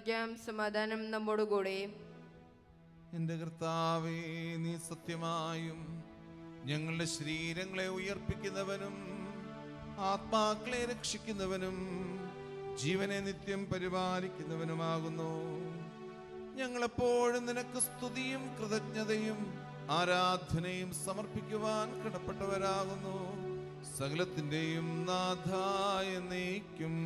പ്രാർത്ഥിക്കാം സമാധാനം നമ്മോടുകൂടെ എന്റെ കർത്താവേ നീ സത്യമായും ഞങ്ങളുടെ ശരീരങ്ങളെ ഉയർപ്പിക്കുന്നവനും ആത്മാക്കളെ രക്ഷിക്കുന്നവനും ജീവനെ നിത്യം പരിപാലിക്കുന്നവനുമാകുന്നു ഞങ്ങളെപ്പോഴും നിനക്ക് സ്തുതിയും കൃതജ്ഞതയും ആരാധനയും സമർപ്പിക്കുവാൻ കടപ്പെട്ടവരാകുന്നു സകലത്തിൻ്റെയും നാഥായ നീക്കും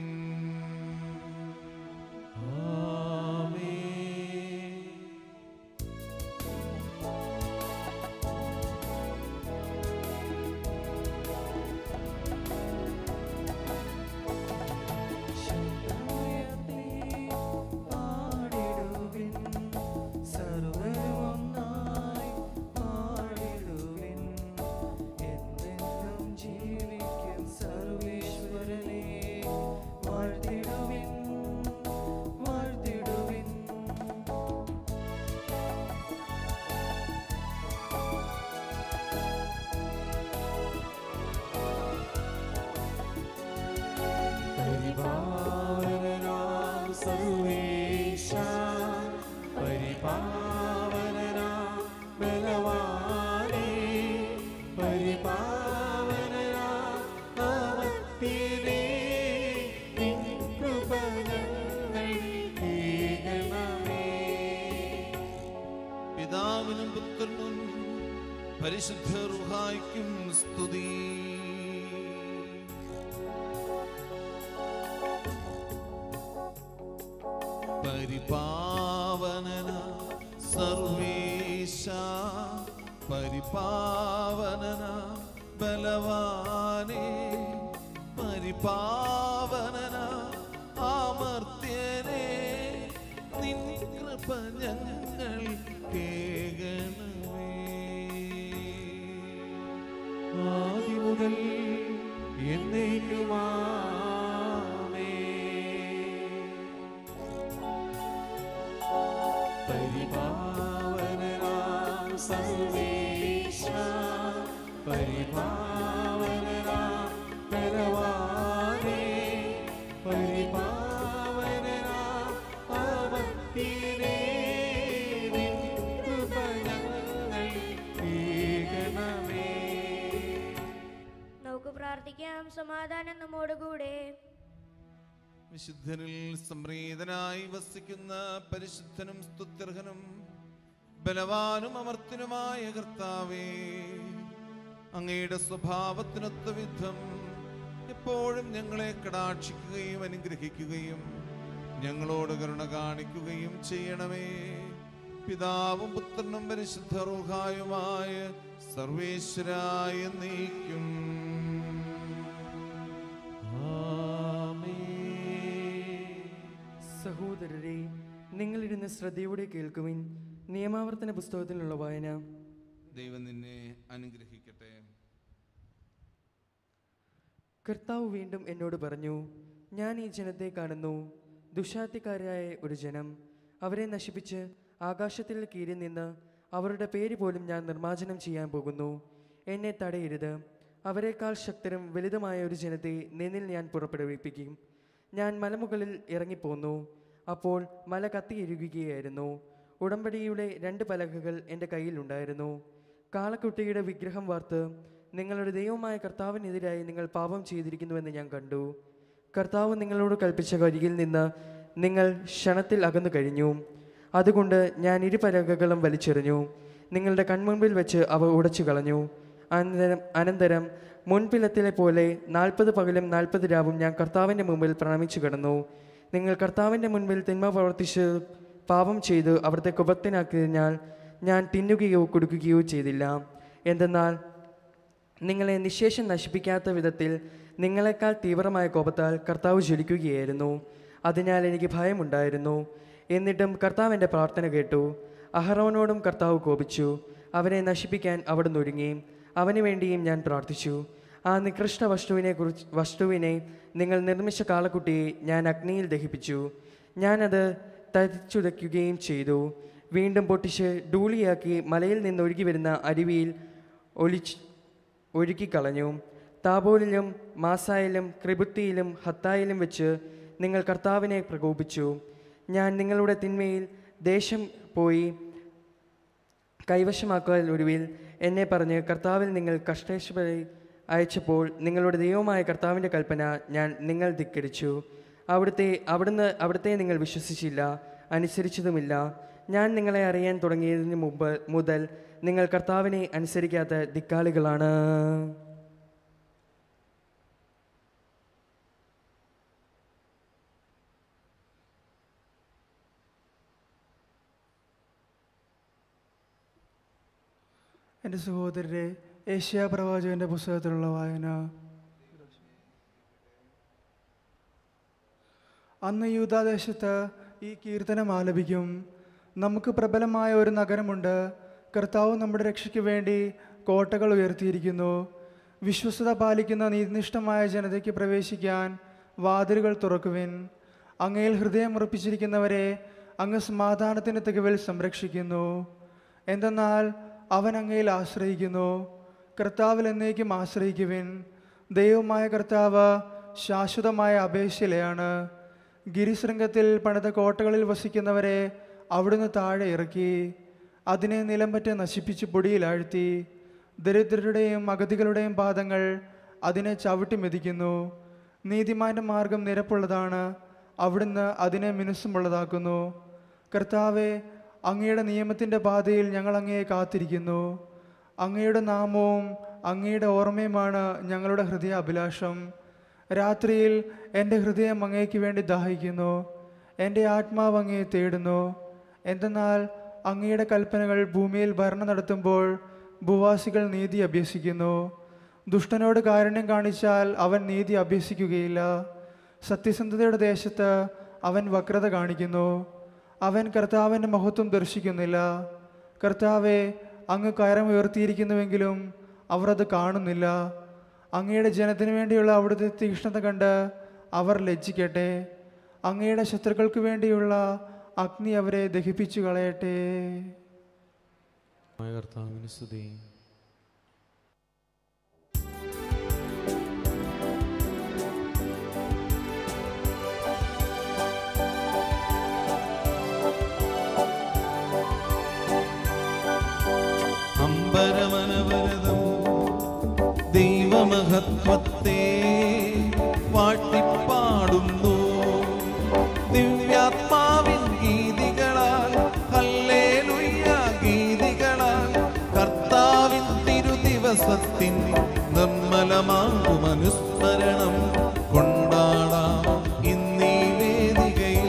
പാടിടുവിൻ സർവ്വമൊന്നായി പാടിടുവിൻ എന്നെന്നും ജീവിക്കും സർവേശ്വരനെ വാഴ്ത്തിടുവിൻ വാഴ്ത്തിടുവിൻ പരിപാവനാം സർവേശ പരിപാവനാം ബലവാനേ പരിപാവനാം അവത്തിനേ നിൻ കൃപ ഞങ്ങൾ കേൾക്കണമേ പിതാവിനും പുത്രനും പരിശുദ്ധ റുഹായ്ക്കും സ്തുതി പരിപാവനന സർവേശ പരിപാവനന ബലവാനേ പരിപാവനന ആമർത്യനേ നിൻ കൃപ ഞങ്ങൾ കേകണമേ ആദ്യം മുതൽ എന്നേക്കുമാമേ പരിപാവനാം സർവേശ പരിപാവനാം ബലവാനേ പരിപാവനാം അവത്തിനേ നിൻ കൃപ ഞങ്ങൾ കേൾക്കണമേ നമുക്ക് പ്രാർത്ഥിക്കാം സമാധാനം നമ്മോടുകൂടെ വിശുദ്ധനിൽ സംപ്രീതനായി വസിക്കുന്ന പരിശുദ്ധനും സ്തുത്യർഹനും ബലവാനും അമർത്തിനുമായ കർത്താവേ അങ്ങയുടെ സ്വഭാവത്തിനൊത്ത വിധം എപ്പോഴും ഞങ്ങളെ കടാക്ഷിക്കുകയും അനുഗ്രഹിക്കുകയും ഞങ്ങളോട് കരുണ കാണിക്കുകയും ചെയ്യണമേ പിതാവും പുത്രനും പരിശുദ്ധ റൂഹായുമായ സർവേശ്വരായ നീക്കും സഹോദരരെ നിങ്ങളിരുന്ന് ശ്രദ്ധയോടെ കേൾക്കുവിൻ നിയമാവർത്തന പുസ്തകത്തിലുള്ള വായന ദൈവം നിന്നെ അനുഗ്രഹിക്കട്ടെ കർത്താവ് വീണ്ടും എന്നോട് പറഞ്ഞു ഞാൻ ഈ ജനത്തെ കാണുന്നു ദുശാത്തിക്കാരായ ഒരു ജനം അവരെ നശിപ്പിച്ച് ആകാശത്തിൽ കീഴിൽ നിന്ന് അവരുടെ പേര് പോലും ഞാൻ നിർമ്മാർജ്ജനം ചെയ്യാൻ പോകുന്നു എന്നെ തടയരുത് അവരെക്കാൾ ശക്തരും വലുതുമായ ഒരു ജനത്തെ നിന്നിൽ ഞാൻ പുറപ്പെടുവിപ്പിക്കും ഞാൻ മലമുകളിൽ ഇറങ്ങിപ്പോന്നു അപ്പോൾ മല കത്തിയെരുകുകയായിരുന്നു ഉടമ്പടിയുടെ രണ്ട് പലകകൾ എൻ്റെ കയ്യിലുണ്ടായിരുന്നു കാളക്കുട്ടിയുടെ വിഗ്രഹം വാർത്ത് നിങ്ങളുടെ ദൈവമായ കർത്താവിനെതിരായി നിങ്ങൾ പാപം ചെയ്തിരിക്കുന്നുവെന്ന് ഞാൻ കണ്ടു കർത്താവ് നിങ്ങളോട് കൽപ്പിച്ച വരിയിൽ നിന്ന് നിങ്ങൾ ക്ഷണത്തിൽ അകന്നു കഴിഞ്ഞു അതുകൊണ്ട് ഞാൻ ഇരു പലകകളും വലിച്ചെറിഞ്ഞു നിങ്ങളുടെ കൺമുൻപിൽ വെച്ച് അവ ഉടച്ചു കളഞ്ഞു അനന്തരം അനന്തരം മുൻപിലത്തിലെ പോലെ നാൽപ്പത് പകലും നാൽപ്പത് രാവും ഞാൻ കർത്താവിൻ്റെ മുമ്പിൽ പ്രണമിച്ചു കിടന്നു നിങ്ങൾ കർത്താവിൻ്റെ മുൻപിൽ തിന്മ പ്രവർത്തിച്ച് പാപം ചെയ്ത് അവിടുത്തെ കുപത്തിനാക്കിയതിനാൽ ഞാൻ തിന്നുകയോ കൊടുക്കുകയോ ചെയ്തില്ല എന്തെന്നാൽ നിങ്ങളെ നിശേഷം നശിപ്പിക്കാത്ത വിധത്തിൽ നിങ്ങളെക്കാൾ തീവ്രമായ കോപത്താൽ കർത്താവ് ജ്വലിക്കുകയായിരുന്നു അതിനാൽ എനിക്ക് ഭയമുണ്ടായിരുന്നു എന്നിട്ടും കർത്താവ് എൻ്റെ പ്രാർത്ഥന കേട്ടു അഹറോനോടും കർത്താവ് കോപിച്ചു അവനെ നശിപ്പിക്കാൻ അവിടുന്ന് ഒരുങ്ങി അവന് വേണ്ടിയും ഞാൻ പ്രാർത്ഥിച്ചു ആ നികൃഷ്ട വസ്തുവിനെ കുറിച്ച് വസ്തുവിനെ നിങ്ങൾ നിർമ്മിച്ച കാളക്കുട്ടിയെ ഞാൻ അഗ്നിയിൽ ദഹിപ്പിച്ചു ഞാനത് തരിച്ചുടയ്ക്കുകയും ചെയ്തു വീണ്ടും പൊട്ടിച്ച് ഡൂളിയാക്കി മലയിൽ നിന്ന് ഒഴുകി വരുന്ന അരുവിയിൽ ഒലിച്ച് ഒഴുക്കിക്കളഞ്ഞു താബോലിലും മാസായിലും ക്രിബുത്തിയിലും ഹത്തായിലും വെച്ച് നിങ്ങൾ കർത്താവിനെ പ്രകോപിച്ചു ഞാൻ നിങ്ങളുടെ തിന്മയിൽ ദേശം പോയി കൈവശമാക്കുവാൻ ഒടുവിൽ എന്നെ പറഞ്ഞ് കർത്താവിൽ നിങ്ങൾ കഷ്ടേശ്വരി അയച്ചപ്പോൾ നിങ്ങളുടെ ദൈവമായ കർത്താവിൻ്റെ കൽപ്പന ഞാൻ നിങ്ങൾ ധിക്കരിച്ചു അവിടുത്തെ അവിടുന്ന് അവിടുത്തെ നിങ്ങൾ വിശ്വസിച്ചില്ല അനുസരിച്ചതുമില്ല ഞാൻ നിങ്ങളെ അറിയാൻ തുടങ്ങിയതിന് മുമ്പ് മുതൽ നിങ്ങൾ കർത്താവിനെ അനുസരിക്കാത്ത ധിക്കാളികളാണ് എൻ്റെ സഹോദരരെ ഏഷ്യ പ്രവാചകന്റെ പുസ്തകത്തിലുള്ള വായന അന്ന് യൂതാദേശത്ത് ഈ കീർത്തനം ആലപിക്കും നമുക്ക് പ്രബലമായ ഒരു നഗരമുണ്ട് കർത്താവ് നമ്മുടെ രക്ഷയ്ക്ക് വേണ്ടി കോട്ടകൾ ഉയർത്തിയിരിക്കുന്നു വിശ്വസ്തത പാലിക്കുന്ന നീതിനിഷ്ഠമായ ജനതയ്ക്ക് പ്രവേശിക്കാൻ വാതിലുകൾ തുറക്കുവിൻ അങ്ങയിൽ ഹൃദയം ഉറപ്പിച്ചിരിക്കുന്നവരെ അങ്ങ് സമാധാനത്തിന് തികവിൽ സംരക്ഷിക്കുന്നു എന്തെന്നാൽ അവൻ അങ്ങയിൽ ആശ്രയിക്കുന്നു കർത്താവിൽ എന്നേക്കും ആശ്രയിക്കുവിൻ ദൈവമായ കർത്താവ് ശാശ്വതമായ അപേക്ഷയിലെയാണ് ഗിരിശൃംഗത്തിൽ പണിത കോട്ടകളിൽ വസിക്കുന്നവരെ അവിടുന്ന് താഴെ ഇറക്കി അതിനെ നിലംപറ്റ് നശിപ്പിച്ച് പൊടിയിലാഴ്ത്തി ദരിദ്രരുടെയും അഗതികളുടെയും പാദങ്ങൾ അതിനെ ചവിട്ടി മെതിക്കുന്നു നീതിമാന്റെ മാർഗം നിരപ്പുള്ളതാണ് അവിടുന്ന് അതിനെ മിനുസമുള്ളതാക്കുന്നു കർത്താവെ അങ്ങയുടെ നിയമത്തിൻ്റെ പാതയിൽ ഞങ്ങൾ അങ്ങയെ കാത്തിരിക്കുന്നു അങ്ങയുടെ നാമവും അങ്ങയുടെ ഓർമ്മയുമാണ് ഞങ്ങളുടെ ഹൃദയ അഭിലാഷം രാത്രിയിൽ എൻ്റെ ഹൃദയം അങ്ങയ്ക്ക് വേണ്ടി ദാഹിക്കുന്നു എൻ്റെ ആത്മാവ് അങ്ങയെ തേടുന്നു എന്തെന്നാൽ അങ്ങയുടെ കൽപ്പനകൾ ഭൂമിയിൽ ഭരണം നടത്തുമ്പോൾ ഭൂവാസികൾ നീതി അഭ്യസിക്കുന്നു ദുഷ്ടനോട് കാരുണ്യം കാണിച്ചാൽ അവൻ നീതി അഭ്യസിക്കുകയില്ല സത്യസന്ധതയുടെ ദേശത്ത് അവൻ വക്രത കാണിക്കുന്നു അവൻ കർത്താവിൻ്റെ മഹത്വം ദർശിക്കുന്നില്ല കർത്താവെ അങ്ങ് കയറം ഉയർത്തിയിരിക്കുന്നുവെങ്കിലും അവർ അത് കാണുന്നില്ല അങ്ങയുടെ ജനത്തിനു വേണ്ടിയുള്ള അവിടുത്തെ തീക്ഷ്ണത കണ്ട് അവർ ലജ്ജിക്കട്ടെ അങ്ങയുടെ ശത്രുക്കൾക്ക് വേണ്ടിയുള്ള അഗ്നി അവരെ ദഹിപ്പിച്ചു കളയട്ടെ കർത്താവിന് സ്തുതി അമ്പരമനവരതം ദൈവമഹത്വത്തെ വാട്ടിപ്പാടുന്നു ദിവ്യാത്മാവിൻ ഗീതികളാൽ ഹല്ലേലൂയ ഗീതികളാൽ കർത്താവിൻ തിരുദിവസത്തിൻ നിർമ്മലമാകും അനുസ്മരണം കൊണ്ടാടാം ഇന്നീ വേദികയിൽ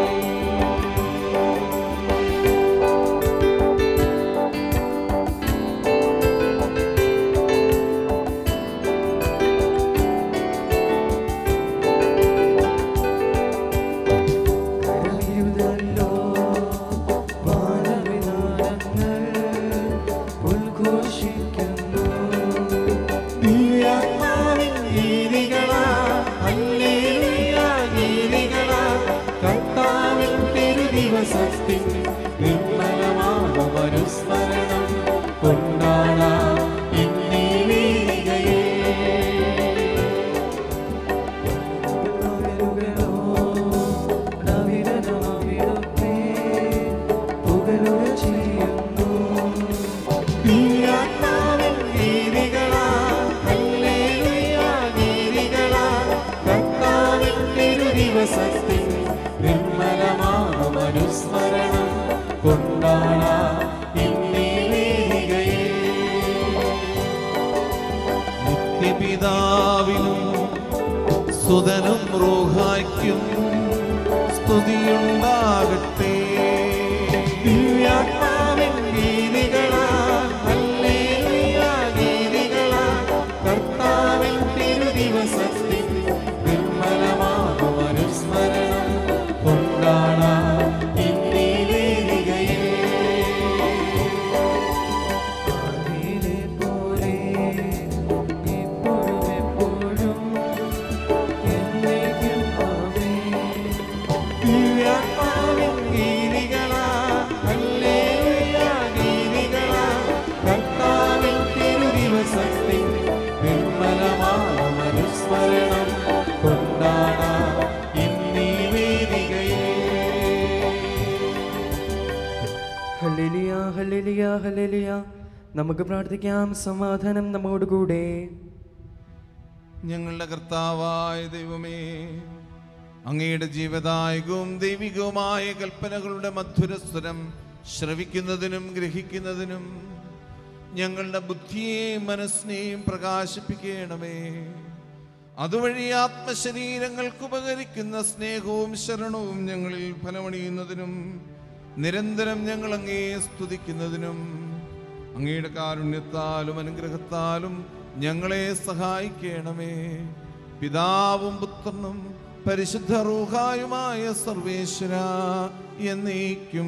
കരയുന്നല്ലോ വാനവിധാനങ്ങൾ ഉദ്ഘോഷിക്കുന്നു ദിവ്യാത്മാവിൻ ഗീതികളാ, ഹല്ലേലൂയ ഗീതികളാ, കർത്താവിൻ തിരുദിവസത്തിൽ നിർമ്മലമാകും അനുസ്മരണം കൊണ്ടാടാം ഇന്നീ വേദികയിൽ. ദിവ്യാത്മാവിൻ ഗീതികളാ, ഹല്ലേലൂയ ഗീതികളാ, കർത്താവിൻ തിരുദിവസത്തിൽ നിർമ്മലമാകും അനുസ്മരണം കൊണ്ടാടാം ഇന്നീ വേദികയിൽ. നിത്യപിതാവിനും സുതനും റൂഹായ്ക്കും സ്തുതിയുണ്ടാകട്ടെ ദിവ്യാത്മാവിൻ ഗീതികളാ, ഹല്ലേലൂയ ഗീതികളാ, കർത്താവിൻ തിരുദിവസത്തിൽ നിർമ്മലമാകും അനുസ്മരണം കൊണ്ടാടാം ഇന്നീ വേദികയിൽ ദിവ്യാത്മാവിൻ ഗീതികളാ, ഹലേലുയ നമുക്ക് പ്രാർത്ഥിക്കാം സമാധാനം നമ്മോടുകൂടെ ഞങ്ങളുടെ കർത്താവായ ദൈവമേ അങ്ങയുടെ ജീവദായകവും ദൈവികവുമായ കൽപ്പനകളുടെ മധുരസ്വരം ശ്രവിക്കുന്നതിനും ഗ്രഹിക്കുന്നതിനും ഞങ്ങളുടെ ബുദ്ധിയെയും മനസ്സിനെയും പ്രകാശിപ്പിക്കണമേ അതുവഴി ആത്മശരീരങ്ങൾക്ക് ഉപകരിക്കുന്ന സ്നേഹവും ശരണവും ഞങ്ങളിൽ ഫലമണിയുന്നതിനും നിരന്തരം ഞങ്ങൾ അങ്ങയെ സ്തുതിക്കുന്നതിനും അങ്ങയുടെ കാരുണ്യത്താലും അനുഗ്രഹത്താലും ഞങ്ങളെ സഹായിക്കണമേ പിതാവും പുത്രനും പരിശുദ്ധ റൂഹായുമായ സർവേശ്വര എന്നേക്കും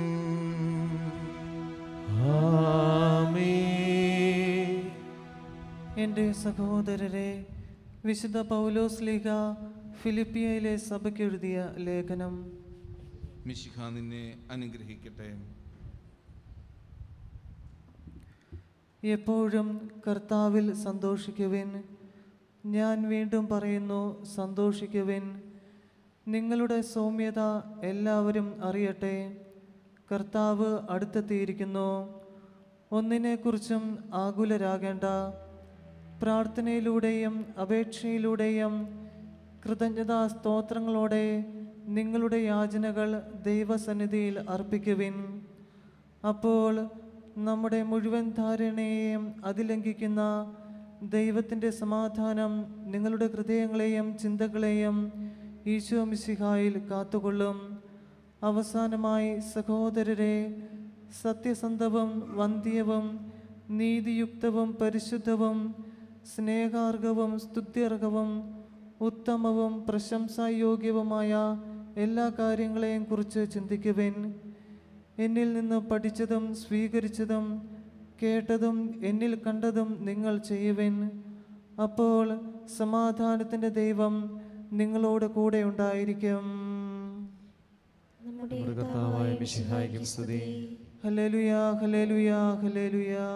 എൻ്റെ സഹോദരരെ വിശുദ്ധ പൗലോസ് ലീഗ ഫിലിപ്പിയയിലെ സഭയ്ക്ക് എഴുതിയ ലേഖനം മിശിഹ നിന്നെ അനുഗ്രഹിക്കട്ടെ എപ്പോഴും കർത്താവിൽ സന്തോഷിക്കുവിൻ ഞാൻ വീണ്ടും പറയുന്നു സന്തോഷിക്കുവിൻ നിങ്ങളുടെ സൗമ്യത എല്ലാവരും അറിയട്ടെ കർത്താവ് അടുത്തെത്തിയിരിക്കുന്നു ഒന്നിനെക്കുറിച്ചും ആകുലരാകേണ്ട പ്രാർത്ഥനയിലൂടെയും അപേക്ഷയിലൂടെയും കൃതജ്ഞതാ സ്തോത്രങ്ങളോടെ നിങ്ങളുടെ യാചനകൾ ദൈവസന്നിധിയിൽ അർപ്പിക്കുവിൻ അപ്പോൾ നമ്മുടെ മുഴുവൻ ധാരണയെയും അതിലംഘിക്കുന്ന ദൈവത്തിൻ്റെ സമാധാനം നിങ്ങളുടെ ഹൃദയങ്ങളെയും ചിന്തകളെയും ഈശോ മിശിഹായിൽ കാത്തുകൊള്ളും അവസാനമായി സഹോദരരെ സത്യസന്ധവും വന്ധ്യവും നീതിയുക്തവും പരിശുദ്ധവും സ്നേഹാർഹവും സ്തുത്യർഹവും ഉത്തമവും പ്രശംസായോഗ്യവുമായ എല്ലാ കാര്യങ്ങളെയും കുറിച്ച് ചിന്തിക്കുവിൻ എന്നിൽ നിന്ന് പഠിച്ചതും സ്വീകരിച്ചതും കേട്ടതും എന്നിൽ കണ്ടതും നിങ്ങൾ ചെയ്യുവിൻ അപ്പോൾ സമാധാനത്തിൻ്റെ ദൈവം നിങ്ങളോട് കൂടെ ഉണ്ടായിരിക്കും നമ്മുടെ കർത്താവായ മിശിഹായ്ക്കും സ്തുതി ഹലേലുയാ ഹലേലുയാ ഹലേലുയാ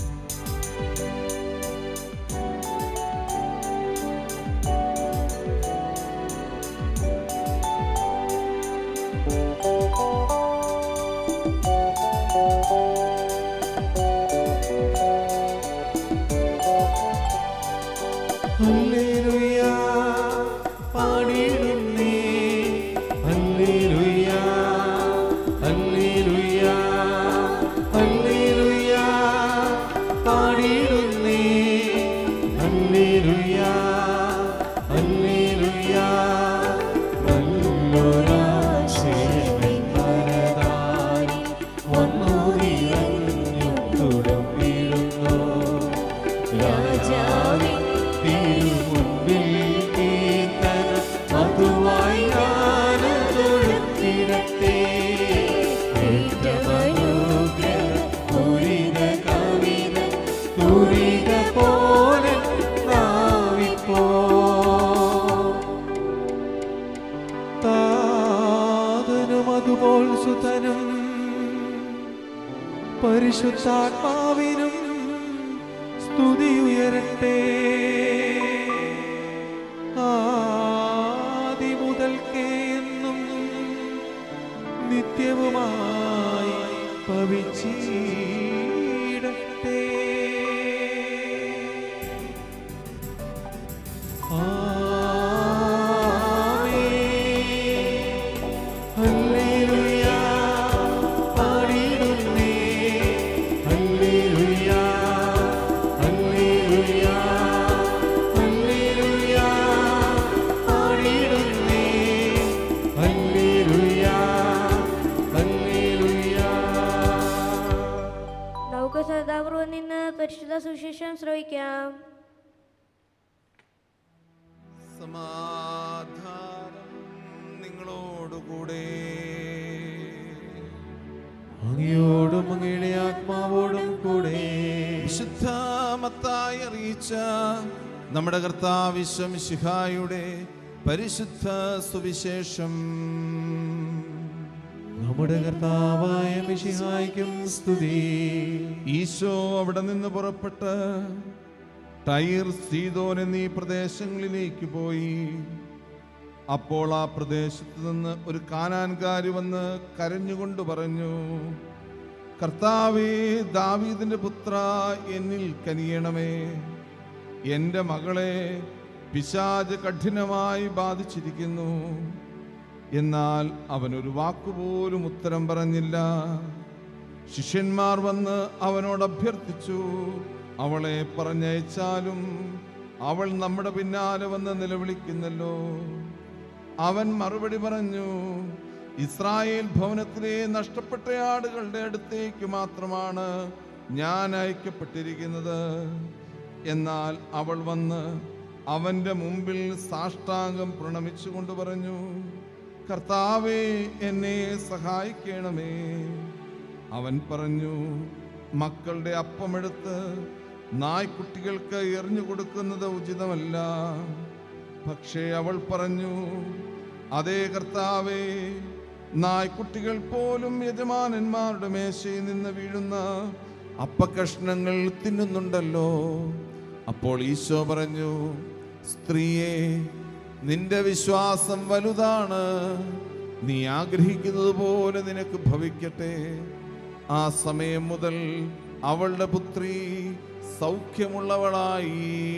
ഹല്ലേലൂയ പാടിയിടുന്നേ ഹല്ലേലൂയ ഹല്ലേലൂയ ഹല്ലേലൂയ പാടിയിടുന്നേ ഹല്ലേലൂയ ഹല്ലേലൂയ നല്ലൊരാശയമെൻ പരതായി വന്നു നിറഞ്ഞു തുടുമ്പിടുന്നു രാജാവിൻ തിരുമുൻപിൽ കീർത്തന മധുവായി ഞാനതൊഴുത്തിരട്ടെ ഏറ്റമനുഗ്രഹ പൂരിത കവിത തുരിക പോലെ നാവിപ്പോ താതനും അതുപോൽ സുതനും പരിശുദ്ധാത്മാവിനും സ്തുതി ഉയരട്ടെ ആദി മുതൽക്കേ എന്നും നിത്യവുമായി ഭവിച്ചിടട്ടെ ആമേൻ. ഹല്ലേലൂയ. പാടിയിടുന്നേ. ഹല്ലേലൂയ. ഹല്ലേലൂയ. ഹല്ലേലൂയ. പാടിയിടുന്നേ. ഹല്ലേലൂയ. ഹല്ലേലൂയ. നമുക്ക് സദാപൂർവം നിന്ന് പരിശുദ്ധ സുശേഷം ശ്രവിക്കാം സമാധാനം നിങ്ങളോടുകൂടെ അങ്ങയോടും അങ്ങയുടെ ആത്മാവോടും കൂടെ വിശുദ്ധ മത്തായി അറിയിച്ച നമ്മുടെ കർത്താവിശ്വം ശിഹായുടെ പരിശുദ്ധ സുവിശേഷം നമ്മുടെ കർത്താവായ മിശിഹായ്ക്കും സ്തുതി ഈശോ അവിടെ നിന്ന് പുറപ്പെട്ട് ടൈർ സീതോൻ എന്നീ പ്രദേശങ്ങളിലേക്ക് പോയി അപ്പോൾ ആ പ്രദേശത്ത് നിന്ന് ഒരു കാനാൻകാരി വന്ന് കരഞ്ഞുകൊണ്ട് പറഞ്ഞു കർത്താവേ ദാവീദിന്റെ പുത്ര എന്നിൽ കനിയണമേ എൻ്റെ മകളെ പിശാജ് കഠിനമായി ബാധിച്ചിരിക്കുന്നു എന്നാൽ അവനൊരു വാക്കുപോലും ഉത്തരം പറഞ്ഞില്ല ശിഷ്യന്മാർ വന്ന് അവനോട് അഭ്യർത്ഥിച്ചു അവളെ പറഞ്ഞയച്ചാലും അവൾ നമ്മുടെ പിന്നാലെ വന്ന് നിലവിളിക്കുന്നല്ലോ അവൻ മറുപടി പറഞ്ഞു ഇസ്രായേൽ ഭവനത്തിലെ നഷ്ടപ്പെട്ട ആടുകളുടെ അടുത്തേക്ക് മാത്രമാണ് ഞാൻ അയക്കപ്പെട്ടിരിക്കുന്നത് എന്നാൽ അവൾ വന്ന് അവന്റെ മുമ്പിൽ സാഷ്ടാംഗം പ്രണമിച്ചുകൊണ്ട് പറഞ്ഞു കർത്താവേ എന്നെ സഹായിക്കണമേ അവൻ പറഞ്ഞു മക്കളുടെ അപ്പമെടുത്ത് നായ്ക്കുട്ടികൾക്ക് എറിഞ്ഞു കൊടുക്കുന്നത് ഉചിതമല്ല പക്ഷേ അവൾ പറഞ്ഞു അതേ കർത്താവേ നായ്ക്കുട്ടികൾ പോലും യജമാനന്മാരുടെ മേശയിൽ നിന്ന് വീഴുന്ന അപ്പകഷ്ണങ്ങൾ തിന്നുന്നുണ്ടല്ലോ അപ്പോൾ ഈശോ പറഞ്ഞു സ്ത്രീയെ നിന്റെ വിശ്വാസം വലുതാണ് നീ ആഗ്രഹിക്കുന്നത് പോലെ നിനക്ക് ഭവിക്കട്ടെ ആ സമയം മുതൽ അവളുടെ പുത്രി സൗഖ്യമുള്ളവളായി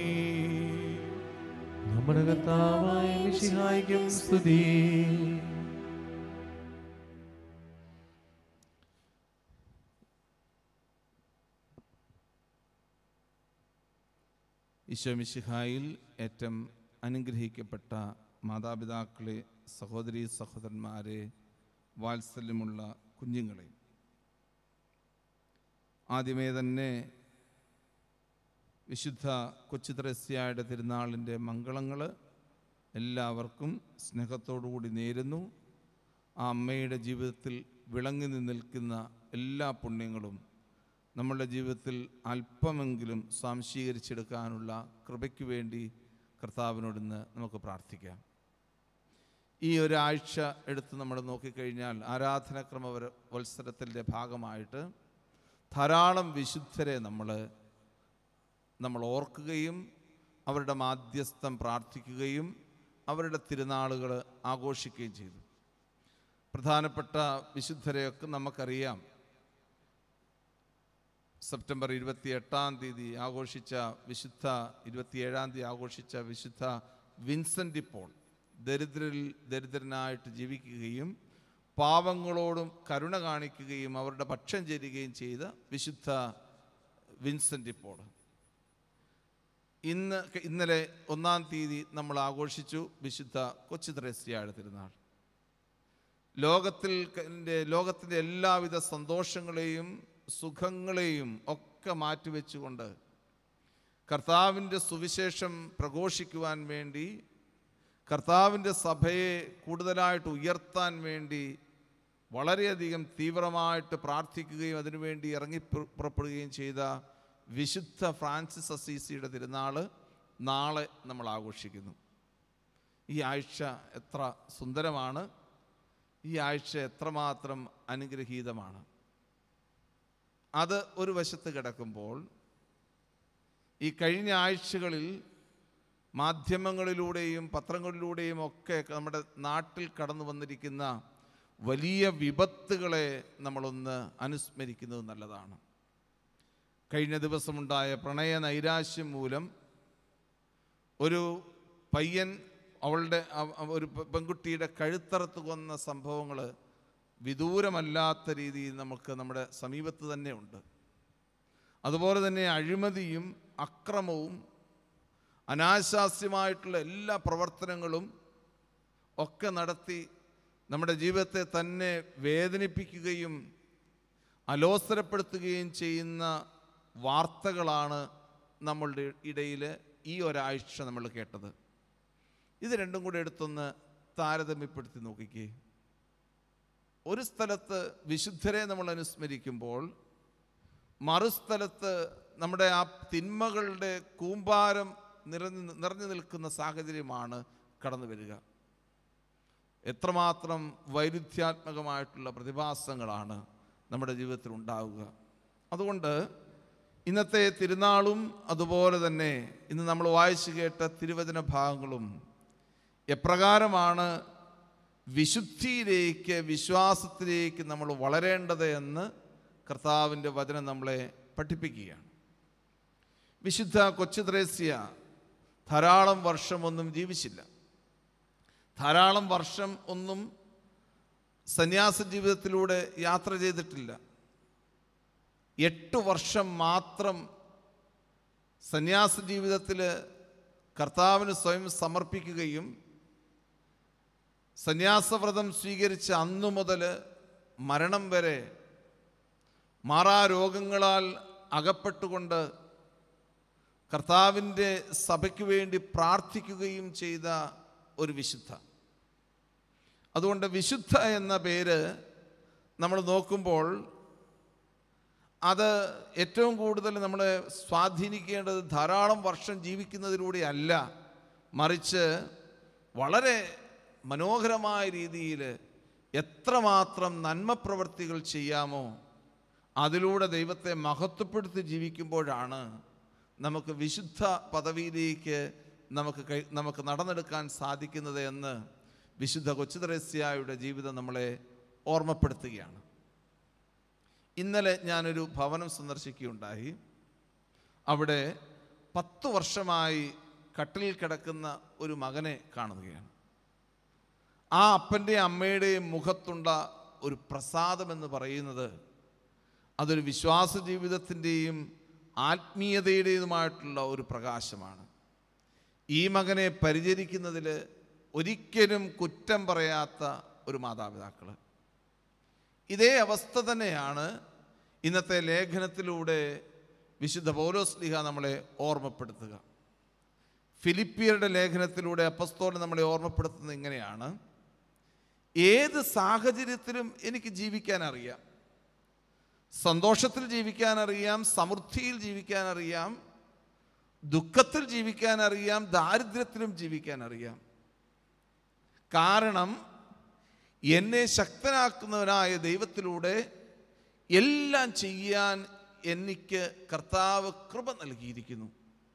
നമ്മുടെ കർത്താവായ മിശിഹായിക്കും സ്തുതി ഈശോമിശിഹായിൽ ഏറ്റവും അനുഗ്രഹിക്കപ്പെട്ട മാതാപിതാക്കളെ സഹോദരി സഹോദരന്മാരെ വാത്സല്യമുള്ള കുഞ്ഞുങ്ങളെ ആദ്യമേ തന്നെ വിശുദ്ധ കൊച്ചുത്രസ്യയുടെ തിരുനാളിൻ്റെ മംഗളങ്ങൾ എല്ലാവർക്കും സ്നേഹത്തോടുകൂടി നേരുന്നു ആ അമ്മയുടെ ജീവിതത്തിൽ വിളങ്ങി നിൽക്കുന്ന എല്ലാ പുണ്യങ്ങളും നമ്മളുടെ ജീവിതത്തിൽ അല്പമെങ്കിലും സ്വാംശീകരിച്ചെടുക്കാനുള്ള കൃപയ്ക്ക് വേണ്ടി കർത്താവിനോട് ഇന്ന് നമുക്ക് പ്രാർത്ഥിക്കാം ഈ ഒരാഴ്ച എടുത്ത് നമ്മൾ നോക്കിക്കഴിഞ്ഞാൽ ആരാധനക്രമ വര- വത്സരത്തിൻ്റെ ഭാഗമായിട്ട് ധാരാളം വിശുദ്ധരെ നമ്മൾ നമ്മൾ ഓർക്കുകയും അവരുടെ മാധ്യസ്ഥം പ്രാർത്ഥിക്കുകയും അവരുടെ തിരുനാളുകൾ ആഘോഷിക്കുകയും ചെയ്തു പ്രധാനപ്പെട്ട വിശുദ്ധരെയൊക്കെ നമുക്കറിയാം സെപ്റ്റംബർ ഇരുപത്തി എട്ടാം തീയതി ആഘോഷിച്ച വിശുദ്ധ ഇരുപത്തിയേഴാം തീയതി ആഘോഷിച്ച വിശുദ്ധ വിൻസെൻ്റ് പോൾ ദരിദ്രരിൽ ദരിദ്രനായിട്ട് ജീവിക്കുകയും പാവങ്ങളോടും കരുണ കാണിക്കുകയും അവരുടെ പക്ഷം ചേരുകയും ചെയ്ത വിശുദ്ധ വിൻസെൻ്റ് പോൾ ഇന്ന് ഇന്നലെ ഒന്നാം തീയതി നമ്മൾ ആഘോഷിച്ചു വിശുദ്ധ കൊച്ചു ത്രേസ്യയുടെ തിരുനാൾ ലോകത്തിൽ ൻ്റെ ലോകത്തിൻ്റെ എല്ലാവിധ സന്തോഷങ്ങളെയും സുഖങ്ങളെയും ഒക്കെ മാറ്റിവെച്ചുകൊണ്ട് കർത്താവിൻ്റെ സുവിശേഷം പ്രഘോഷിക്കുവാൻ വേണ്ടി കർത്താവിൻ്റെ സഭയെ കൂടുതലായിട്ട് ഉയർത്താൻ വേണ്ടി വളരെയധികം തീവ്രമായിട്ട് പ്രാർത്ഥിക്കുകയും അതിനുവേണ്ടി ഇറങ്ങി പുറ- പുറപ്പെടുകയും ചെയ്ത വിശുദ്ധ ഫ്രാൻസിസ് അസീസിയുടെ തിരുനാൾ നാളെ നമ്മൾ ആഘോഷിക്കുന്നു ഈ ആഴ്ച എത്ര സുന്ദരമാണ് ഈ ആഴ്ച എത്രമാത്രം അനുഗ്രഹീതമാണ് അത് ഒരു വശത്ത് കിടക്കുമ്പോൾ ഈ കഴിഞ്ഞ ആഴ്ചകളിൽ മാധ്യമങ്ങളിലൂടെയും പത്രങ്ങളിലൂടെയും ഒക്കെ നമ്മുടെ നാട്ടിൽ കടന്നു വന്നിരിക്കുന്ന വലിയ വിപത്തുകളെ നമ്മളൊന്ന് അനുസ്മരിക്കുന്നത് നല്ലതാണ് കഴിഞ്ഞ ദിവസമുണ്ടായ പ്രണയ നൈരാശ്യം മൂലം ഒരു പയ്യൻ അവളുടെ അവ- അവ- ഒരു പെ- പെൺകുട്ടിയുടെ കഴുത്തറുത്ത് കൊന്ന സംഭവങ്ങൾ വിദൂരമല്ലാത്ത രീതിയിൽ നമുക്ക് നമ്മുടെ സമീപത്ത് തന്നെ ഉണ്ട് അതുപോലെ തന്നെ അഴിമതിയും അക്രമവും അനാശാസ്യമായിട്ടുള്ള എല്ലാ പ്രവർത്തനങ്ങളും ഒക്കെ നടത്തി നമ്മുടെ ജീവിതത്തെ തന്നെ വേദനിപ്പിക്കുകയും അലോസരപ്പെടുത്തുകയും ചെയ്യുന്ന വാർത്തകളാണ് നമ്മളുടെ ഇടയിൽ ഈ ഒരാഴ്ച നമ്മൾ കേട്ടത് ഇത് രണ്ടും കൂടെ എടുത്തൊന്ന് താരതമ്യപ്പെടുത്തി നോക്കിക്കേ ഒരു സ്ഥലത്ത് വിശുദ്ധരെ നമ്മൾ അനുസ്മരിക്കുമ്പോൾ മറുസ്ഥലത്ത് നമ്മുടെ ആ തിന്മകളുടെ കൂമ്പാരം നിറഞ്ഞു നിറഞ്ഞു നിൽക്കുന്ന സാഹചര്യമാണ് കടന്നു വരിക എത്രമാത്രം വൈരുദ്ധ്യാത്മകമായിട്ടുള്ള പ്രതിഭാസങ്ങളാണ് നമ്മുടെ ജീവിതത്തിൽ ഉണ്ടാവുക അതുകൊണ്ട് ഇന്നത്തെ തിരുനാളും അതുപോലെ തന്നെ ഇന്ന് നമ്മൾ വായിച്ചു കേട്ട തിരുവചന ഭാഗങ്ങളും എപ്രകാരമാണ് വിശുദ്ധിയിലേക്ക് വിശ്വാസത്തിലേക്ക് നമ്മൾ വളരേണ്ടത് എന്ന് കർത്താവിൻ്റെ വചനം നമ്മളെ പഠിപ്പിക്കുകയാണ് വിശുദ്ധ കൊച്ചു ത്രേസ്യ ധാരാളം വർഷമൊന്നും ജീവിച്ചില്ല ധാരാളം വർഷം ഒന്നും സന്യാസ ജീവിതത്തിലൂടെ യാത്ര ചെയ്തിട്ടില്ല എട്ട് വർഷം മാത്രം സന്യാസ ജീവിതത്തിൽ കർത്താവിന് സ്വയം സമർപ്പിക്കുകയും സന്യാസവ്രതം സ്വീകരിച്ച അന്നു മുതൽ മരണം വരെ മാറാരോഗങ്ങളാൽ അകപ്പെട്ടുകൊണ്ട് കർത്താവിൻ്റെ സഭയ്ക്ക് വേണ്ടി പ്രാർത്ഥിക്കുകയും ചെയ്ത ഒരു വിശുദ്ധ അതുകൊണ്ട് വിശുദ്ധ എന്ന പേര് നമ്മൾ നോക്കുമ്പോൾ അത് ഏറ്റവും കൂടുതൽ നമ്മളെ സ്വാധീനിക്കേണ്ടത് ധാരാളം വർഷം ജീവിക്കുന്നതിലൂടെ അല്ല മറിച്ച് വളരെ മനോഹരമായ രീതിയിൽ എത്രമാത്രം നന്മ പ്രവൃത്തികൾ ചെയ്യാമോ അതിലൂടെ ദൈവത്തെ മഹത്വപ്പെടുത്തി ജീവിക്കുമ്പോഴാണ് നമുക്ക് വിശുദ്ധ പദവിയിലേക്ക് നമുക്ക് കൈ നമുക്ക് നടന്നെടുക്കാൻ സാധിക്കുന്നത് എന്ന് വിശുദ്ധ കൊച്ചുതരസ്യായുടെ ജീവിതം നമ്മളെ ഓർമ്മപ്പെടുത്തുകയാണ് ഇന്നലെ ഞാനൊരു ഭവനം സന്ദർശിക്കുകയുണ്ടായി അവിടെ പത്ത് വർഷമായി കട്ടിലിൽ കിടക്കുന്ന ഒരു മകനെ കാണുകയാണ് ആ അപ്പൻ്റെയും അമ്മയുടെയും മുഖത്തുണ്ട ഒരു പ്രസാദം എന്ന് പറയുന്നത് അതൊരു വിശ്വാസ ജീവിതത്തിൻ്റെയും ആത്മീയതയുടേതുമായിട്ടുള്ള ഒരു പ്രകാശമാണ് ഈ മകനെ പരിചരിക്കുന്നതിൽ ഒരിക്കലും കുറ്റം പറയാത്ത ഒരു മാതാപിതാക്കൾ ഇതേ അവസ്ഥ തന്നെയാണ് ഇന്നത്തെ ലേഖനത്തിലൂടെ വിശുദ്ധ പൗലോസ്ലിഹ നമ്മളെ ഓർമ്മപ്പെടുത്തുക ഫിലിപ്പിയരുടെ ലേഖനത്തിലൂടെ അപ്പസ്തോലൻ നമ്മളെ ഓർമ്മപ്പെടുത്തുന്നത് ഇങ്ങനെയാണ് ഏത് സാഹചര്യത്തിലും എനിക്ക് ജീവിക്കാൻ അറിയാം സന്തോഷത്തിൽ ജീവിക്കാൻ അറിയാം സമൃദ്ധിയിൽ ജീവിക്കാൻ അറിയാം ദുഃഖത്തിൽ ജീവിക്കാൻ അറിയാം ദാരിദ്ര്യത്തിലും ജീവിക്കാൻ അറിയാം കാരണം എന്നെ ശക്തനാക്കുന്നവനായ ദൈവത്തിലൂടെ എല്ലാം ചെയ്യാൻ എനിക്ക് കർത്താവ് കൃപ നൽകിയിരിക്കുന്നു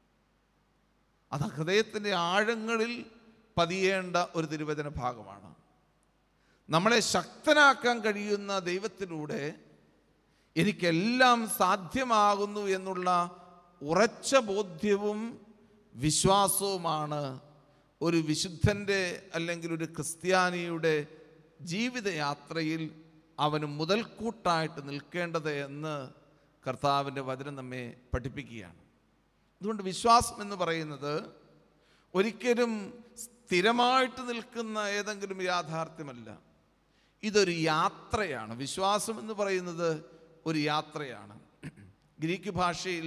അത് ഹൃദയത്തിൻ്റെ ആഴങ്ങളിൽ പതിയേണ്ട ഒരു തിരുവചന ഭാഗമാണ് നമ്മളെ ശക്തനാക്കാൻ കഴിയുന്ന ദൈവത്തിലൂടെ എനിക്കെല്ലാം സാധ്യമാകുന്നു എന്നുള്ള ഉറച്ച ബോധ്യവും വിശ്വാസവുമാണ് ഒരു വിശുദ്ധൻ്റെ അല്ലെങ്കിൽ ഒരു ക്രിസ്ത്യാനിയുടെ ജീവിതയാത്രയിൽ അവന് മുതൽക്കൂട്ടായിട്ട് നിൽക്കേണ്ടത് എന്ന് കർത്താവിൻ്റെ വചനം നമ്മെ പഠിപ്പിക്കുകയാണ് അതുകൊണ്ട് വിശ്വാസം എന്ന് പറയുന്നത് ഒരിക്കലും സ്ഥിരമായിട്ട് നിൽക്കുന്ന ഏതെങ്കിലും യാഥാർത്ഥ്യമല്ല ഇതൊരു യാത്രയാണ് വിശ്വാസം എന്ന് പറയുന്നത് ഒരു യാത്രയാണ് ഗ്രീക്ക് ഭാഷയിൽ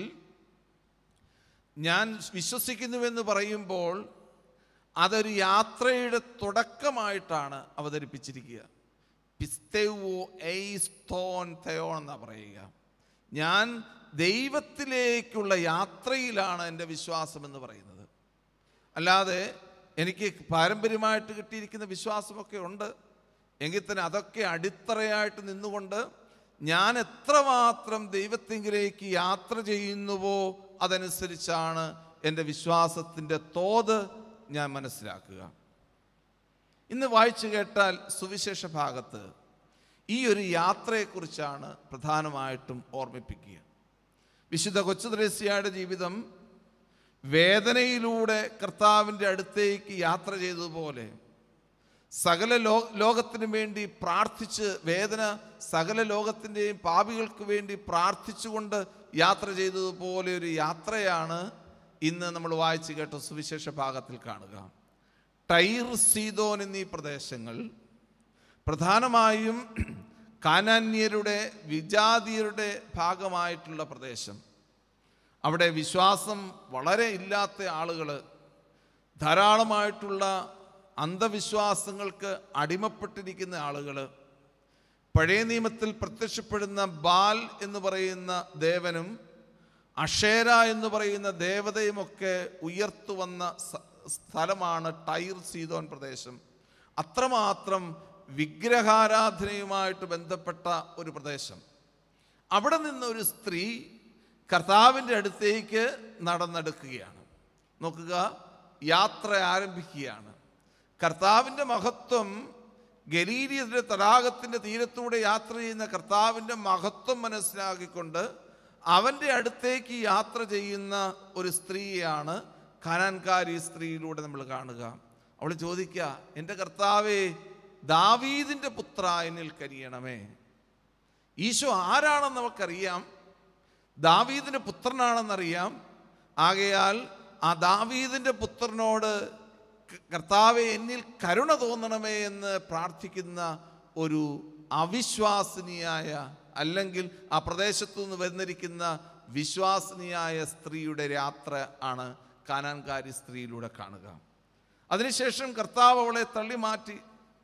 ഞാൻ വിശ്വസിക്കുന്നുവെന്ന് പറയുമ്പോൾ അതൊരു യാത്രയുടെ തുടക്കമായിട്ടാണ് അവതരിപ്പിച്ചിരിക്കുക പിസ്തേവോ എയ്സ്തോൻ തയോൺ എന്നാണ് പറയുക ഞാൻ ദൈവത്തിലേക്കുള്ള യാത്രയിലാണ് എൻ്റെ വിശ്വാസം എന്ന് പറയുന്നത് അല്ലാതെ എനിക്ക് പാരമ്പര്യമായിട്ട് കിട്ടിയിരിക്കുന്ന വിശ്വാസമൊക്കെ ഉണ്ട് എങ്കിൽ തന്നെ അതൊക്കെ അടിത്തറയായിട്ട് നിന്നുകൊണ്ട് ഞാൻ എത്രമാത്രം ദൈവത്തിങ്കിലേക്ക് യാത്ര ചെയ്യുന്നുവോ അതനുസരിച്ചാണ് എൻ്റെ വിശ്വാസത്തിൻ്റെ തോത് ഞാൻ മനസ്സിലാക്കുക ഇന്ന് വായിച്ചു കേട്ടാൽ സുവിശേഷ ഭാഗത്ത് ഈ ഒരു യാത്രയെക്കുറിച്ചാണ് പ്രധാനമായിട്ടും ഓർമ്മിപ്പിക്കുക വിശുദ്ധ കൊച്ചുദ്രേസ്യയുടെ ജീവിതം വേദനയിലൂടെ കർത്താവിൻ്റെ അടുത്തേക്ക് യാത്ര ചെയ്തതുപോലെ സകല ലോ ലോകത്തിനു വേണ്ടി പ്രാർത്ഥിച്ച് വേദന സകല ലോകത്തിൻ്റെയും പാപികൾക്ക് വേണ്ടി പ്രാർത്ഥിച്ചുകൊണ്ട് യാത്ര ചെയ്തതുപോലെ ഒരു യാത്രയാണ് ഇന്ന് നമ്മൾ വായിച്ചു കേട്ട സുവിശേഷ ഭാഗത്തിൽ കാണുക ടൈർ സീതോൻ എന്നീ പ്രദേശങ്ങൾ പ്രധാനമായും കാനാന്യരുടെ വിജാതിയരുടെ ഭാഗമായിട്ടുള്ള പ്രദേശം അവിടെ വിശ്വാസം വളരെ ഇല്ലാത്ത ആളുകൾ ധാരാളമായിട്ടുള്ള അന്ധവിശ്വാസങ്ങൾക്ക് അടിമപ്പെട്ടിരിക്കുന്ന ആളുകൾ പഴയ നിയമത്തിൽ പ്രത്യക്ഷപ്പെടുന്ന ബാൽ എന്ന് പറയുന്ന ദേവനും അഷേര എന്ന് പറയുന്ന ദേവതയുമൊക്കെ ഉയർത്തു വന്ന സ- സ്ഥലമാണ് ടൈർ സീതോൻ പ്രദേശം അത്രമാത്രം വിഗ്രഹാരാധനയുമായിട്ട് ബന്ധപ്പെട്ട ഒരു പ്രദേശം അവിടെ നിന്ന് ഒരു സ്ത്രീ കർത്താവിൻ്റെ അടുത്തേക്ക് നടന്നെടുക്കുകയാണ് നോക്കുക യാത്ര ആരംഭിക്കുകയാണ് കർത്താവിൻ്റെ മഹത്വം ഗലീലിയുടെ തടാകത്തിൻ്റെ തീരത്തൂടെ യാത്ര ചെയ്യുന്ന കർത്താവിൻ്റെ മഹത്വം മനസ്സിലാക്കിക്കൊണ്ട് അവൻ്റെ അടുത്തേക്ക് യാത്ര ചെയ്യുന്ന ഒരു സ്ത്രീയാണ് ഖനാൻകാരി സ്ത്രീയിലൂടെ നമ്മൾ കാണുക അവൾ ചോദിക്കുക എൻ്റെ കർത്താവേ ദാവീദിൻ്റെ പുത്ര എന്നിൽ കരിയണമേ ഈശോ ആരാണെന്ന് നമുക്കറിയാം ദാവീദിൻ്റെ പുത്രനാണെന്നറിയാം ആകയാൽ ആ ദാവീദിൻ്റെ പുത്രനോട് ക- കർത്താവെ എന്നിൽ കരുണ തോന്നണമേ എന്ന് പ്രാർത്ഥിക്കുന്ന ഒരു അവിശ്വാസനീയായ അല്ലെങ്കിൽ ആ പ്രദേശത്തു നിന്ന് വന്നിരിക്കുന്ന വിശ്വാസനീയായ സ്ത്രീയുടെ യാത്ര ആണ് കാനാൻകാരി സ്ത്രീയിലൂടെ കാണുക അതിനുശേഷം കർത്താവ് അവളെ തള്ളി മാറ്റി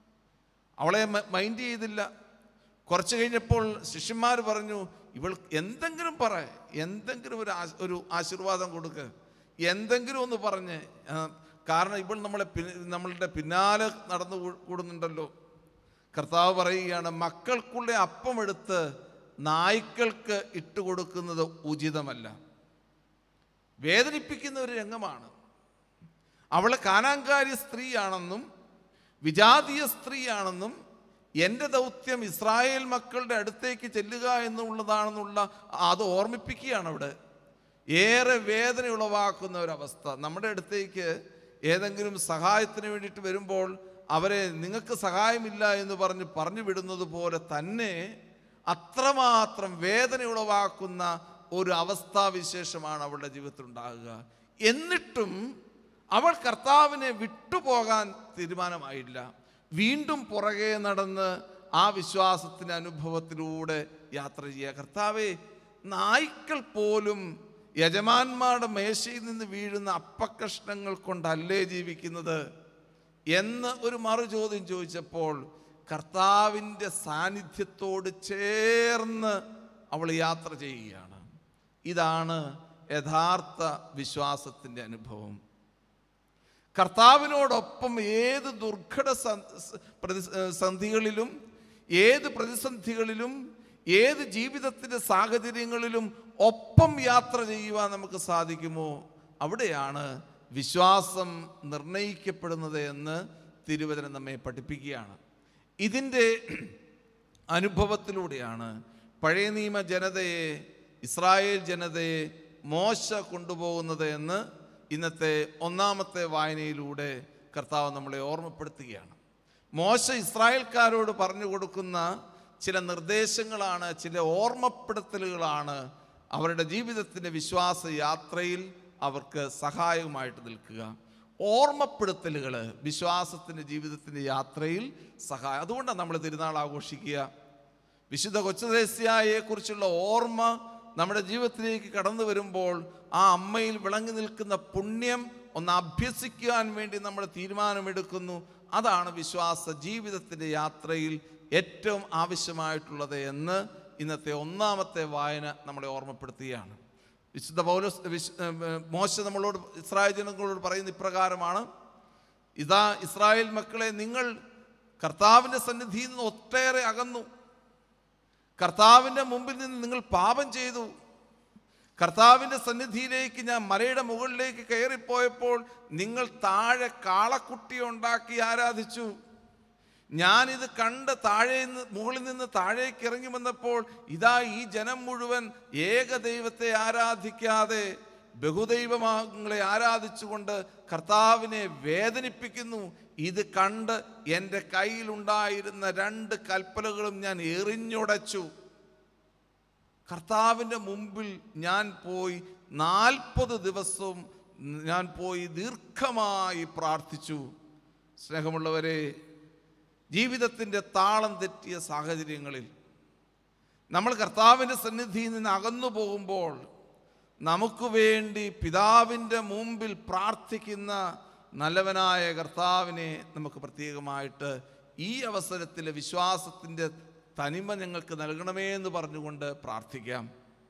അവളെ മ- മൈൻഡ് ചെയ്തില്ല കുറച്ച് കഴിഞ്ഞപ്പോൾ ശിഷ്യന്മാർ പറഞ്ഞു ഇവൾ എന്തെങ്കിലും പറ എന്തെങ്കിലും ഒരു ആശ- ഒരു ആശീർവാദം കൊടുക്ക് എന്തെങ്കിലും ഒന്ന് പറഞ്ഞ് ആ, കാരണം ഇവൾ നമ്മളെ പി- നമ്മളുടെ പിന്നാലെ നടന്നു കൂ- കൂടുന്നുണ്ടല്ലോ കർത്താവ് പറയുകയാണ് മക്കൾക്കുള്ള അപ്പം എടുത്ത് നായ്ക്കൾക്ക് ഇട്ടുകൊടുക്കുന്നത് ഉചിതമല്ല വേദനിപ്പിക്കുന്ന ഒരു രംഗമാണ് അവളെ കാനാങ്കാരി സ്ത്രീയാണെന്നും വിജാതീയ സ്ത്രീയാണെന്നും എൻ്റെ ദൗത്യം ഇസ്രായേൽ മക്കളുടെ അടുത്തേക്ക് ചെല്ലുക എന്നുള്ളതാണെന്നുള്ള അത് ഓർമ്മിപ്പിക്കുകയാണ് അവിടെ ഏറെ വേദന ഉളവാക്കുന്ന ഒരവസ്ഥ നമ്മുടെ അടുത്തേക്ക് ഏതെങ്കിലും സഹായത്തിന് വേണ്ടിയിട്ട് വരുമ്പോൾ അവരെ നിങ്ങൾക്ക് സഹായമില്ല എന്ന് പറഞ്ഞ് പറഞ്ഞു വിടുന്നത് പോലെ തന്നെ അത്രമാത്രം വേദന ഉളവാക്കുന്ന ഒരു അവസ്ഥാവിശേഷമാണ് അവളുടെ ജീവിതത്തിൽ ഉണ്ടാകുക എന്നിട്ടും അവൾ കർത്താവിനെ വിട്ടുപോകാൻ തീരുമാനമായില്ല വീണ്ടും പുറകെ നടന്ന് ആ വിശ്വാസത്തിൻ്റെ അനുഭവത്തിലൂടെ യാത്ര ചെയ്യുക കർത്താവെ നായ്ക്കൾ പോലും യജമാന്മാരുടെ മേശയിൽ നിന്ന് വീഴുന്ന അപ്പക്കഷ്ണങ്ങൾ കൊണ്ടല്ലേ ജീവിക്കുന്നത് എന്ന് ഒരു മറു ചോദ്യം ചോദിച്ചപ്പോൾ കർത്താവിൻ്റെ സാന്നിധ്യത്തോട് ചേർന്ന് അവൾ യാത്ര ചെയ്യുകയാണ് ഇതാണ് യഥാർത്ഥ വിശ്വാസത്തിൻ്റെ അനുഭവം കർത്താവിനോടൊപ്പം ഏത് ദുർഘട സ- സ- പ്രതി- ഏ, സന്ധികളിലും ഏത് പ്രതിസന്ധികളിലും ഏത് ജീവിതത്തിൻ്റെ സാഹചര്യങ്ങളിലും ഒപ്പം യാത്ര ചെയ്യുവാൻ നമുക്ക് സാധിക്കുമോ അവിടെയാണ് വിശ്വാസം നിർണയിക്കപ്പെടുന്നത് എന്ന് തിരുവചനം നമ്മെ പഠിപ്പിക്കുകയാണ് ഇതിൻ്റെ അനുഭവത്തിലൂടെയാണ് പഴയ നിയമ ജനതയെ ഇസ്രായേൽ ജനതയെ മോശ കൊണ്ടുപോകുന്നത് എന്ന് ഇന്നത്തെ ഒന്നാമത്തെ വായനയിലൂടെ കർത്താവ് നമ്മളെ ഓർമ്മപ്പെടുത്തുകയാണ് മോശ ഇസ്രായേൽക്കാരോട് പറഞ്ഞു കൊടുക്കുന്ന ചില നിർദ്ദേശങ്ങളാണ് ചില ഓർമ്മപ്പെടുത്തലുകളാണ് അവരുടെ ജീവിതത്തിൻ്റെ വിശ്വാസ യാത്രയിൽ അവർക്ക് സഹായകമായിട്ട് നിൽക്കുക ഓർമ്മപ്പെടുത്തലുകൾ വിശ്വാസത്തിൻ്റെ ജീവിതത്തിൻ്റെ യാത്രയിൽ സഹായം അതുകൊണ്ടാണ് നമ്മൾ തിരുനാൾ ആഘോഷിക്കുക വിശുദ്ധ കൊച്ചുദേശിയായെക്കുറിച്ചുള്ള ഓർമ്മ നമ്മുടെ ജീവിതത്തിലേക്ക് കടന്നു വരുമ്പോൾ ആ അമ്മയിൽ വിളങ്ങി നിൽക്കുന്ന പുണ്യം ഒന്ന് അഭ്യസിക്കുവാൻ വേണ്ടി നമ്മൾ തീരുമാനമെടുക്കുന്നു അതാണ് വിശ്വാസ ജീവിതത്തിൻ്റെ യാത്രയിൽ ഏറ്റവും ആവശ്യമായിട്ടുള്ളത് എന്ന് ഇന്നത്തെ ഒന്നാമത്തെ വായന നമ്മളെ ഓർമ്മപ്പെടുത്തുകയാണ് വിശുദ്ധ പൗലോസ് വിശ് ഏർ മോശ നമ്മളോട് ഇസ്രായേൽ ജനങ്ങളോട് പറയുന്ന ഇപ്രകാരമാണ് ഇതാ ഇസ്രായേൽ മക്കളെ നിങ്ങൾ കർത്താവിൻ്റെ സന്നിധിയിൽ നിന്ന് ഒട്ടേറെ അകന്നു കർത്താവിൻ്റെ മുമ്പിൽ നിന്ന് നിങ്ങൾ പാപം ചെയ്തു കർത്താവിൻ്റെ സന്നിധിയിലേക്ക് ഞാൻ മലയുടെ മുകളിലേക്ക് കയറിപ്പോയപ്പോൾ നിങ്ങൾ താഴെ കാളക്കുട്ടിയെ ഉണ്ടാക്കി ആരാധിച്ചു ഞാനിത് കണ്ട് താഴെ നിന്ന് മുകളിൽ നിന്ന് താഴേക്ക് ഇറങ്ങി വന്നപ്പോൾ ഇതാ ഈ ജനം മുഴുവൻ ഏകദൈവത്തെ ആരാധിക്കാതെ ബഹുദൈവമാങ്ങളെ ആരാധിച്ചുകൊണ്ട് കർത്താവിനെ വേദനിപ്പിക്കുന്നു ഇത് കണ്ട് എൻ്റെ കയ്യിലുണ്ടായിരുന്ന രണ്ട് കൽപ്പലകളും ഞാൻ എറിഞ്ഞുടച്ചു കർത്താവിൻ്റെ മുമ്പിൽ ഞാൻ പോയി നാൽപ്പത് ദിവസവും ഞാൻ പോയി ദീർഘമായി പ്രാർത്ഥിച്ചു സ്നേഹമുള്ളവരെ ജീവിതത്തിൻ്റെ താളം തെറ്റിയ സാഹചര്യങ്ങളിൽ നമ്മൾ കർത്താവിൻ്റെ സന്നിധിയിൽ നിന്ന് അകന്നു പോകുമ്പോൾ നമുക്ക് വേണ്ടി പിതാവിൻ്റെ മുമ്പിൽ പ്രാർത്ഥിക്കുന്ന നല്ലവനായ കർത്താവിനെ നമുക്ക് പ്രത്യേകമായിട്ട് ഈ അവസരത്തിൽ വിശ്വാസത്തിൻ്റെ തനിമ ഞങ്ങൾക്ക് നൽകണമേ എന്ന് പറഞ്ഞുകൊണ്ട് പ്രാർത്ഥിക്കാം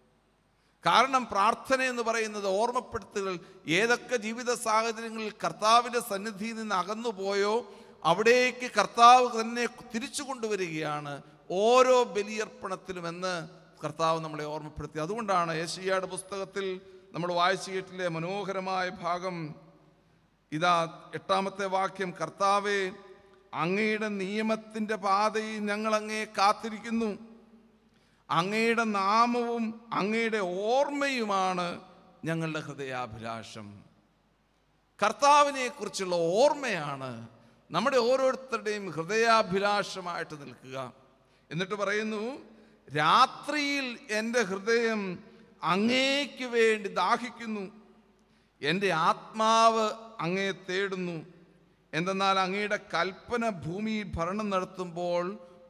കാരണം പ്രാർത്ഥന എന്ന് പറയുന്നത് ഓർമ്മപ്പെടുത്തലുകൾ ഏതൊക്കെ ജീവിത സാഹചര്യങ്ങളിൽ കർത്താവിൻ്റെ സന്നിധിയിൽ നിന്ന് അകന്നു പോയോ അവിടേക്ക് കർത്താവ് തന്നെ തിരിച്ചു കൊണ്ടുവരികയാണ് ഓരോ ബലിയർപ്പണത്തിലുമെന്ന് കർത്താവ് നമ്മളെ ഓർമ്മപ്പെടുത്തി അതുകൊണ്ടാണ് യേശയ്യയുടെ പുസ്തകത്തിൽ നമ്മൾ വായിച്ചു കേട്ടില്ലേ മനോഹരമായ ഭാഗം ഇതാ എട്ടാമത്തെ വാക്യം കർത്താവെ അങ്ങയുടെ നിയമത്തിൻ്റെ പാതയിൽ ഞങ്ങൾ അങ്ങയെ കാത്തിരിക്കുന്നു അങ്ങയുടെ നാമവും അങ്ങയുടെ ഓർമ്മയുമാണ് ഞങ്ങളുടെ ഹൃദയാഭിലാഷം കർത്താവിനെ കുറിച്ചുള്ള ഓർമ്മയാണ് നമ്മുടെ ഓരോരുത്തരുടെയും ഹൃദയാഭിലാഷമായിട്ട് നിൽക്കുക എന്നിട്ട് പറയുന്നു രാത്രിയിൽ എൻ്റെ ഹൃദയം അങ്ങേക്ക് വേണ്ടി ദാഹിക്കുന്നു എൻ്റെ ആത്മാവ് അങ്ങയെ തേടുന്നു എന്തെന്നാൽ അങ്ങയുടെ കൽപ്പന ഭൂമിയിൽ ഭരണം നടത്തുമ്പോൾ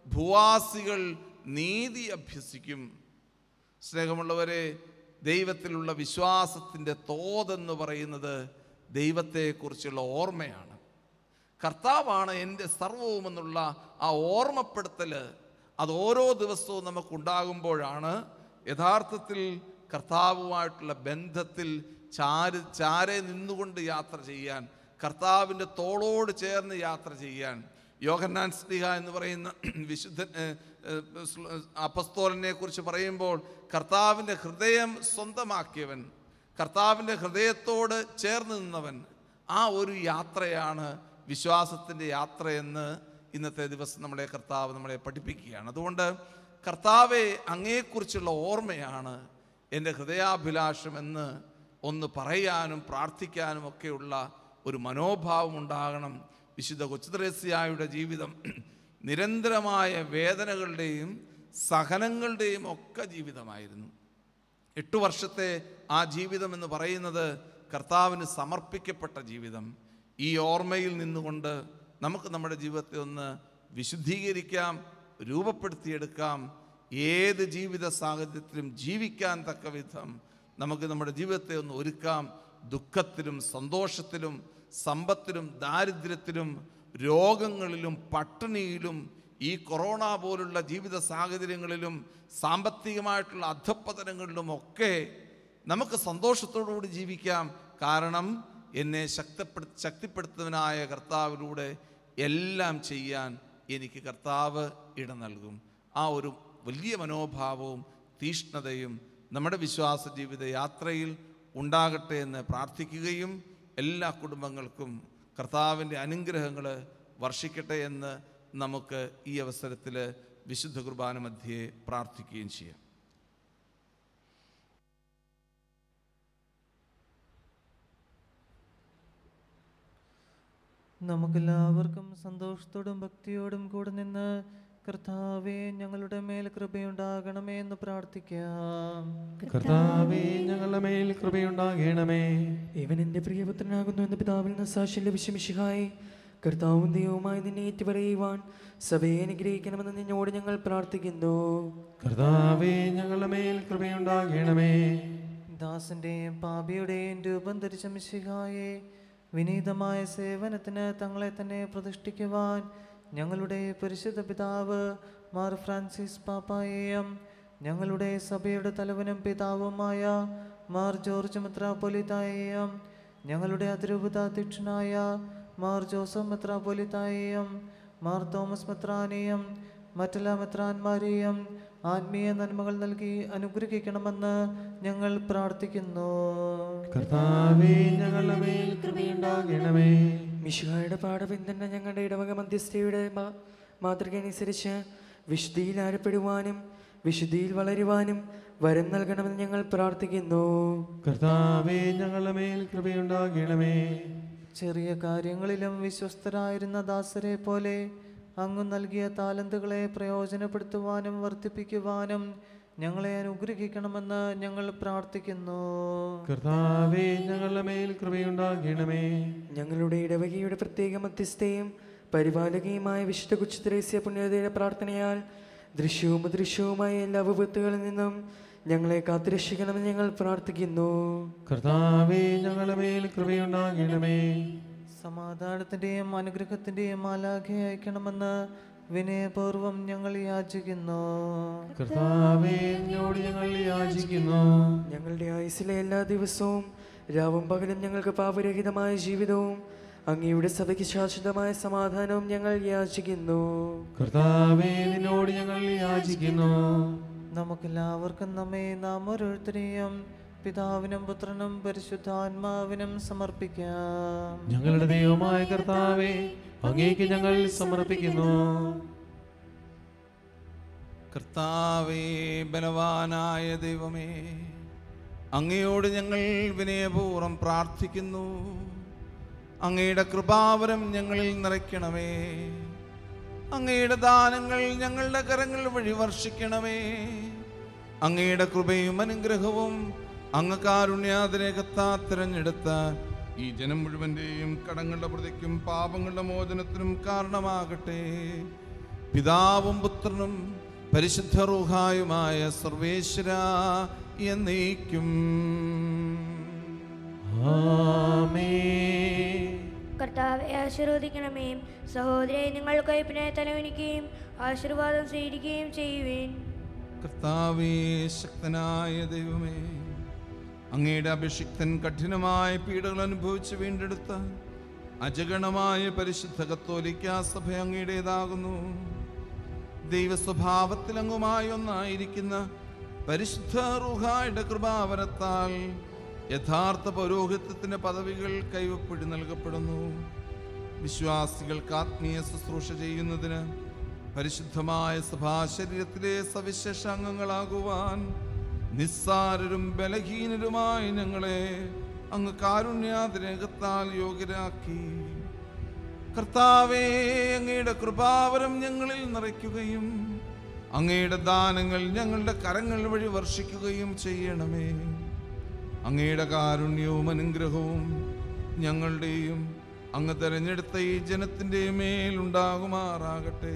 ഭൂവാസികൾ നീതി അഭ്യസിക്കും സ്നേഹമുള്ളവരെ ദൈവത്തിലുള്ള വിശ്വാസത്തിൻ്റെ തോതെന്ന് പറയുന്നത് ദൈവത്തെക്കുറിച്ചുള്ള ഓർമ്മയാണ് കർത്താവാണ് എൻ്റെ സർവവുമെന്നുള്ള ആ ഓർമ്മപ്പെടുത്തൽ അത് ഓരോ ദിവസവും നമുക്കുണ്ടാകുമ്പോഴാണ് യഥാർത്ഥത്തിൽ കർത്താവുമായിട്ടുള്ള ബന്ധത്തിൽ ചാര് ചാരെ നിന്നുകൊണ്ട് യാത്ര ചെയ്യാൻ കർത്താവിൻ്റെ തോളോട് ചേർന്ന് യാത്ര ചെയ്യാൻ യോഹന്നാൻ സ്ലിഹ എന്ന് പറയുന്ന വിശുദ്ധ ഏഹ്, ഏഹ്, സ്ല- അപ്പസ്തോലനെ കുറിച്ച് പറയുമ്പോൾ കർത്താവിൻ്റെ ഹൃദയം സ്വന്തമാക്കിയവൻ കർത്താവിൻ്റെ ഹൃദയത്തോട് ചേർന്ന് നിന്നവൻ ആ ഒരു യാത്രയാണ് വിശ്വാസത്തിൻ്റെ യാത്രയെന്ന് ഇന്നത്തെ ദിവസം നമ്മളെ കർത്താവ് നമ്മളെ പഠിപ്പിക്കുകയാണ് അതുകൊണ്ട് കർത്താവെ അങ്ങയെക്കുറിച്ചുള്ള ഓർമ്മയാണ് എൻ്റെ ഹൃദയാഭിലാഷം എന്ന് ഒന്ന് പറയാനും പ്രാർത്ഥിക്കാനും ഒക്കെയുള്ള ഒരു മനോഭാവം ഉണ്ടാകണം വിശുദ്ധ കൊച്ചുത്രേസ്യായുടെ ജീവിതം നിരന്തരമായ വേദനകളുടെയും സഹനങ്ങളുടെയും ഒക്കെ ജീവിതമായിരുന്നു എട്ടു വർഷത്തെ ആ ജീവിതം എന്ന് പറയുന്നത് കർത്താവിന് സമർപ്പിക്കപ്പെട്ട ജീവിതം ഈ ഓർമ്മയിൽ നിന്നുകൊണ്ട് നമുക്ക് നമ്മുടെ ജീവിതത്തെ ഒന്ന് വിശുദ്ധീകരിക്കാം രൂപപ്പെടുത്തിയെടുക്കാം ഏത് ജീവിത സാഹചര്യത്തിലും ജീവിക്കാൻ തക്ക വിധം നമുക്ക് നമ്മുടെ ജീവിതത്തെ ഒന്ന് ഒരുക്കാം ദുഃഖത്തിലും സന്തോഷത്തിലും സമ്പത്തിലും ദാരിദ്ര്യത്തിലും രോഗങ്ങളിലും പട്ടിണിയിലും ഈ കൊറോണ പോലുള്ള ജീവിത സാഹചര്യങ്ങളിലും സാമ്പത്തികമായിട്ടുള്ള അധപ്പതനങ്ങളിലും ഒക്കെ നമുക്ക് സന്തോഷത്തോടുകൂടി ജീവിക്കാം കാരണം എന്നെ ശക്തപ്പെടു ശക്തിപ്പെടുത്തുന്നവനായ കർത്താവിലൂടെ എല്ലാം ചെയ്യാൻ എനിക്ക് കർത്താവ് ഇട നൽകും ആ ഒരു വലിയ മനോഭാവവും തീഷ്ണതയും നമ്മുടെ വിശ്വാസ ജീവിത യാത്രയിൽ ഉണ്ടാകട്ടെ എന്ന് പ്രാർത്ഥിക്കുകയും എല്ലാ കുടുംബങ്ങൾക്കും കർത്താവിൻ്റെ അനുഗ്രഹങ്ങൾ വർഷിക്കട്ടെ എന്ന് നമുക്ക് ഈ അവസരത്തിൽ വിശുദ്ധ കുർബാന മധ്യേ പ്രാർത്ഥിക്കുകയും ചെയ്യാം നമുക്കെല്ലാവർക്കും സന്തോഷത്തോടും ഭക്തിയോടും കൂടെ നിന്ന് കർത്താവെ ഞങ്ങളുടെ മേൽ കൃപയുണ്ടാകണമേ എന്ന് പ്രാർത്ഥിക്കാം കർത്താവേ ഞങ്ങളുടെ മേൽ കൃപയുണ്ടാകണമേ ഇവൻ എൻ്റെ പ്രിയപുത്രനാകുന്നു എന്ന് പിതാവിൽ നിന്ന് സാക്ഷ്യം ലഭിച്ച മിശിഹായി കർത്താവും ദൈവവുമായി നിന്നെ ഏറ്റുപറയുവാൻ സഭയെ അനുഗ്രഹിക്കണമെന്ന് നിന്നോട് ഞങ്ങൾ പ്രാർത്ഥിക്കുന്നു കർത്താവേ ഞങ്ങളുടെ മേൽ കൃപയുണ്ടാകണമേ ദാസന്റെയും പാപിയുടെയും രൂപം ധരിച്ച മിശിഹായെ വിനീതമായ സേവനത്തിന് തങ്ങളെ തന്നെ പ്രതിഷ്ഠിക്കുവാൻ ഞങ്ങളുടെ പരിശുദ്ധ പിതാവ് മാർ ഫ്രാൻസിസ് പാപ്പായെയും ഞങ്ങളുടെ സഭയുടെ തലവനും പിതാവുമായ മാർ ജോർജ് മെത്രാപ്പൊലിത്തായെയും ഞങ്ങളുടെ അതിരൂപതാധ്യക്ഷനായ മാർ ജോസഫ് മെത്രാപ്പൊലിത്തായെയും മാർ തോമസ് മെത്രാനെയും മറ്റെല്ലാ മെത്രാന്മാരെയും ആത്മീയ നന്മകൾ നൽകി അനുഗ്രഹിക്കണമെന്ന് ഞങ്ങൾ പ്രാർത്ഥിക്കുന്നു കർത്താവേ ഞങ്ങളുടെ മേൽ കൃപയുണ്ടാകണമേ മിശിഹായുടെ പാഠപിന്തുണ ഞങ്ങളുടെ ഇടവക മധ്യസ്ഥയുടെ മാ- മാതൃക അനുസരിച്ച് വിശുദ്ധിയിൽ ആരപ്പെടുവാനും വിശുദ്ധിയിൽ വളരുവാനും വരം നൽകണമെന്ന് ഞങ്ങൾ പ്രാർത്ഥിക്കുന്നു കർത്താവേ ഞങ്ങളുടെ മേൽ കൃപയുണ്ടാകണമേ ചെറിയ കാര്യങ്ങളിലും വിശ്വസ്തരായിരുന്ന ദാസരെ പോലെ അങ്ങ് നൽകിയ താലന്തുകളെ പ്രയോജനപ്പെടുത്തുവാനും വർദ്ധിപ്പിക്കുവാനും ഞങ്ങളെ അനുഗ്രഹിക്കണമെന്ന് ഞങ്ങൾ പ്രാർത്ഥിക്കുന്നു കർത്താവേ ഞങ്ങളുടെ മേൽ കൃപയുണ്ടാകണമേ ഞങ്ങളുടെ ഇടവകയുടെ പ്രത്യേക മധ്യസ്ഥയും പരിപാലകയുമായ വിശുദ്ധ കുച്ചുത്രേസ്യ പുണ്യതയുടെ പ്രാർത്ഥനയാൽ ദൃശ്യവും അദൃശ്യവുമായ എല്ലാ വിപത്തുകളിൽ നിന്നും ഞങ്ങളെ കാത്തുരക്ഷിക്കണമെന്ന് ഞങ്ങൾ പ്രാർത്ഥിക്കുന്നു കർത്താവേ ഞങ്ങളുടെ മേൽ കൃപയുണ്ടാകണമേ സമാധാനത്തിൻ്റെയും അനുഗ്രഹത്തിൻ്റെയും മാലാഖെ അയക്കണമെന്ന് വിനയപൂർവം ഞങ്ങൾ യാചിക്കുന്നു കർത്താവേ എന്നോട് ഞങ്ങൾ യാചിക്കുന്നു ഞങ്ങളുടെ ആയുസ്സിലെ എല്ലാ ദിവസവും രാവും പകലും ഞങ്ങൾക്ക് പാപരഹിതമായ ജീവിതവും അങ്ങയുടെ സഭയ്ക്ക് ശാശ്വതമായ സമാധാനവും ഞങ്ങൾ യാചിക്കുന്നു കർത്താവേ നിന്നോട് ഞങ്ങൾ യാചിക്കുന്നു നമുക്കെല്ലാവർക്കും നമ്മെ നാം ഓരോരുത്തരെയും പിതാവിനും പുത്രനും പരിശുദ്ധാത്മാവിനും സമർപ്പിക്കാം ഞങ്ങളുടെ ദൈവമായ കർത്താവേ അങ്ങേക്ക് ഞങ്ങൾ സമർപ്പിക്കുന്നു കർത്താവേ ബലവാനായ ദൈവമേ അങ്ങയോട് ഞങ്ങൾ വിനയപൂർവ്വം പ്രാർത്ഥിക്കുന്നു അങ്ങയുടെ കൃപാവരം ഞങ്ങളിൽ നിറയ്ക്കണമേ അങ്ങയുടെ ദാനങ്ങൾ ഞങ്ങളുടെ കരങ്ങൾ വഴി വർഷിക്കണമേ അങ്ങയുടെ കൃപയും അനുഗ്രഹവും അങ്ങ് കാരുണ്യാതിരേകത്താ തിരഞ്ഞെടുത്ത ഈ ജനം മുഴുവൻ്റെയും കടങ്ങളുടെ പ്രതിക്കും പാപങ്ങളുടെ മോചനത്തിനും കാരണമാകട്ടെ പിതാവും പുത്രനും പരിശുദ്ധ റൂഹായുമായ സർവേശ്വര എന്നേക്കും ആമേൻ കർത്താവെ ആശീർവദിക്കണമേ സഹോദരെ നിങ്ങൾ കൈപ്പിനെ തലവനിക്കുകയും ആശീർവാദം സ്വീകരിക്കുകയും ചെയ്യുവേൻ കർത്താവേ ശക്തനായ ദൈവമേ അങ്ങയുടെ അഭിഷിക്തൻ കഠിനമായ പീഡകൾ അനുഭവിച്ച് വീണ്ടെടുത്ത അജഗണമായ പരിശുദ്ധ കത്തോലിക്ക സഭ അങ്ങയുടേതാകുന്നു ദൈവസ്വഭാവത്തിൽ അങ്ങുമായി ഒന്നായിരിക്കുന്ന പരിശുദ്ധ റുഹായുടെ കൃപാവരത്താൽ യഥാർത്ഥ പൗരോഹിത്യത്തിന്റെ പദവികൾ കൈവപ്പിടി നൽകപ്പെടുന്നു വിശ്വാസികൾക്ക് ആത്മീയ ശുശ്രൂഷ ചെയ്യുന്നതിന് പരിശുദ്ധമായ സഭാശരീരത്തിലെ സവിശേഷ അംഗങ്ങളാകുവാൻ നിസ്സാരരും ബലഹീനരുമായി ഞങ്ങളെ അങ്ങ് കാരുണ്യാതിരകത്താൽ യോഗ്യരാക്കി കർത്താവേ അങ്ങയുടെ കൃപാവരം ഞങ്ങളിൽ നിറയ്ക്കുകയും അങ്ങയുടെ ദാനങ്ങൾ ഞങ്ങളുടെ കരങ്ങൾ വഴി വർഷിക്കുകയും ചെയ്യണമേ അങ്ങയുടെ കാരുണ്യവും അനുഗ്രഹവും ഞങ്ങളുടെയും അങ്ങ് തെരഞ്ഞെടുത്ത ഈ ജനത്തിൻ്റെ മേലുണ്ടാകുമാറാകട്ടെ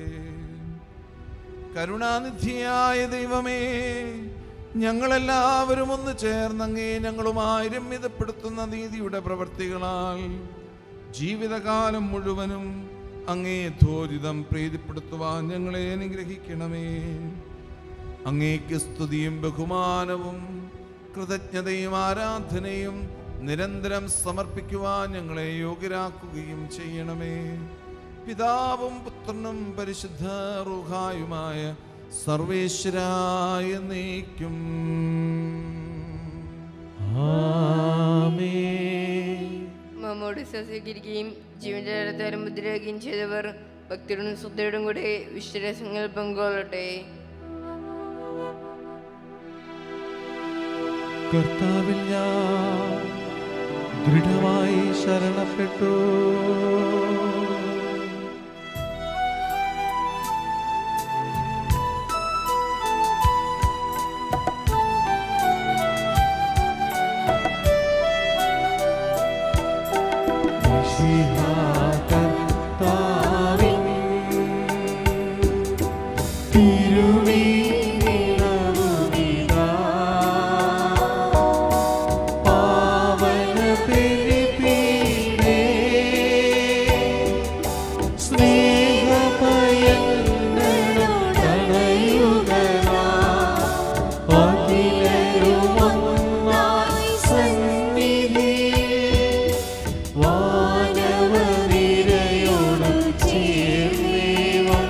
കരുണാനിധിയായ ദൈവമേ ഞങ്ങളെല്ലാവരും ഒന്ന് ചേർന്നങ്ങേ ഞങ്ങളുമായി രമ്യതപ്പെടുത്തുന്ന നീതിയുടെ പ്രവർത്തികളാൽ ജീവിതകാലം മുഴുവനും അങ്ങേ ധോരിതം പ്രീതിപ്പെടുത്തുവാൻ ഞങ്ങളെ അനുഗ്രഹിക്കണമേ അങ്ങേക്ക് സ്തുതിയും ബഹുമാനവും കൃതജ്ഞതയും ആരാധനയും നിരന്തരം സമർപ്പിക്കുവാൻ ഞങ്ങളെ യോഗ്യരാക്കുകയും ചെയ്യണമേ പിതാവും പുത്രനും പരിശുദ്ധ റുഹായുമായ സർവേശ്വരായ നീക്കും ആമേൻ നമ്മോട് സ്വീകരിക്കുകയും ജീവന്റെ ജലത്താലും മുദ്രയാക്കുകയും ചെയ്തവർ ഭക്തിയോടും ശ്രദ്ധയോടും കൂടെ വിശ്വരസങ്ങൾ പങ്കുകൊള്ളട്ടെ കർത്താവിൽ ഞാൻ ദൃഢമായി ശരണപ്പെട്ടു കർത്താവിൻ തിരുവീരവുമിതാ പാവന ബലിപീഠേ സ്നേഹപയന്നണയുകനാ അഖിലരുമൊന്നായി സന്നിധിയിൽ വാനവനിരയോട് ചേർന്നേവം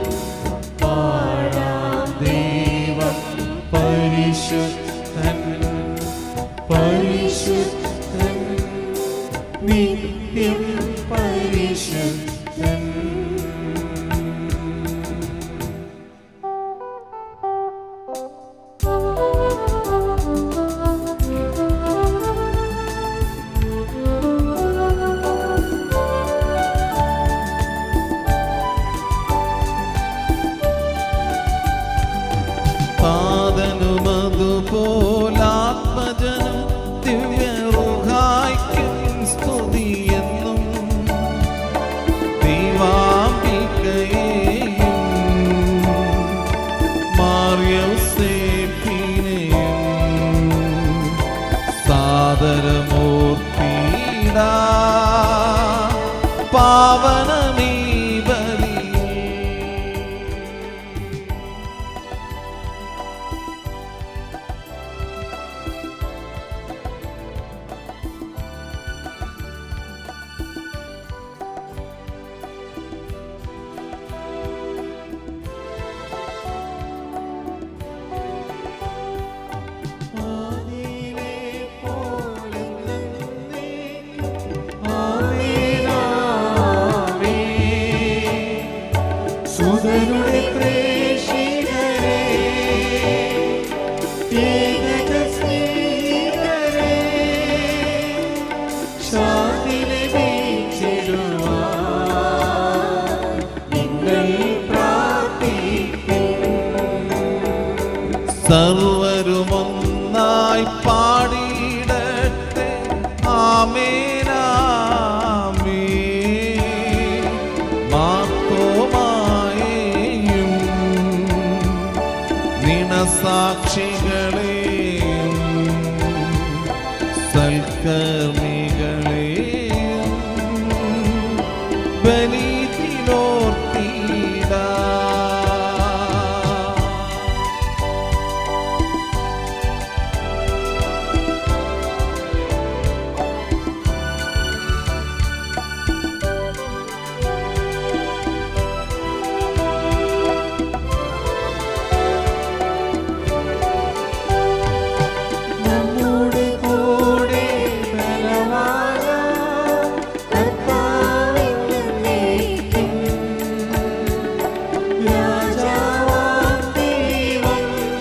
പാടാം ദൈവം പരിശുദ്ധൻ പരിശുദ്ധൻ നിത്യം പരിശുദ്ധൻ പാദനുമതുപോലാത്മജനം ദിവ്യറുഹായ്ക്കും സ്തുതിയെന്നും ദൈവാംബികയെയും മാർയോസേപ്പിനെയും സാദരമൂർത്തിടാ പാവനമീ ബലിയിൽ ആമേൻ ആമേൻ സർവരുമൊന്നായി പാടിയിടട്ടെ ആമേനാമേ മാത്തോമായേയും നിണസാക്ഷികളെയും സൽക്കർമ്മികളെയും ബലിതിനോർത്തിടാ നമ്മുടെ കൂടെ ബലവാനാം കർത്താവെന്നേക്കും. രാജാവാം ദൈവം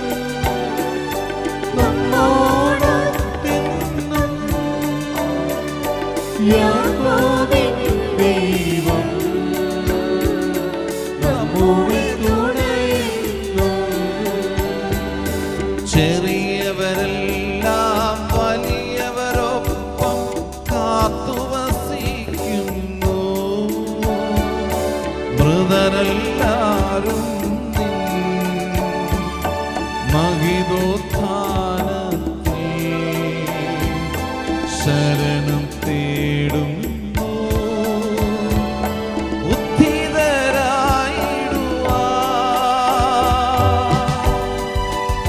നമ്മോടൊത്തെന്നും. യാക്കോബിൻ ദൈവം നമ്മുടെ തുണയെന്നും. ചെറിയവരെല്ലാം വലിയവരൊപ്പം കാത്തുവസിക്കുന്നു മൃതരെല്ലാരും നിൻ മഹിതോത്ഥാനത്തിൽ ശരണം തേടുന്നു ഉദ്ധിതരായിടുവാ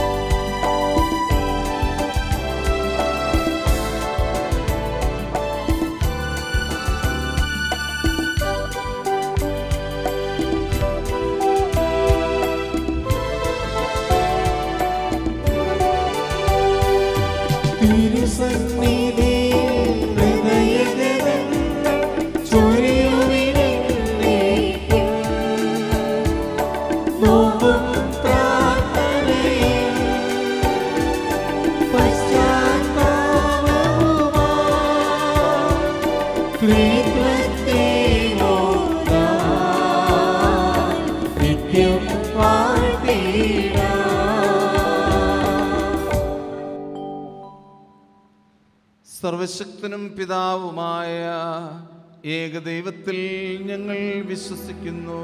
തിരുസന്നിധിയിൽ ഹൃദയഗതങ്ങൾ ചൊരിയുവിനെന്നേക്കും. നോമ്പും പ്രാർത്ഥനയും പശ്ചാത്താപവുമായി ത്രിത്വത്തെ ഓർത്താൽ നിത്യം വാഴ്ത്തിടാം സർവശക്തനും പിതാവുമായ ഏകദൈവത്തിൽ ഞങ്ങൾ വിശ്വസിക്കുന്നു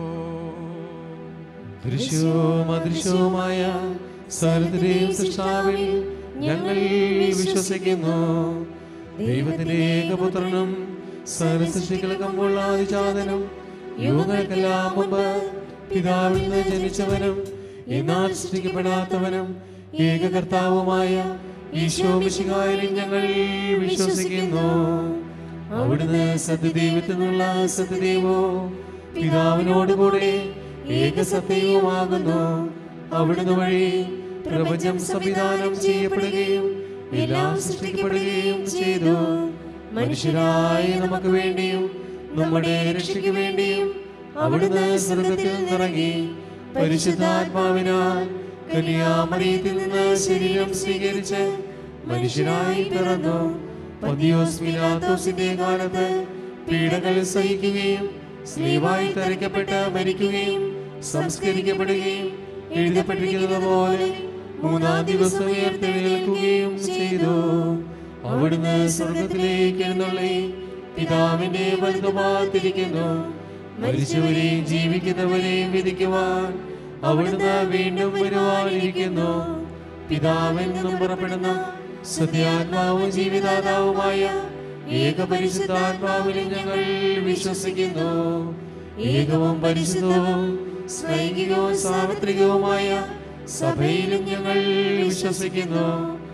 ദൃശ്യവും അദൃശ്യവുമായ സകലത്തിന്റെയും സൃഷ്ടാവിൽ ഞങ്ങൾ വിശ്വസിക്കുന്നു ദൈവത്തിന്റെ ഏകപുത്രനും സകല സൃഷ്ടികൾക്കുമുള്ള അതിജാതനും യുഗങ്ങൾക്കെല്ലാം മുമ്പ് പിതാവിൽ നിന്ന് ജനിച്ചവനും എന്നാൽ സൃഷ്ടിക്കപ്പെടാത്തവനും ഏകകർത്താവുമായ ഈശോ മിശിഹായിൽ ഞങ്ങൾ വിശ്വസിക്കുന്നു അവിടുന്ന് സത്യദൈവത്തിൽ നിന്നുള്ള സത്യദൈവോ പിതാവിനോടുകൂടെ ഏകസത്യവുമാകുന്നു അവിടുന്ന് വഴി പ്രപഞ്ചം സംവിധാനം ചെയ്യപ്പെടുകയും എല്ലാം സൃഷ്ടിക്കപ്പെടുകയും ചെയ്തു മനുഷ്യരായി നമുക്ക് വേണ്ടിയും നമ്മുടെ രക്ഷയ്ക്ക് വേണ്ടിയും അവിടുന്ന് സ്വർഗത്തിൽ നിന്നിറങ്ങി പരിശുദ്ധാത്മാവിനാൽ കന്യാമറിയത്തിൽ നിന്ന് ശരീരം സ്വീകരിച്ച് മനുഷ്യനായി പിറന്നു പതിയോസ് പിലാത്തോസിന്റെ കാലത്ത് പീഡകൾ സഹിക്കുകയും സ്ലീവായി തരയ്ക്കപ്പെട്ട് മരിക്കുകയും സംസ്കരിക്കപ്പെടുകയും എഴുതപ്പെട്ടിരിക്കുന്നത് പോലെ മൂന്നാം ദിവസം ഉയർത്തെഴുന്നേൽക്കുകയും ചെയ്തു അവിടുന്ന് സ്വർഗത്തിലേക്ക് എഴുന്നള്ളി പിതാവിന്റെ വലുതുമാത്തിരിക്കുന്നു മരിച്ചവരെയും ജീവിക്കുന്നവരെയും വിധിക്കുവാൻ അവിടുന്ന് വീണ്ടും വരുവാനിരിക്കുന്നു പിതാവിൽ നിന്നും പുറപ്പെടുന്ന സത്യാത്മാവും ജീവിതാതാവുമായ ഏകപരിശുദ്ധാത്മാവിലും ഞങ്ങൾ വിശ്വസിക്കുന്നു ഏകവും പരിശുദ്ധവും സ്നൈകികവും സാർവത്രികവുമായ സഭയിലും ഞങ്ങൾ വിശ്വസിക്കുന്നു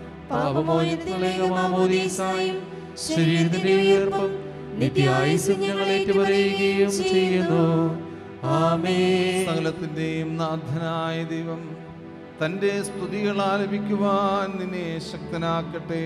പാപമോചനത്തിലേകമാമോദീസായും ശരീരത്തിന്റെ ഉയർപ്പും നിത്യായുസും ഞങ്ങൾ ഏറ്റുപറയുകയും ചെയ്യുന്നു ആമേ സകലത്തിന്റെയും നാഥനായ ദൈവം തന്റെ സ്തുതികൾ ആലപിക്കുവാൻ നിന്നെ ശക്തനാക്കട്ടെ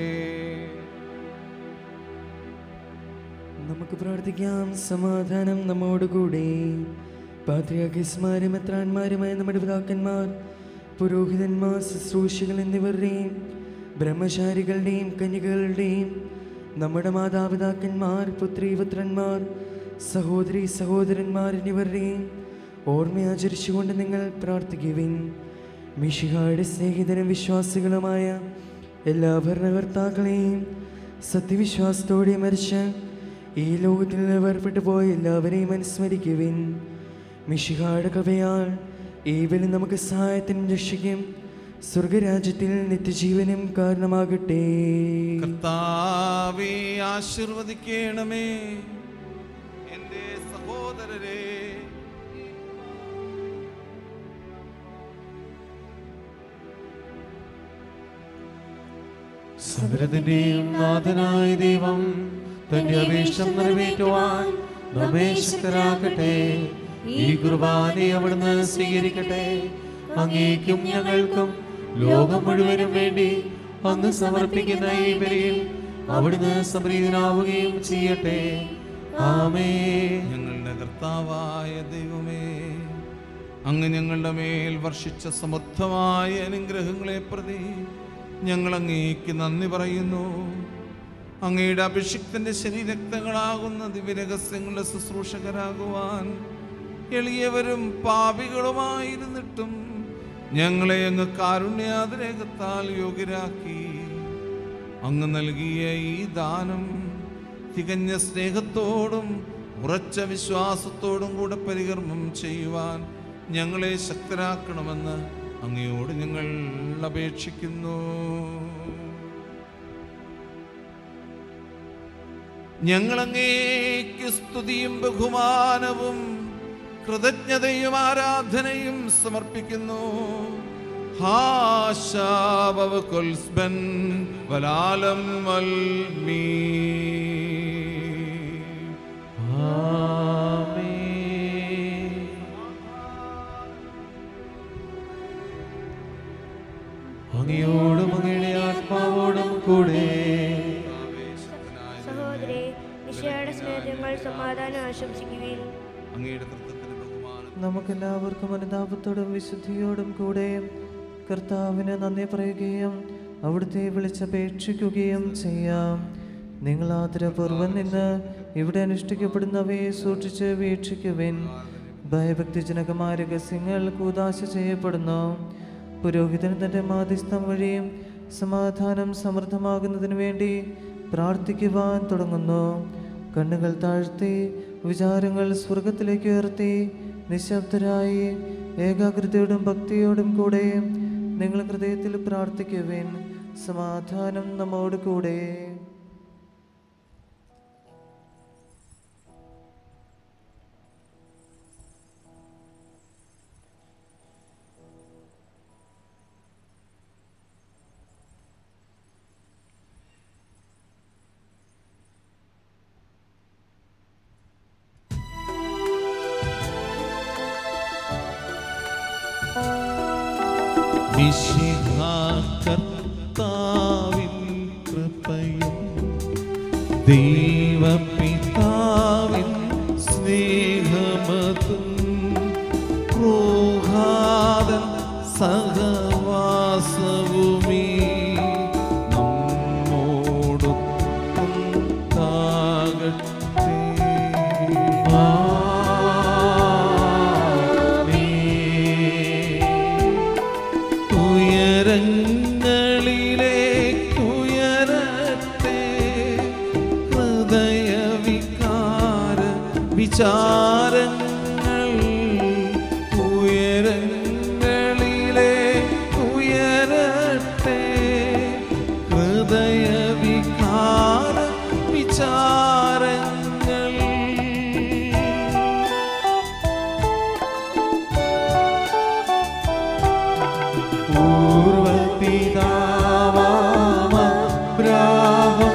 നമുക്ക് പ്രാർത്ഥിക്കാം സമാധാനം നമ്മോടുകൂടെ പാത്രിയാക്കിസ്മാരും എത്രാന്മാരുമായ നമ്മുടെ പിതാക്കന്മാർ പുരോഹിതന്മാർ ശുശ്രൂഷികൾ എന്നിവരുടെയും ബ്രഹ്മചാരികളുടെയും കന്യകളുടെയും നമ്മുടെ മാതാപിതാക്കന്മാർ പുത്രീപുത്രന്മാർ സഹോദരി സഹോദരന്മാർ എന്നിവരുടെയും ഓർമ്മ ആചരിച്ചുകൊണ്ട് നിങ്ങൾ പ്രാർത്ഥിക്കുവിൻ മിഷിഹായുടെ സ്നേഹിതരും വിശ്വാസികളുമായ എല്ലാ ഭരണകർത്താക്കളെയും സത്യവിശ്വാസത്തോടെ മരിച്ച് ഈ ലോകത്തിൽ നിന്ന് വേർപെട്ടു പോയ എല്ലാവരെയും അനുസ്മരിക്കുവിൻ മിഷിഹായുടെ കൃപയാൽ ഏവരും നമുക്ക് സഹായത്തിനും രക്ഷിക്കും സ്വർഗരാജ്യത്തിൽ നിത്യജീവനും കാരണമാകട്ടെ കർത്താവെ ആശീർവദിക്കണമേ എൻ്റെ സഹോദരരെ സകലത്തിന്റെയും നാഥനായ ദൈവം തന്റെ അപേക്ഷം നിറവേറ്റുവാൻ നമ്മെ ശക്തരാക്കട്ടെ ഈ കുർബാനയെ അവിടുന്ന് സ്വീകരിക്കട്ടെ അങ്ങേക്കും ഞങ്ങൾക്കും ലോകം മുഴുവനും വേണ്ടി അങ്ങ് സമർപ്പിക്കുന്ന ഈ ബലിയിൽ അവിടുന്ന് സംപ്രീതനാവുകയും ചെയ്യട്ടെ ആമേ ഞങ്ങളുടെ കർത്താവായ ദൈവമേ അങ്ങ് ഞങ്ങളുടെ മേൽ വർഷിച്ച സമൃദ്ധമായ അനുഗ്രഹങ്ങളെ പ്രതി ഞങ്ങൾ അങ്ങേക്ക് നന്ദി പറയുന്നു അങ്ങയുടെ അഭിഷിക്തന്റെ ശരീരക്തങ്ങളാകുന്ന ദിവ്യരഹസ്യങ്ങളുടെ ശുശ്രൂഷകരാകുവാൻ എളിയവരും പാപികളുമായിരുന്നിട്ടും ഞങ്ങളെ അങ്ങ് കാരുണ്യാതിരേകത്താൽ യോഗ്യരാക്കി അങ്ങ് നൽകിയ ഈ ദാനം തികഞ്ഞ സ്നേഹത്തോടും ഉറച്ച വിശ്വാസത്തോടും കൂടെ പരികർമ്മം ചെയ്യുവാൻ ഞങ്ങളെ ശക്തരാക്കണമെന്ന് അങ്ങയോട് ഞങ്ങൾ അപേക്ഷിക്കുന്നു ഞങ്ങളങ്ങേക്ക് സ്തുതിയും ബഹുമാനവും കൃതജ്ഞതയും ആരാധനയും സമർപ്പിക്കുന്നു ഹാശാവകുൽസ്ബൻ വലാലം വൽമീ അങ്ങയോടും അങ്ങയുടെ ആത്മാവോടും കൂടെ സഹോദരി നിശയുടെ സ്നേഹങ്ങൾ സമാധാനം ആശംസിക്കുവിൻ അങ്ങയുടെ തൃത്വത്തിന് ബഹുമാനം നമുക്കെല്ലാവർക്കും അനുതാപത്തോടും വിശുദ്ധിയോടും കൂടെ കർത്താവിന് നന്ദി പറയുകയും അവിടുത്തെ വിളിച്ചപേക്ഷിക്കുകയും ചെയ്യാം നിങ്ങൾ ആദരപൂർവ്വം നിന്ന് ഇവിടെ അനുഷ്ഠിക്കപ്പെടുന്നവയെ സൂക്ഷിച്ച് വീക്ഷിക്കുവിൻ ഭയഭക്തിജനകമായ രഹസ്യങ്ങൾ കൂതാശ ചെയ്യപ്പെടുന്നു പുരോഹിതൻ തൻ്റെ മാധ്യസ്ഥം വഴിയും സമാധാനം സമൃദ്ധമാകുന്നതിന് വേണ്ടി പ്രാർത്ഥിക്കുവാൻ തുടങ്ങുന്നു കണ്ണുകൾ താഴ്ത്തി വിചാരങ്ങൾ സ്വർഗത്തിലേക്ക് ഉയർത്തി നിശബ്ദരായി ഏകാഗ്രതയോടും ഭക്തിയോടും കൂടെ നിങ്ങൾ ഹൃദയത്തിൽ പ്രാർത്ഥിക്കുവിൻ സമാധാനം നമ്മോട് കൂടെ കർത്താവിൻ കൃപയും ദൈവപിതാവിൻ സ്നേഹമതും ക്രൂഹാദൻ സഹവാസവുമീ നമ്മോടൊപ്പം താകട്ടെ ഉയരങ്ങളിലേക്കുയരട്ടെ ഹൃദയവികാര വിചാരങ്ങൾ ഉയരങ്ങളിലേക്കുയരട്ടെ ഹൃദയവികാര വിചാരങ്ങൾ പൂർവപിതാവാമബ്രാഹം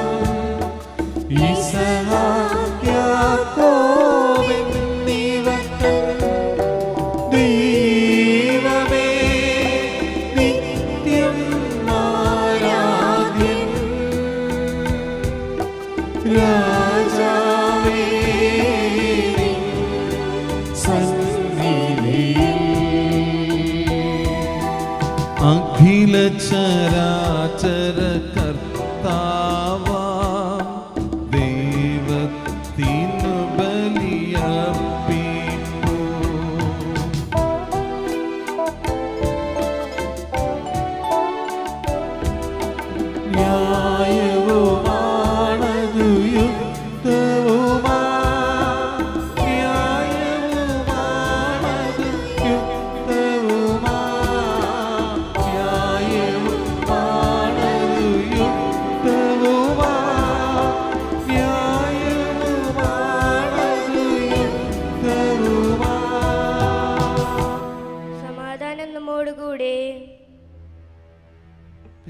ഈസഹാക്യാക്കോബെന്നിവക്കൽ ദൈവമേ നിത്യം ആരാധ്യൻ രാജാവേ നിൻ അഖില ചരാചര കർത്താവ ദൈവത്തിനു ബലിയർപ്പിപ്പൂ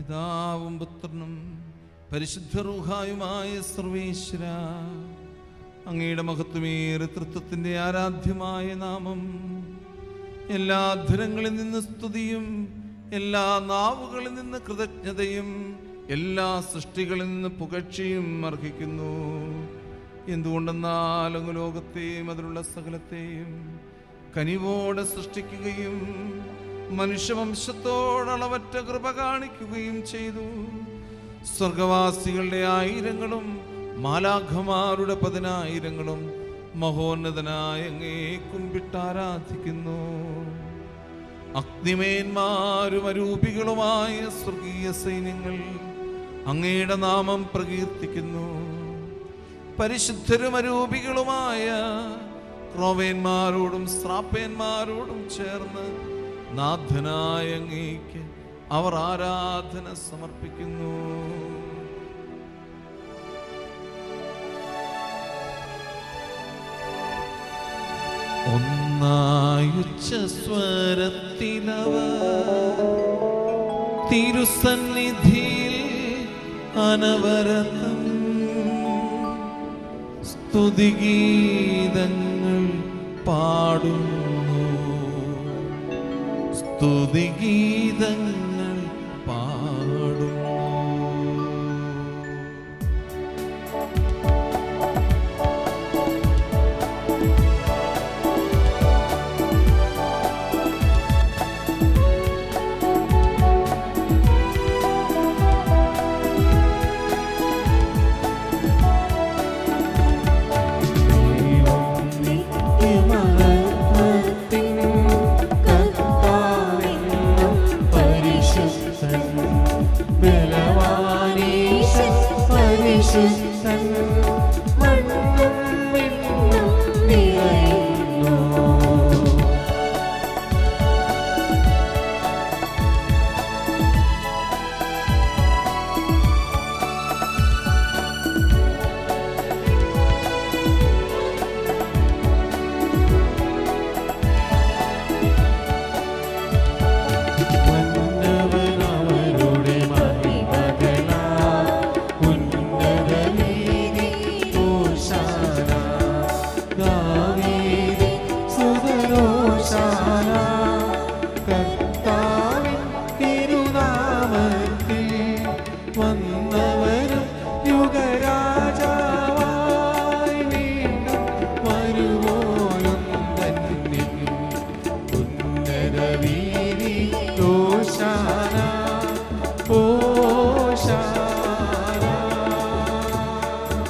പിതാവും പുത്രനും പരിശുദ്ധ റൂഹായുമായ സർവേശ്വര അങ്ങയുടെ മഹത്വമേറെ തൃത്വത്തിൻ്റെ ആരാധ്യമായ നാമം എല്ലാ അധരങ്ങളിൽ നിന്ന് സ്തുതിയും എല്ലാ നാവുകളിൽ നിന്ന് കൃതജ്ഞതയും എല്ലാ സൃഷ്ടികളിൽ നിന്ന് പുകഴ്ചയും അർഹിക്കുന്നു എന്തുകൊണ്ടെന്നാൽ അങ്ങ് ലോകത്തെയും അതിലുള്ള സകലത്തെയും കനിവോടെ സൃഷ്ടിക്കുകയും മനുഷ്യവംശത്തോടളവറ്റ കൃപ കാണിക്കുകയും ചെയ്തു സ്വർഗവാസികളുടെ ആയിരങ്ങളും മാലാഖമാരുടെ പതിനായിരങ്ങളും മഹോന്നതനായ അങ്ങേ കുമ്പിട്ടാരാധിക്കുന്നു അഗ്നിമേന്മാരും അരൂപികളുമായ സ്വർഗീയ സൈന്യങ്ങൾ അങ്ങയുടെ നാമം പ്രകീർത്തിക്കുന്നു പരിശുദ്ധരും അരൂപികളുമായ ക്രോവേന്മാരോടും സ്രാപ്പേന്മാരോടും ചേർന്ന് നാഥനായ അങ്ങേക്ക് അവർ ആരാധന സമർപ്പിക്കുന്നു ഒന്നായുച്ച സ്വരത്തിലവ തിരുസന്നിധിയിൽ അനവരതം സ്തുതിഗീതങ്ങൾ പാടുന്നു സ്തുതിഗീതങ്ങൾ പാടുന്നു വന്നവരും യുഗരാജാവായി വീണ്ടും വരുവോലും തന്നെ ഉന്നതവീതി ഓശാന ഓശാന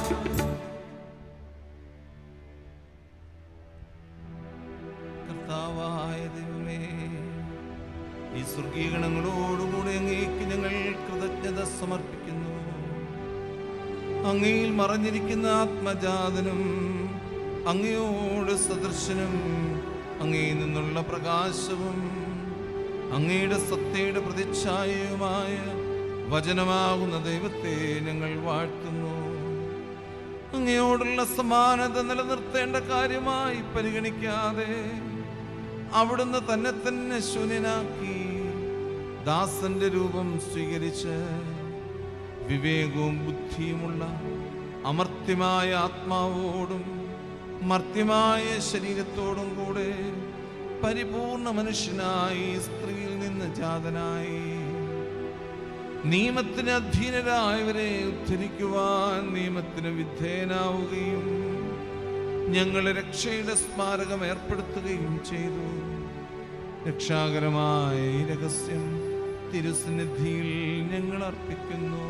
കർത്താവായ ദൈവമേ ഈ സ്വർഗീയഗണങ്ങളോടുകൂടെ അങ്ങേക്ക് ഞങ്ങൾ കൃതജ്ഞത സമർപ്പിക്കുന്നു അങ്ങയിൽ മറഞ്ഞിരിക്കുന്ന ആത്മജാതനും അങ്ങയോട് സദൃശനും അങ്ങയിൽ നിന്നുള്ള പ്രകാശവും അങ്ങയുടെ സത്തയുടെ പ്രതിച്ഛായയുമായ വചനമാകുന്ന ദൈവത്തെ ഞങ്ങൾ വാഴ്ത്തുന്നു അങ്ങയോടുള്ള സമാനത നിലനിർത്തേണ്ട കാര്യമായി പരിഗണിക്കാതെ അവിടുന്ന് തന്നെ തന്നെ ശൂന്യനാക്കി ദാസന്റെ രൂപം സ്വീകരിച്ച് വിവേകവും ബുദ്ധിയുമുള്ള അമർത്യമായ ആത്മാവോടും മർത്യമായ ശരീരത്തോടും കൂടെ പരിപൂർണ മനുഷ്യനായി സ്ത്രീയിൽ നിന്ന് ജാതനായി നിയമത്തിന് അധീനരായവരെ ഉദ്ധരിക്കുവാൻ നിയമത്തിന് വിധേയനാവുകയും ഞങ്ങളെ രക്ഷയുടെ സ്മാരകം ഏർപ്പെടുത്തുകയും ചെയ്തു രക്ഷാകരമായ ഈ രഹസ്യം തിരുസന്നിധിയിൽ ഞങ്ങൾ അർപ്പിക്കുന്നു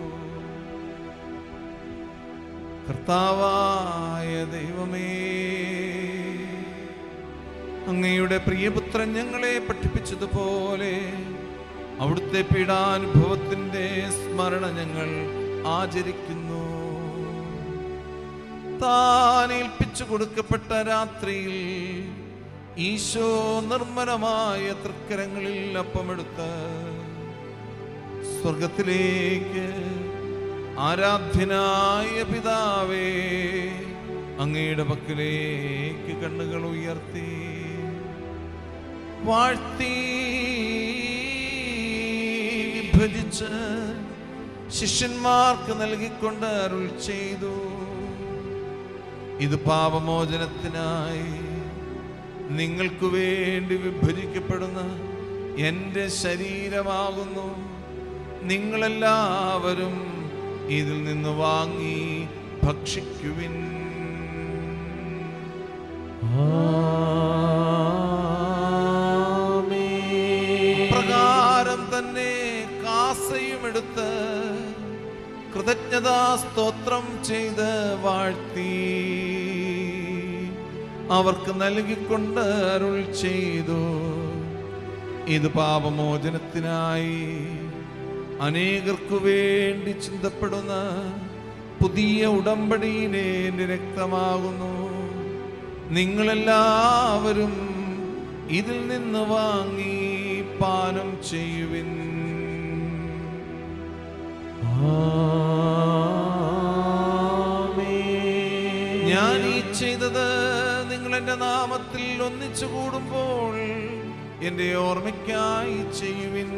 കർത്താവായ ദൈവമേ അങ്ങയുടെ പ്രിയപുത്രൻ ഞങ്ങളെ പഠിപ്പിച്ചതുപോലെ അവിടുത്തെ പീഡാനുഭവത്തിന്റെ സ്മരണ ഞങ്ങൾ ആചരിക്കുന്നു താൻ ഏൽപ്പിച്ചു കൊടുക്കപ്പെട്ട രാത്രിയിൽ ഈശോ നിർമ്മലമായ തൃക്കരങ്ങളിൽ അപ്പമെടുത്ത് സ്വർഗത്തിലേക്ക് ആരാധ്യനായ പിതാവേ അങ്ങയുടെ പക്കലേക്ക് കണ്ണുകൾ ഉയർത്തി വാഴ്ത്തി വിഭജിച്ച് ശിഷ്യന്മാർക്ക് നൽകിക്കൊണ്ട് അരുൾ ചെയ്തു ഇത് പാപമോചനത്തിനായി നിങ്ങൾക്കു വേണ്ടി വിഭജിക്കപ്പെടുന്ന എൻ്റെ ശരീരമാകുന്നു നിങ്ങളെല്ലാവരും ഇതിൽ നിന്ന് വാങ്ങി ഭക്ഷിക്കുവിൻ പ്രകാരം തന്നെ കാസയും എടുത്ത് കൃതജ്ഞതാ സ്തോത്രം ചെയ്ത് വാഴ്ത്തി അവർക്ക് നൽകിക്കൊണ്ട് അരുൾ ചെയ്തു ഇത് പാപമോചനത്തിനായി അനേകർക്കു വേണ്ടി ചിന്തപ്പെടുന്ന പുതിയ ഉടമ്പടിയിലെ എൻ്റെ രക്തമാകുന്നു നിങ്ങളെല്ലാവരും ഇതിൽ നിന്ന് വാങ്ങി പാനം ചെയ്യുവിൻ ഞാൻ ഈ ചെയ്തത് നിങ്ങൾ എൻ്റെ നാമത്തിൽ ഒന്നിച്ചു കൂടുമ്പോൾ എൻ്റെ ഓർമ്മയ്ക്കായി ചെയ്യുവിൻ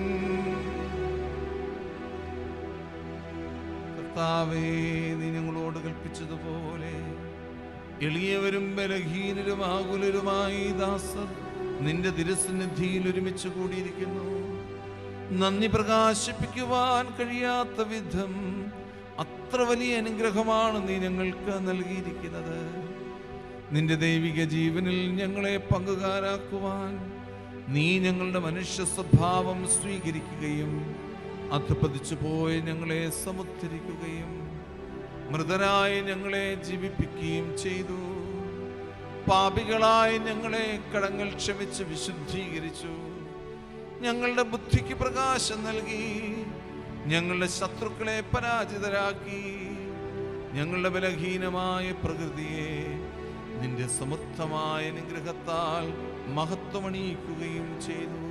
കർത്താവേ നീ ഞങ്ങളോട് കൽപ്പിച്ചതുപോലെ എളിയവരും ബലഹീനരും ആകുലരുമായി ദാസർ നിന്റെ തിരുസന്നിധിയിൽ ഒരുമിച്ച് കൂടിയിരിക്കുന്നു നന്ദി പ്രകാശിപ്പിക്കുവാൻ കഴിയാത്ത വിധം അത്ര വലിയ അനുഗ്രഹമാണ് നീ ഞങ്ങൾക്ക് നൽകിയിരിക്കുന്നത് നിന്റെ ദൈവിക ജീവനിൽ ഞങ്ങളെ പങ്കുകാരാക്കുവാൻ നീ ഞങ്ങളുടെ മനുഷ്യ സ്വഭാവം സ്വീകരിക്കുകയും അധപ്പതിച്ചു പോയി ഞങ്ങളെ സമുദ്ധരിക്കുകയും മൃതരായി ഞങ്ങളെ ജീവിപ്പിക്കുകയും ചെയ്തു പാപികളായി ഞങ്ങളെ കടങ്ങൾ ക്ഷമിച്ച് വിശുദ്ധീകരിച്ചു ഞങ്ങളുടെ ബുദ്ധിക്ക് പ്രകാശം നൽകി ഞങ്ങളുടെ ശത്രുക്കളെ പരാജിതരാക്കി ഞങ്ങളുടെ ബലഹീനമായ പ്രകൃതിയെ നിന്റെ സമൃദ്ധമായ അനുഗ്രഹത്താൽ മഹത്വമണിയിക്കുകയും ചെയ്തു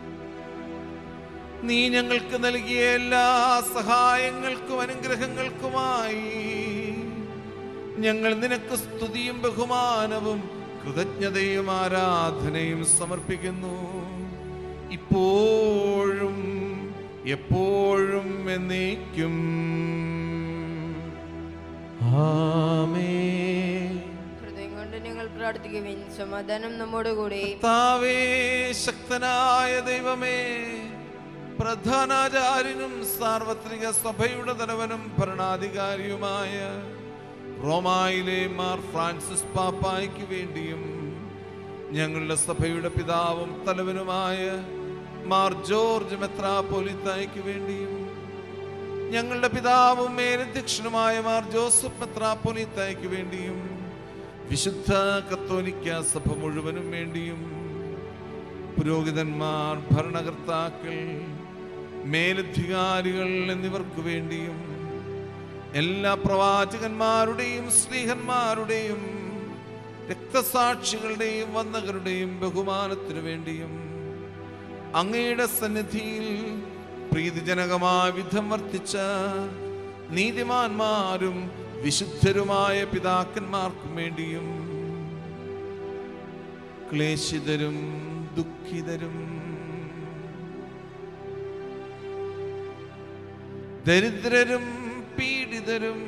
നീ ഞങ്ങൾക്ക് നൽകിയ എല്ലാ സഹായങ്ങൾക്കും അനുഗ്രഹങ്ങൾക്കുമായി ഞങ്ങൾ നിനക്ക് സ്തുതിയും ബഹുമാനവും കൃതജ്ഞതയും ആരാധനയും സമർപ്പിക്കുന്നു ഇപ്പോഴും എപ്പോഴും എന്നേക്കും ഹൃദയം കൊണ്ട് നിങ്ങൾ പ്രാർത്ഥിക്കുവിൻ സമാധാനം നമ്മോട് കൂടെ കർത്താവേ ശക്തനായ ദൈവമേ പ്രധാനാചാര്യനും സാർവത്രിക സഭയുടെ തലവനും ഭരണാധികാരിയുമായ റോമായിലെ മാർ ഫ്രാൻസിസ് പാപ്പായ്ക്ക് വേണ്ടിയും ഞങ്ങളുടെ സഭയുടെ പിതാവും തലവനുമായ മാർ ജോർജ് മെത്രാപോലിത്തായ്ക്ക് വേണ്ടിയും ഞങ്ങളുടെ പിതാവും മേലധ്യക്ഷനുമായ മാർ ജോസഫ് മെത്രാപോലിത്തായ്ക്ക് വേണ്ടിയും വിശുദ്ധ കത്തോലിക്ക സഭ മുഴുവനും വേണ്ടിയും പുരോഹിതന്മാർ ഭരണകർത്താക്കൾ മേലധികാരികൾ എന്നിവർക്ക് വേണ്ടിയും എല്ലാ പ്രവാചകന്മാരുടെയും സ്ത്രീഹന്മാരുടെയും രക്തസാക്ഷികളുടെയും വന്നകരുടെയും ബഹുമാനത്തിനു വേണ്ടിയും അങ്ങയുടെ സന്നിധിയിൽ പ്രീതിജനകമായ വിധം വർത്തിച്ച നീതിമാന്മാരും വിശുദ്ധരുമായ പിതാക്കന്മാർക്കും വേണ്ടിയും ക്ലേശിതരും ദുഃഖിതരും ദരിദ്രരും പീഡിതരും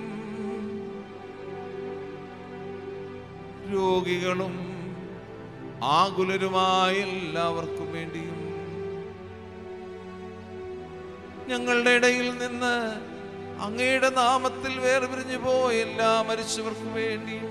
രോഗികളും ആകുലരുമായ എല്ലാവർക്കും വേണ്ടിയും ഞങ്ങളുടെ ഇടയിൽ നിന്ന് അങ്ങയുടെ നാമത്തിൽ വേർപിരിഞ്ഞു പോയ എല്ലാ മരിച്ചവർക്കും വേണ്ടിയും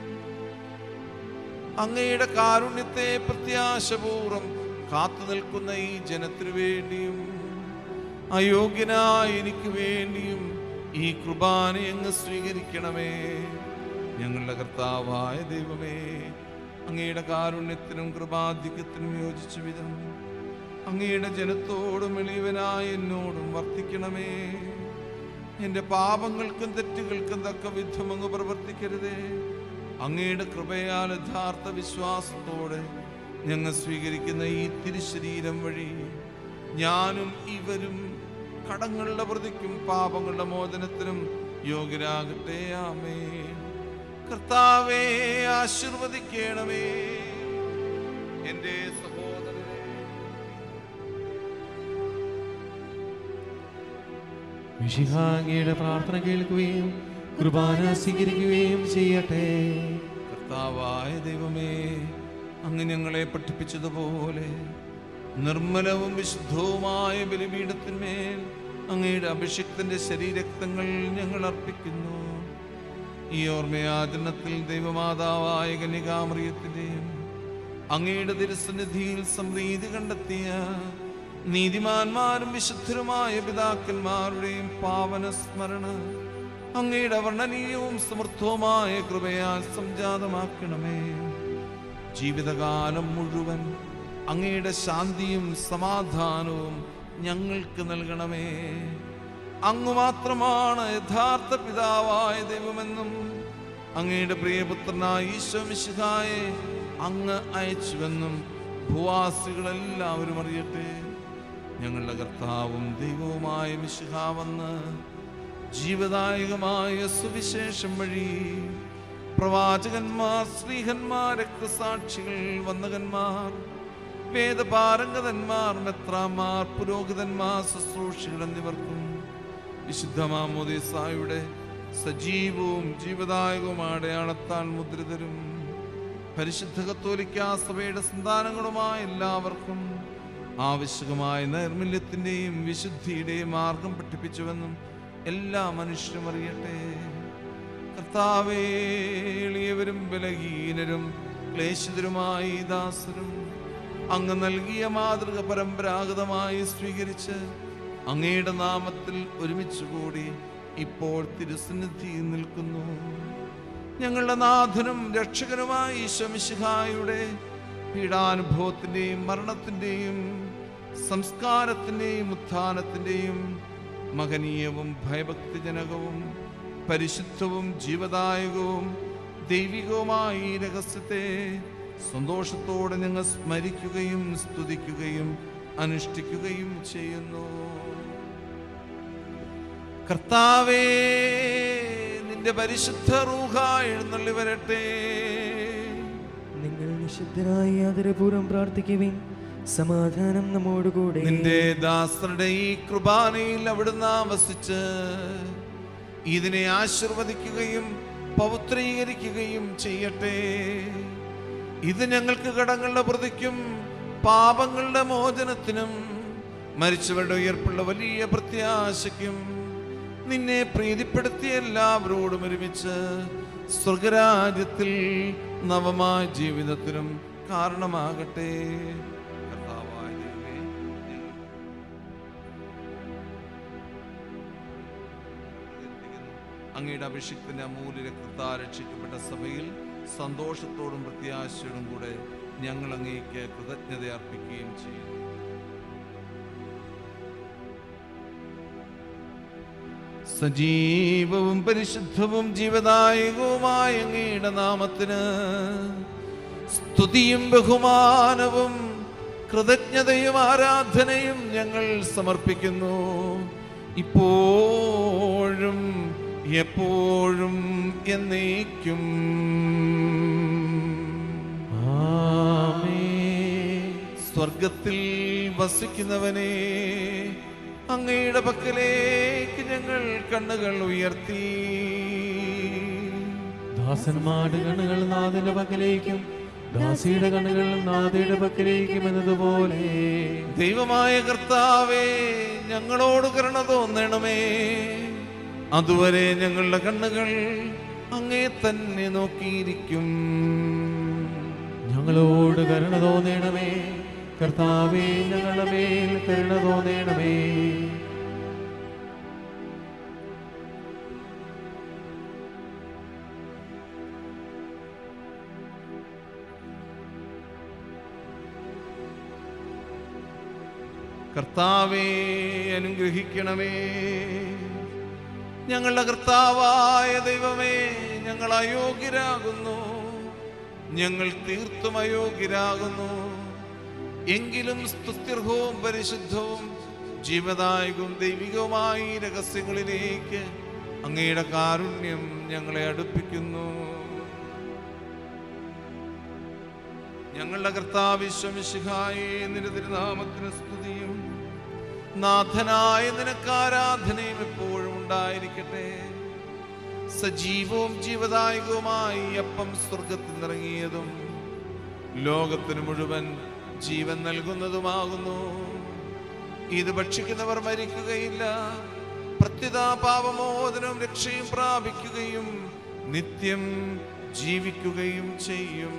അങ്ങയുടെ കാരുണ്യത്തെ പ്രത്യാശപൂർവം കാത്തു നിൽക്കുന്ന ഈ ജനത്തിനു വേണ്ടിയും അയോഗ്യനായ എനിക്ക് വേണ്ടിയും ഈ കുർബാന അങ്ങ് സ്വീകരിക്കണമേ ഞങ്ങളുടെ കർത്താവായ ദൈവമേ അങ്ങയുടെ കാരുണ്യത്തിനും കൃപാധിക്യത്തിനും യോജിച്ച വിധം അങ്ങയുടെ ജനത്തോടും എളിയവനായ എന്നോടും വർത്തിക്കണമേ എൻ്റെ പാപങ്ങൾക്കും തെറ്റുകൾക്കും തക്ക വിധം അങ്ങ് പ്രവർത്തിക്കരുതേ അങ്ങയുടെ കൃപയാൽ യഥാർത്ഥ വിശ്വാസത്തോടെ ഞങ്ങൾ സ്വീകരിക്കുന്ന ഈ തിരുശരീരം വഴി ഞാനും ഇവരും കടങ്ങളുടെ പ്രതിക്കും പാപങ്ങളുടെ മോചനത്തിനും യോഗ്യരാകട്ടെ ആമേ കർത്താവേ ആശീർവദിക്കണമേ എൻ്റെ സഹോദരനെ മിഷിഹാങ്ങിയുടെ പ്രാർത്ഥന കേൾക്കുകയും കുർബാന സ്വീകരിക്കുകയും ചെയ്യട്ടെ കർത്താവായ ദൈവമേ അങ്ങ് ഞങ്ങളെ പഠിപ്പിച്ചതുപോലെ നിർമ്മലവും വിശുദ്ധവുമായ ബലിപീഠത്തിന്മേൽ അങ്ങയുടെ അഭിഷിക്തന്റെ ശരീരക്തങ്ങൾ ഞങ്ങൾ അർപ്പിക്കുന്നു ഈ ഓർമ്മയാചരണത്തിൽ ദൈവമാതാവായ കന്യകാമറിയത്തിൻ്റെയും അങ്ങയുടെ തിരുസന്നിധിയിൽ സമൃദ്ധി കണ്ടെത്തിയ നീതിമാന്മാരും വിശുദ്ധരുമായ പിതാക്കന്മാരുടെയും പാവന സ്മരണ അങ്ങയുടെ വർണ്ണനീയവും സമൃദ്ധവുമായ കൃപയാൽ സംജാതമാക്കണമേ ജീവിതകാലം മുഴുവൻ അങ്ങയുടെ ശാന്തിയും സമാധാനവും ഞങ്ങൾക്ക് നൽകണമേ അങ്ങ് മാത്രമാണ് യഥാർത്ഥ പിതാവായ ദൈവമെന്നും അങ്ങയുടെ പ്രിയപുത്രനായ ഈശോ മിശിഹായെ അങ്ങ് അയച്ചുവെന്നും ഭൂവാസികളെല്ലാവരും അറിയട്ടെ ഞങ്ങളുടെ കർത്താവും ദൈവവുമായ മിശിഹ വന്ന് ജീവദായകമായ സുവിശേഷം വഴി പ്രവാചകന്മാർ സ്ത്രീഹന്മാർ രക്തസാക്ഷികൾ വന്ദകന്മാർ വേദപാരംഗതന്മാർ മെത്രാമാർ പുരോഹിതന്മാർ ശുശ്രൂഷികൾ എന്നിവർക്കും വിശുദ്ധ മാമോദീസായുടെ സജീവവും ജീവദായകവുമായ അടയാളത്താൽ മുദ്രിതരും പരിശുദ്ധ കത്തോലിക്ക സഭയുടെ സന്താനങ്ങളുമായ എല്ലാവർക്കും ആവശ്യകമായ നൈർമല്യത്തിൻ്റെയും വിശുദ്ധിയുടെയും മാർഗം പഠിപ്പിച്ചുവെന്നും എല്ലാ മനുഷ്യരും അറിയട്ടെ കർത്താവേ എളിയവരും ബലഹീനരും ക്ലേശിതരുമായി ഈ ദാസരും അങ്ങ് നൽകിയ മാതൃക പരമ്പരാഗതമായി സ്വീകരിച്ച് അങ്ങയുടെ നാമത്തിൽ ഒരുമിച്ച് കൂടി ഇപ്പോൾ തിരുസന്നിധിയിൽ നിൽക്കുന്നു ഞങ്ങളുടെ നാഥനും രക്ഷകനുമായ ഈശ്വമിശിഹായുടെ പീഡാനുഭവത്തിൻ്റെയും മരണത്തിൻ്റെയും സംസ്കാരത്തിൻ്റെയും ഉത്ഥാനത്തിൻ്റെയും മഹനീയവും ഭയഭക്തിജനകവും പരിശുദ്ധവും ജീവദായകവും ദൈവികവുമായ ഈ രഹസ്യത്തെ സന്തോഷത്തോടെ ഞങ്ങൾ സ്മരിക്കുകയും സ്തുതിക്കുകയും അനുഷ്ഠിക്കുകയും ചെയ്യുന്നു കർത്താവേ നിന്റെ പരിശുദ്ധ റൂഹ എഴുന്നള്ളി വരട്ടെ നിങ്ങൾ നിശബ്ദരായി ആദരപൂർവ്വം പ്രാർത്ഥിക്കുവിൻ സമാധാനം നമ്മോടുകൂടെ നിന്റെ ദാസരുടെ ഈ കൃപാനയിൽ അവിടുന്ന് ആവസിച്ച് ഇതിനെ ആശീർവദിക്കുകയും പവിത്രീകരിക്കുകയും ചെയ്യട്ടെ ഇത് ഞങ്ങൾക്ക് കടങ്ങളുടെ പ്രതിക്കും പാപങ്ങളുടെ മോചനത്തിനും മരിച്ചവരുടെ ഉയർപ്പുള്ള വലിയ പ്രത്യാശയ്ക്കും നിന്നെ പ്രീതിപ്പെടുത്തിയ എല്ലാവരോടും ഒരുമിച്ച് സ്വർഗരാജ്യത്തിൽ നവമായ ജീവിതത്തിനും കാരണമാകട്ടെ കർത്താവായ ദൈവമേ, ഞങ്ങൾ അങ്ങയുടെ അഭിഷിക്തന്റെ അമൂല്യ രക്തത്താൽ രക്ഷിക്കപ്പെട്ട സഭയിൽ സന്തോഷത്തോടും പ്രത്യാശയോടും കൂടെ ഞങ്ങൾ അങ്ങേക്ക് കൃതജ്ഞത അർപ്പിക്കുകയും ചെയ്യുന്നു സജീവവും പരിശുദ്ധവും ജീവദായകവുമായ അങ്ങയുടെ നാമത്തിന് സ്തുതിയും ബഹുമാനവും കൃതജ്ഞതയും ആരാധനയും ഞങ്ങൾ സമർപ്പിക്കുന്നു ഇപ്പോഴും എപ്പോഴും എന്നേക്കും സ്വർഗത്തിൽ വസിക്കുന്നവനെ അങ്ങയുടെ പക്കലേക്ക് ഞങ്ങൾ കണ്ണുകൾ ഉയർത്തി ദാസന്മാരുടെ കണ്ണുകൾ നാഥന്റെ പക്കലേക്കും ദാസിയുടെ കണ്ണുകൾ നാഥയുടെ പക്കലേക്കും എന്നതുപോലെ ദൈവമായ കർത്താവേ ഞങ്ങളോട് കരുണ തോന്നണമേ അതുവരെ ഞങ്ങളുടെ കണ്ണുകൾ അങ്ങേ തന്നെ നോക്കിയിരിക്കും ഞങ്ങളോട് കരുണ തോന്നണമേ കർത്താവേ ഞങ്ങളുടെ മേൽ കരുണ തോന്നണമേ കർത്താവേ അനുഗ്രഹിക്കണമേ ഞങ്ങളുടെ കർത്താവായ ദൈവമേ ഞങ്ങൾ അയോഗ്യരാകുന്നു ഞങ്ങൾ തീർത്തും അയോഗ്യരാകുന്നു എങ്കിലും സ്തുത്യർഹവും പരിശുദ്ധവും ജീവദായകവും ദൈവികവുമായ ഈ രഹസ്യങ്ങളിലേക്ക് അങ്ങയുടെ കാരുണ്യം ഞങ്ങളെ അടുപ്പിക്കുന്നു ഞങ്ങളുടെ കർത്താവ് വിശ്വമിശിഹായേ നിന്റെ തിരുനാമത്തിന് സ്തുതിയും നാഥനായ നിനക്ക് ആരാധനയും എപ്പോഴും ഉണ്ടായിരിക്കട്ടെ സജീവവും ജീവദായകവുമായി ഈ അപ്പം സ്വർഗത്തിൽ നിറങ്ങിയതും ലോകത്തിന് മുഴുവൻ ജീവൻ നൽകുന്നതുമാകുന്നു ഇത് ഭക്ഷിക്കുന്നവർ മരിക്കുകയില്ല പ്രത്യുത പാപമോചനവും രക്ഷയും പ്രാപിക്കുകയും നിത്യം ജീവിക്കുകയും ചെയ്യും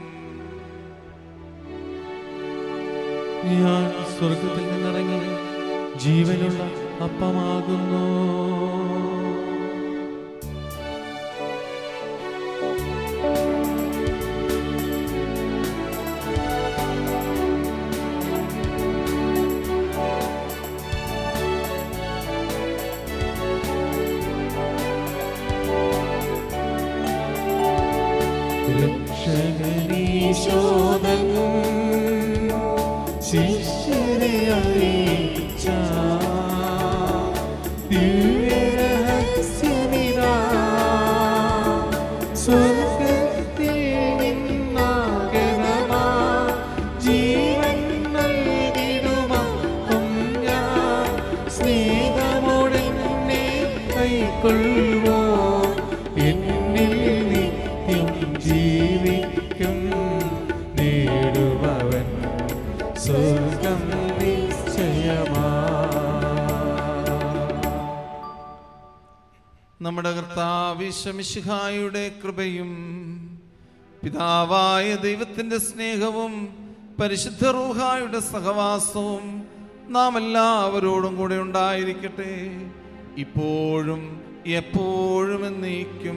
ഞാൻ സ്വർഗത്തിൽ നിന്നിറങ്ങി ജീവനുള്ള അപ്പമാകുന്നു രക്ഷകനീശോദൻ ശിഷ്യരെ അറിയിച്ച ദിവ്യരഹസ്യമിതാ സ്വർഗത്തിൽ നിന്നാകണമാ ജീവൻ നൽകിടുമപ്പം ഞാൻ സ്നേഹമോടെന്നെ കൈക്കൊള്ളുവോ എന്നിൽ നിത്യം ജീവിക്കും നേടുമവൻ സ്വർഗം നിശ്ചയമാ നമ്മുടെ കർത്താവിശമിഷിഹായുടെ കൃപയും പിതാവായ ദൈവത്തിന്റെ സ്നേഹവും പരിശുദ്ധ റൂഹായുടെ സഹവാസവും നാം എല്ലാവരോടും കൂടെ ഉണ്ടായിരിക്കട്ടെ ഇപ്പോഴും എപ്പോഴും എന്നേക്കും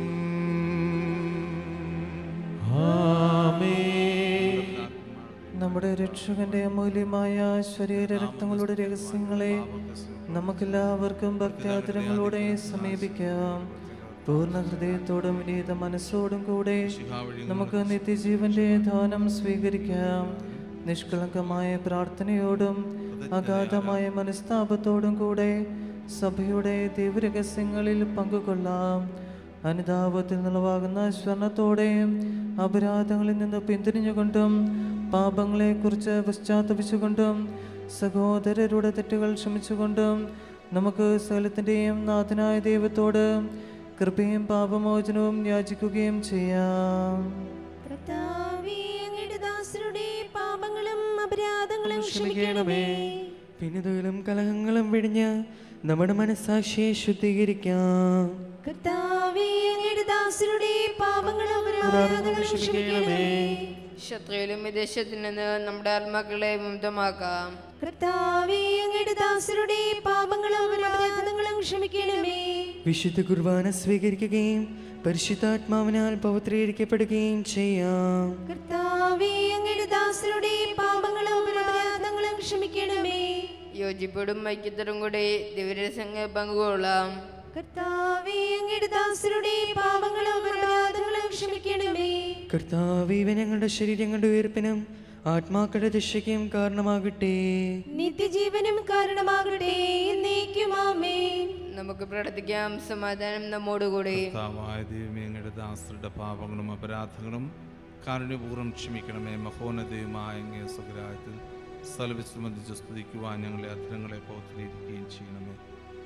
നമ്മുടെ രക്ഷകന്റെ അമൂല്യമായ ശരീര രക്തങ്ങളുടെ രഹസ്യങ്ങളെ നമുക്കെല്ലാവർക്കും ഭക്ത്യാദരങ്ങളോടെ സമീപിക്കാം പൂർണ്ണ ഹൃദയത്തോടും വിനീത മനസ്സോടും കൂടെ നമുക്ക് നിത്യജീവന്റെ ദാനം സ്വീകരിക്കാം നിഷ്കളങ്കമായ പ്രാർത്ഥനയോടും അഗാധമായ മനസ്താപത്തോടും കൂടെ സഭയുടെ ദൈവരഹസ്യങ്ങളിൽ പങ്കുകൊള്ളാം അനുതാപത്തിൽ നിലവാകുന്ന സ്വർണത്തോടെയും അപരാധങ്ങളിൽ നിന്ന് പിന്തിരിഞ്ഞുകൊണ്ടും പാപങ്ങളെക്കുറിച്ച് പശ്ചാത്തപിച്ചുകൊണ്ടും സഹോദരരുടെ തെറ്റുകൾ ക്ഷമിച്ചുകൊണ്ടും നമുക്ക് സകലത്തിൻ്റെയും നാഥനായ ദൈവത്തോട് കൃപയും പാപമോചനവും യാചിക്കുകയും ചെയ്യാം കർത്താവേ, അങ്ങയുടെ ദാസരുടെ പാപങ്ങളും അപരാധങ്ങളും ക്ഷമിക്കണമേ പിന്നിതുകളും കലഹങ്ങളും വെടിഞ്ഞ് നമ്മുടെ മനസ്സാക്ഷിയെ ശുദ്ധീകരിക്കാം കർത്താവേ, അങ്ങയുടെ ദാസരുടെ പാപങ്ങളും അപരാധങ്ങളും ക്ഷമിക്കണമേ ശത്രുവിലും വിദേശത്തിൽ നിന്ന് നമ്മുടെ ആത്മാക്കളെ മുക്തമാക്കാം കർത്താവേ, അങ്ങയുടെ ദാസരുടെ പാപങ്ങളും അപരാധങ്ങളും ക്ഷമിക്കണമേ വിശുദ്ധ കുർബാന സ്വീകരിക്കുകയും പരിശുദ്ധാത്മാവിനാൽ പവിത്രീകരിക്കപ്പെടുകയും ചെയ്യാം കർത്താവേ, അങ്ങയുടെ ദാസരുടെ പാപങ്ങളും അപരാധങ്ങളും ക്ഷമിക്കണമേ യോജിപ്പോടും ഐക്യത്തോടും കൂടി ദിവരസംഘ പങ്കുകൊള്ളാം കർത്താവേ, അങ്ങയുടെ ദാസരുടെ പാപങ്ങളും അപരാധങ്ങളും ക്ഷമിക്കണമേ കർത്താവ് ഞങ്ങളുടെ ശരീരങ്ങളുടെ ഉയർപ്പിനും ആത്മാക്കളുടെ രക്ഷയ്ക്കും കാരണമാകട്ടെ നിത്യജീവനും കാരണമാകട്ടെ എന്നേക്കും ആമേൻ നമുക്ക് പ്രാർത്ഥിക്കാം സമാധാനം നമ്മോടുകൂടി കർത്താവായ ദൈവമേ അങ്ങയുടെ ദാസരുടെ പാപങ്ങളും അപരാധങ്ങളും കാരുണ്യപൂർവ്വം ക്ഷമിക്കണമേ മഹോന്നതയുമായ അങ്ങേ സ്വകരായത്തിൽ സ്ഥലവിസ്മതിച്ച് സ്തുതിക്കുവാൻ ഞങ്ങളെ അധരങ്ങളെ പോത്തിലിരിക്കുകയും ചെയ്യണമേ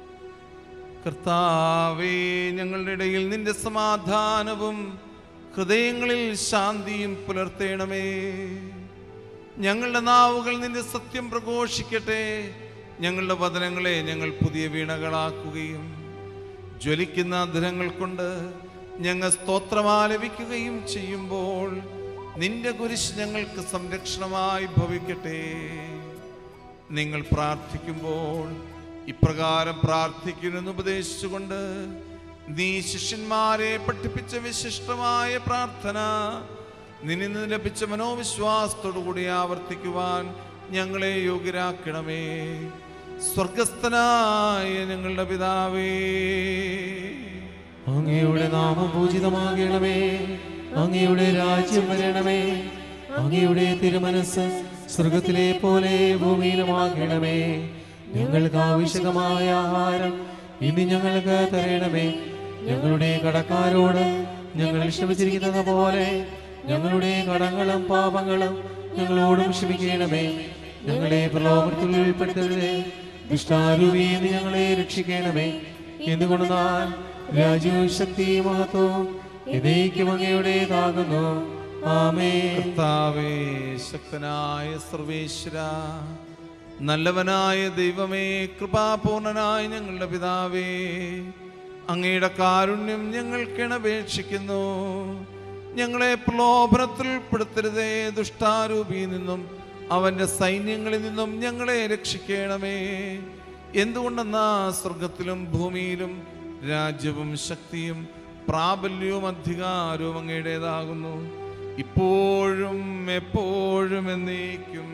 കർത്താവേ ഞങ്ങളുടെ ഇടയിൽ നിന്റെ സമാധാനവും ഹൃദയങ്ങളിൽ ശാന്തിയും പുലർത്തേണമേ ഞങ്ങളുടെ നാവുകൾ നിന്റെ സത്യം പ്രഘോഷിക്കട്ടെ ഞങ്ങളുടെ വചനങ്ങളെ ഞങ്ങൾ പുതിയ വീണകളാക്കുകയും ജ്വലിക്കുന്ന അധരങ്ങൾ കൊണ്ട് ഞങ്ങൾ സ്തോത്രമാലപിക്കുകയും ചെയ്യുമ്പോൾ നിന്റെ കുരിശ് ഞങ്ങൾക്ക് സംരക്ഷണമായി ഭവിക്കട്ടെ നിങ്ങൾ പ്രാർത്ഥിക്കുമ്പോൾ ഇപ്രകാരം പ്രാർത്ഥിക്കുമെന്ന് ഉപദേശിച്ചുകൊണ്ട് നീ ശിഷ്യന്മാരെ പഠിപ്പിച്ച വിശിഷ്ടമായ പ്രാർത്ഥന നിന്നിൽ നിന്ന് ലഭിച്ച മനോവിശ്വാസത്തോടു കൂടി ആവർത്തിക്കുവാൻ ഞങ്ങളെ യോഗ്യരാക്കണമേ സ്വർഗസ്ഥനായ ഞങ്ങളുടെ പിതാവേ അങ്ങയുടെ നാമം പൂജിതമാകണമേ അങ്ങയുടെ രാജ്യം വരണമേ അങ്ങയുടെ തിരുമനസ് സ്വർഗത്തിലെ പോലെ ഭൂമിയിലുമാകണമേ ഞങ്ങൾക്ക് ആവശ്യകമായ ആഹാരം ഇനി ഞങ്ങൾക്ക് തരണമേ ഞങ്ങളുടെ കടക്കാരോട് ഞങ്ങൾ ക്ഷമിച്ചിരിക്കുന്നത് പോലെ ഞങ്ങളുടെ കടങ്ങളും പാപങ്ങളും ഞങ്ങളോടും ക്ഷമിക്കണമേ ഞങ്ങളെ പ്രലോഭനത്തിൽ ഉൾപ്പെടുത്തരുതേ ദുഷ്ടാരൂപീന്ന് ഞങ്ങളെ രക്ഷിക്കണമേ എന്തുകൊണ്ടെന്നാൽ രാജ്യവും ശക്തിയും മഹത്വവും എന്നേക്കും അങ്ങയുടേതാകുന്നു ആമേ കർത്താവേ ശക്തനായ സർവേശ്വര നല്ലവനായ ദൈവമേ കൃപാപൂർണനായ ഞങ്ങളുടെ പിതാവേ അങ്ങയുടെ കാരുണ്യം ഞങ്ങൾ കിണപേക്ഷിക്കുന്നു ഞങ്ങളെ പ്രലോഭനത്തിൽ പെടുത്തരുതേ ദുഷ്ടാരൂപിയിൽ നിന്നും അവന്റെ സൈന്യങ്ങളിൽ നിന്നും ഞങ്ങളെ രക്ഷിക്കണമേ എന്തുകൊണ്ടെന്നാ സ്വർഗത്തിലും ഭൂമിയിലും രാജ്യവും ശക്തിയും പ്രാബല്യവും അധികാരവും അങ്ങയുടേതാകുന്നു ഇപ്പോഴും എപ്പോഴും എന്നേക്കും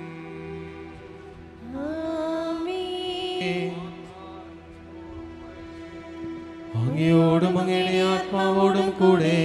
അങ്ങയോടും അങ്ങയുടെ ആത്മാവോടും കൂടെ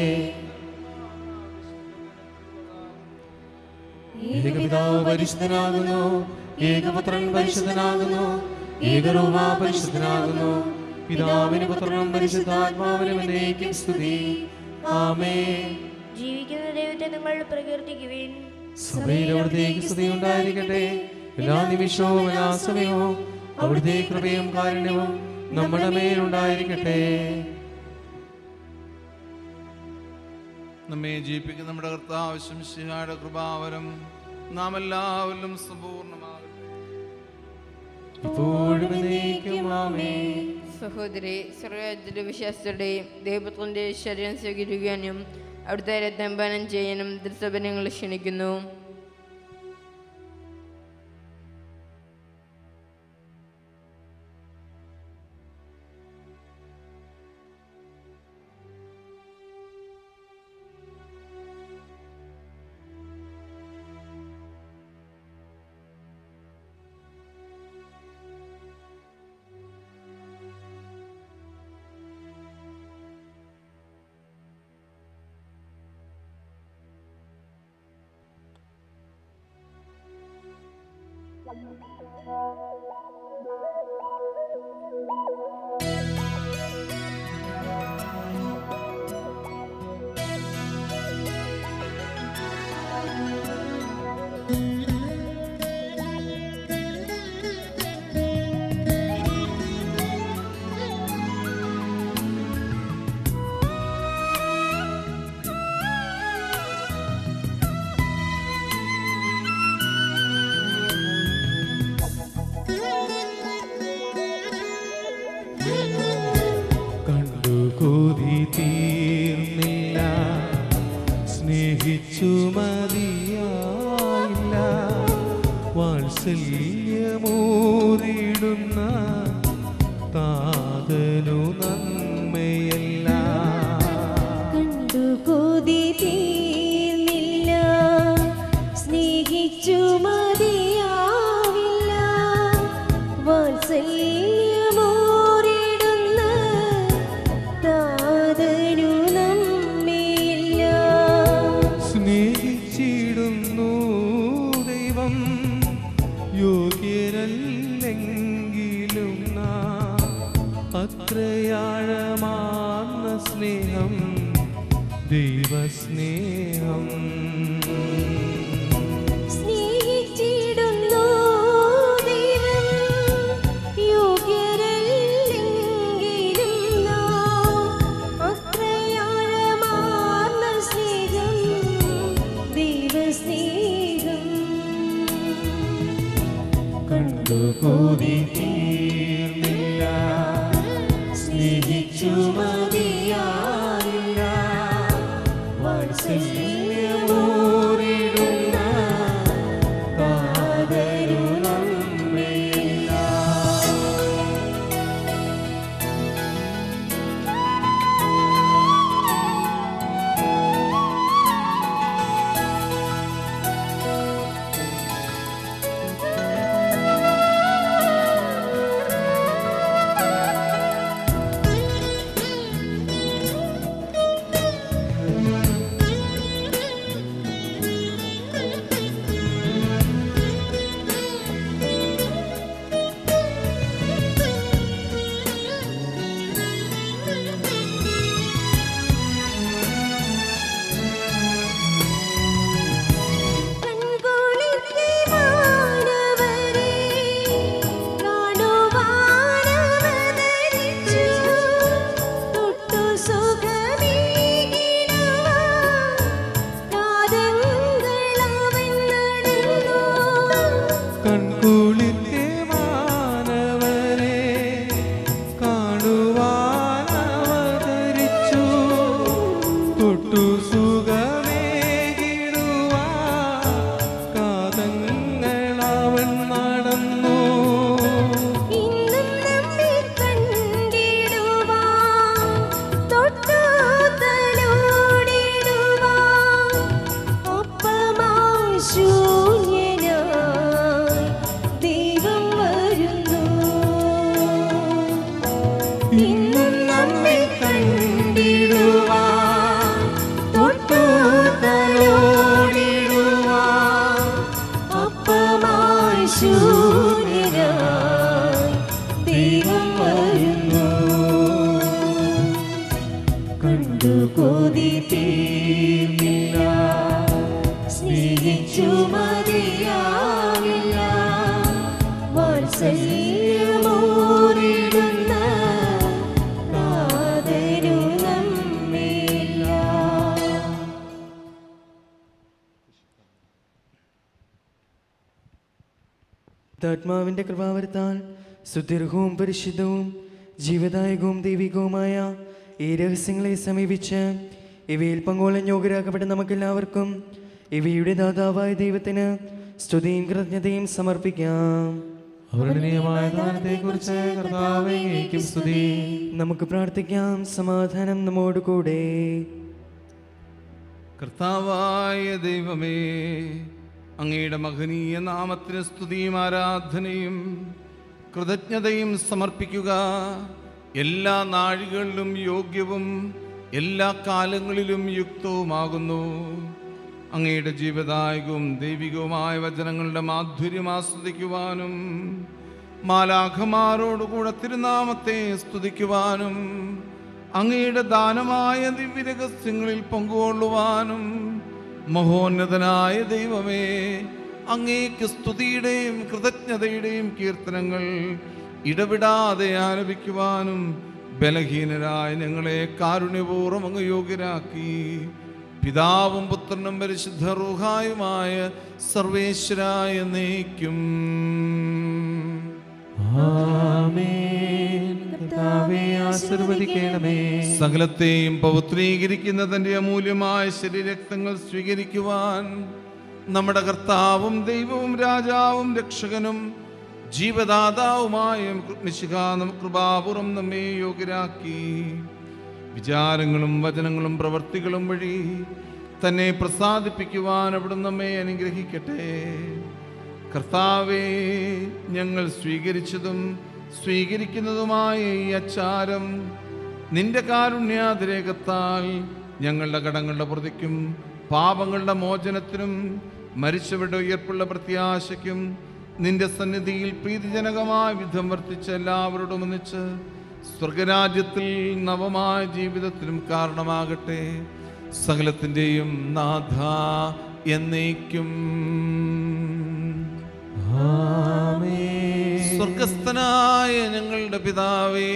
ഏകപിതാവ് പരിശുദ്ധനാകുന്നു ഏകപുത്രൻ പരിശുദ്ധനാകുന്നു ഏകരൂപ പരിശുദ്ധനാകുന്നു പിതാവിന് പുത്രനും പരിശുദ്ധാത്മാവിനും എന്നേക്കും സ്തുതി ആമേ ജീവിക്കുന്ന ദൈവത്തെ നിങ്ങൾ പ്രകീർത്തിക്കുവിൻ സഭയിൽ അവിടുത്തേക്ക് സ്തുതി ഉണ്ടായിരിക്കട്ടെ എല്ലാ നിമിഷവും എല്ലാ സമയവും അവിടുത്തെ കൃപയും കാരുണ്യവും നമ്മുടെ മേലുണ്ടായിരിക്കട്ടെ നമ്മെ ജീവിപ്പിക്കുന്ന നമ്മുടെ കർത്താവ് ശംശിഹായുടെ കൃപാവരം നാം എല്ലാവരിലും സമ്പൂർണ്ണമാകട്ടെ ഇപ്പോഴും എന്നേക്കും ആമേ സഹോദരി സർവ്വ വിശ്വാസത്തോടെയും ദൈവപുത്രന്റെ ശരീരം സ്വീകരിക്കാനും അവിടുത്തെ രത്നപാനം ചെയ്യാനും ദൃസഭനങ്ങൾ ക്ഷണിക്കുന്നു കണ്ടു കൊതി തീർന്നില്ല സ്നേഹിച്ചു മതിയായില്ല വാത്സല്യമൂറിടുന്ന താതനു നന്മയല്ല കണ്ടു കൊതി തീർന്നില്ല സ്നേഹിച്ചു മതിയാവില്ല വാത്സല്യമോറിടുന്ന താതനു നമ്മില്ല സ്നേഹിച്ചിടുന്നു ദൈവം യോഗ്യരല്ലെങ്കിലും നാം അത്രയാഴമാർന്ന സ്നേഹം ദൈവസ്നേഹം സ്നേഹിച്ചിടുന്നു ദൈവം യോഗ്യരല്ലെങ്കിലും നാം അത്രയാഴമാർന്ന സ്നേഹം ദൈവസ്നേഹം കണ്ടു കൊതി തീർന്നില്ല സ്നേഹിച്ചു മതിയായില്ല വാത്സല്യമൂറിടുന്ന താതരു നമ്മയില്ല ും ശൂന്യനായി ദൈവം വരുന്നു ഇന്നും നമ്മെ കണ്ടിടുവാൻ തൊട്ടു തലോടിടുവാൻ അപ്പമായി ശൂന്യനായി ദൈവം വരുന്നു കണ്ടു കൊതി തീർന്നില്ല സ്നേഹിച്ചു മതിയാവില്ല വാത്സല്യമൂറിടുന്ന കാതരു നമ്മില്ല ആത്മാവിൻ്റെ കൃപാവരത്താൽ സുദീർഘവും പരിശുദ്ധവും ജീവദായകവും ദൈവികവുമായ ഈ രഹസ്യങ്ങളെ സമീപിച്ച് ഇവയിൽ പങ്കോളം യോഗ്യരാക്കപ്പെട്ട നമുക്കെല്ലാവർക്കും ഇവയുടെ ദാതാവായ ദൈവത്തിന് സ്തുതിയും കൃതജ്ഞതയും സമർപ്പിക്കാം അവർണനീയമായ ദാനത്തെക്കുറിച്ച് കർത്താവേ അങ്ങേക്കും സ്തുതി നമുക്ക് പ്രാർത്ഥിക്കാം സമാധാനം നമ്മോട് കൂടെ കർത്താവായ ദൈവമേ അങ്ങയുടെ മഹനീയ നാമത്തിന് സ്തുതിയും ആരാധനയും കൃതജ്ഞതയും സമർപ്പിക്കുക എല്ലാ നാഴികളിലും യോഗ്യവും എല്ലാ കാലങ്ങളിലും യുക്തവുമാകുന്നു അങ്ങയുടെ ജീവദായകവും ദൈവികവുമായ വചനങ്ങളുടെ മാധുര്യം ആസ്വദിക്കുവാനും മാലാഖമാരോടുകൂടെ തിരുനാമത്തെ സ്തുതിക്കുവാനും അങ്ങയുടെ ദാനമായ ദിവ്യരഹസ്യങ്ങളിൽ പങ്കുകൊള്ളുവാനും മഹോന്നതനായ ദൈവമേ അങ്ങേക്ക് സ്തുതിയുടെയും കൃതജ്ഞതയുടെയും കീർത്തനങ്ങൾ ഇടവിടാതെ ആലപിക്കുവാനും ബലഹീനരായ ഞങ്ങളെ കാരുണ്യപൂർവ്വം അങ്ങ് യോഗ്യരാക്കി പിതാവും പുത്രനും പരിശുദ്ധ റൂഹായുമായ സർവേശ്വരായ നീക്കും ആമേൻ കർത്താവേ ആശീർവദിക്കണമേ സകലത്തെയും പൗത്രീകരിക്കുന്ന തന്റെ അമൂല്യമായ ശരീരക്തങ്ങൾ സ്വീകരിക്കുവാൻ നമ്മുടെ കർത്താവും ദൈവവും രാജാവും രക്ഷകനും ജീവദാതാവുമായ മിശിഖ നമുക്ക് കൃപാപുറം നമ്മെ യോഗ്യരാക്കി വിചാരങ്ങളും വചനങ്ങളും പ്രവർത്തികളും വഴി തന്നെ പ്രസാദിപ്പിക്കുവാൻ അവിടുന്ന് നമ്മെ അനുഗ്രഹിക്കട്ടെ കർത്താവേ ഞങ്ങൾ സ്വീകരിച്ചതും സ്വീകരിക്കുന്നതുമായ ഈ അച്ചാരം നിന്റെ കാരുണ്യാതിരേകത്താൽ ഞങ്ങളുടെ കടങ്ങളുടെ പ്രതിക്കും പാപങ്ങളുടെ മോചനത്തിനും മരിച്ചവരുടെ ഉയർപ്പുള്ള പ്രത്യാശയ്ക്കും നിന്റെ സന്നിധിയിൽ പ്രീതിജനകമായ വിധം വർത്തിച്ച എല്ലാവരോടും ഒന്നിച്ച് സ്വർഗരാജ്യത്തിൽ നവമായ ജീവിതത്തിനും കാരണമാകട്ടെ സകലത്തിൻ്റെയും നാഥ എന്നേക്കും ആമേൻ സ്വർഗസ്ഥനായ ഞങ്ങളുടെ പിതാവേ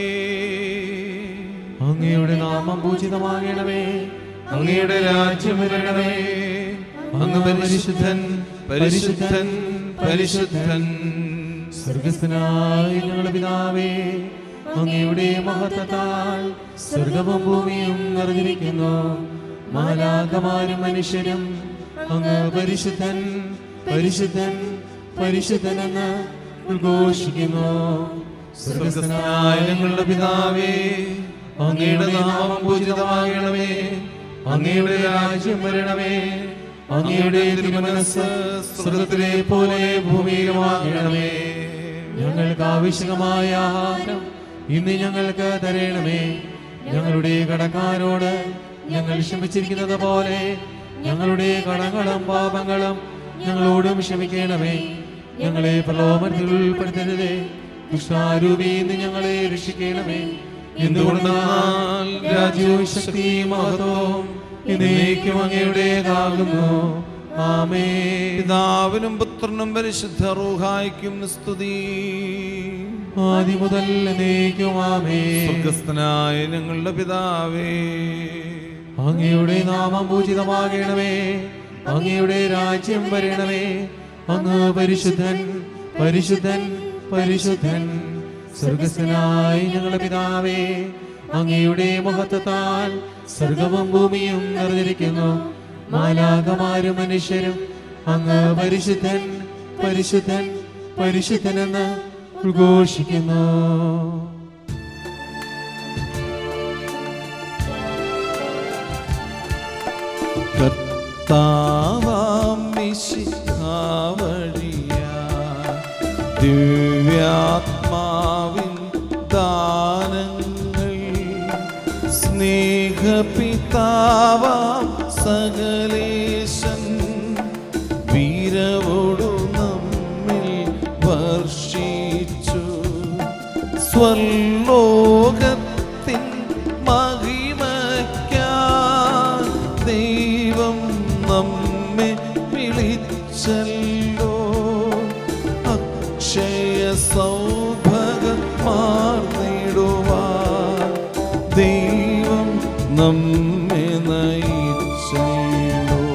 അങ്ങയുടെ നാമം പൂജിതമാകണമേ അങ്ങയുടെ രാജ്യം വരണമേ അങ്ങ് പരിശുദ്ധൻ പരിശുദ്ധൻ പരിശുദ്ധൻ സ്വർഗസ്ഥനായ ഞങ്ങളുടെ പിതാവേ അങ്ങയുടെ മഹത്വത്താൽ സ്വർഗവും ഭൂമിയും നിറഞ്ഞിരിക്കുന്നു മാലാകമാരും മനുഷ്യരും അങ്ങ് പരിശുദ്ധൻ പരിശുദ്ധൻ പരിശുദ്ധൻ എന്ന് ഉദ്ഘോഷിക്കുന്നു സ്വർഗസ്ഥനായ ഞങ്ങളുടെ പിതാവേ അങ്ങയുടെ നാമം പൂജിതമാകണമേ അങ്ങയുടെ രാജ്യം വരണമേ അങ്ങയുടെ തിരുമനസ് സ്വർഗത്തിലെ പോലെ ഭൂമിയിലുമാകണമേ ഞങ്ങൾക്ക് ആവശ്യമായ ആഹാരം ഇന്ന് ഞങ്ങൾക്ക് തരണമേ ഞങ്ങളുടെ കടക്കാരോട് ഞങ്ങൾ ക്ഷമിച്ചിരിക്കുന്നത് പോലെ ഞങ്ങളുടെ കടങ്ങളും പാപങ്ങളും ഞങ്ങളോടും ക്ഷമിക്കണമേ ഞങ്ങളെ പ്രലോഭനത്തിൽ ഉൾപ്പെടുത്തരുതേ ദുഷ്ടാരൂപിന്ന് ഞങ്ങളെ രക്ഷിക്കണമേ എന്തുകൊണ്ടെന്നാൽ രാജ്യവും ശക്തിയും മഹത്വവും എന്നേക്കും അങ്ങയുടേതാകുന്നു ആമേ പിതാവിനും പുത്രനും പരിശുദ്ധ റൂഹായിക്കും സ്തുതി ആദ്യം മുതൽ എന്നേക്കും ആമേ സ്വർഗസ്ഥനായ ഞങ്ങളുടെ പിതാവേ അങ്ങയുടെ നാമം പൂജിതമാകണമേ അങ്ങയുടെ രാജ്യം വരണമേ അങ്ങ് പരിശുദ്ധൻ പരിശുദ്ധൻ പരിശുദ്ധൻ സ്വർഗസ്ഥനായി ഞങ്ങളുടെ പിതാവേ അങ്ങയുടെ മഹത്വത്താൽ സ്വർഗവും ഭൂമിയും നിറഞ്ഞിരിക്കുന്നു മാലാകമാരും മനുഷ്യരും അങ്ങ് പരിശുദ്ധൻ പരിശുദ്ധൻ പരിശുദ്ധൻ എന്ന് ഉദ്ഘോഷിക്കുന്നു കർത്താവാം മിശിഹ ദിവ്യാത്മാവിൻ ദാനങ്ങൾ സ്നേഹപിതാവാം സകലേശൻ വീരവോടു നമ്മിൽ വർഷിച്ചു സ്വർലോകത്തിൻ മഹിമയ്ക്കാൻ ദൈവം നമ്മെ വിളിച്ചല്ലോ അക്ഷയ സൗഭഗമാർന്നിടുവാൻ ദൈവം നമ്മെ നയിച്ചല്ലോ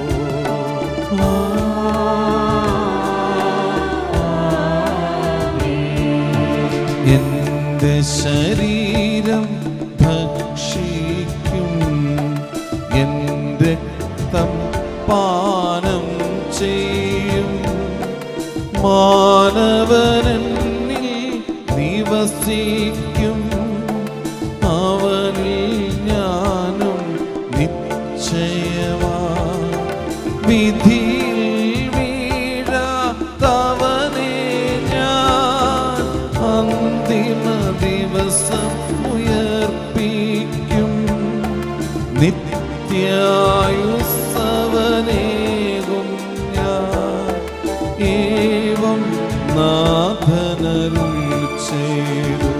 എന്റെ ശരീരം ഭക്ഷിക്കും എന്റെ രക്തം പാനം ചെയ്യും മാനവനെന്നിൽ നിവസിക്കും അവനിൽ ഞാനും നിശ്ചയമാ വിധിയിൽ വീഴാത്തവനെ ഞാൻ അന്തിമ ദിവസം ഉയർപ്പിക്കും നിത്യായുസവനേകും ഞാൻ ഏവം നാഥനരുൾ ചെയ്തു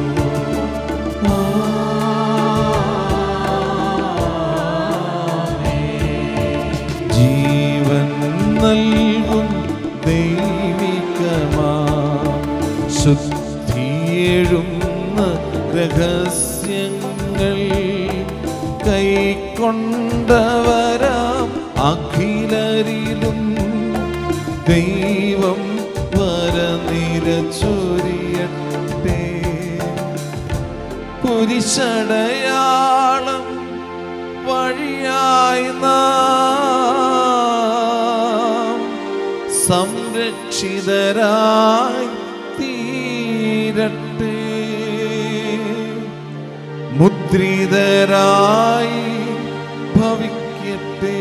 ജീവൻ നൽകും ദൈവികമാ ശുദ്ധിയെഴുന്ന രഹസ്യങ്ങൾ കൈക്കൊണ്ടവരാം അഖിലരിലും ദൈവം വരനിര ചൊരിയട്ടെ കുരിശടയാളം വഴിയായി നാം സംരക്ഷിതരായി തീരട്ടെ മുദ്രിതരായി ഭവിക്കട്ടെ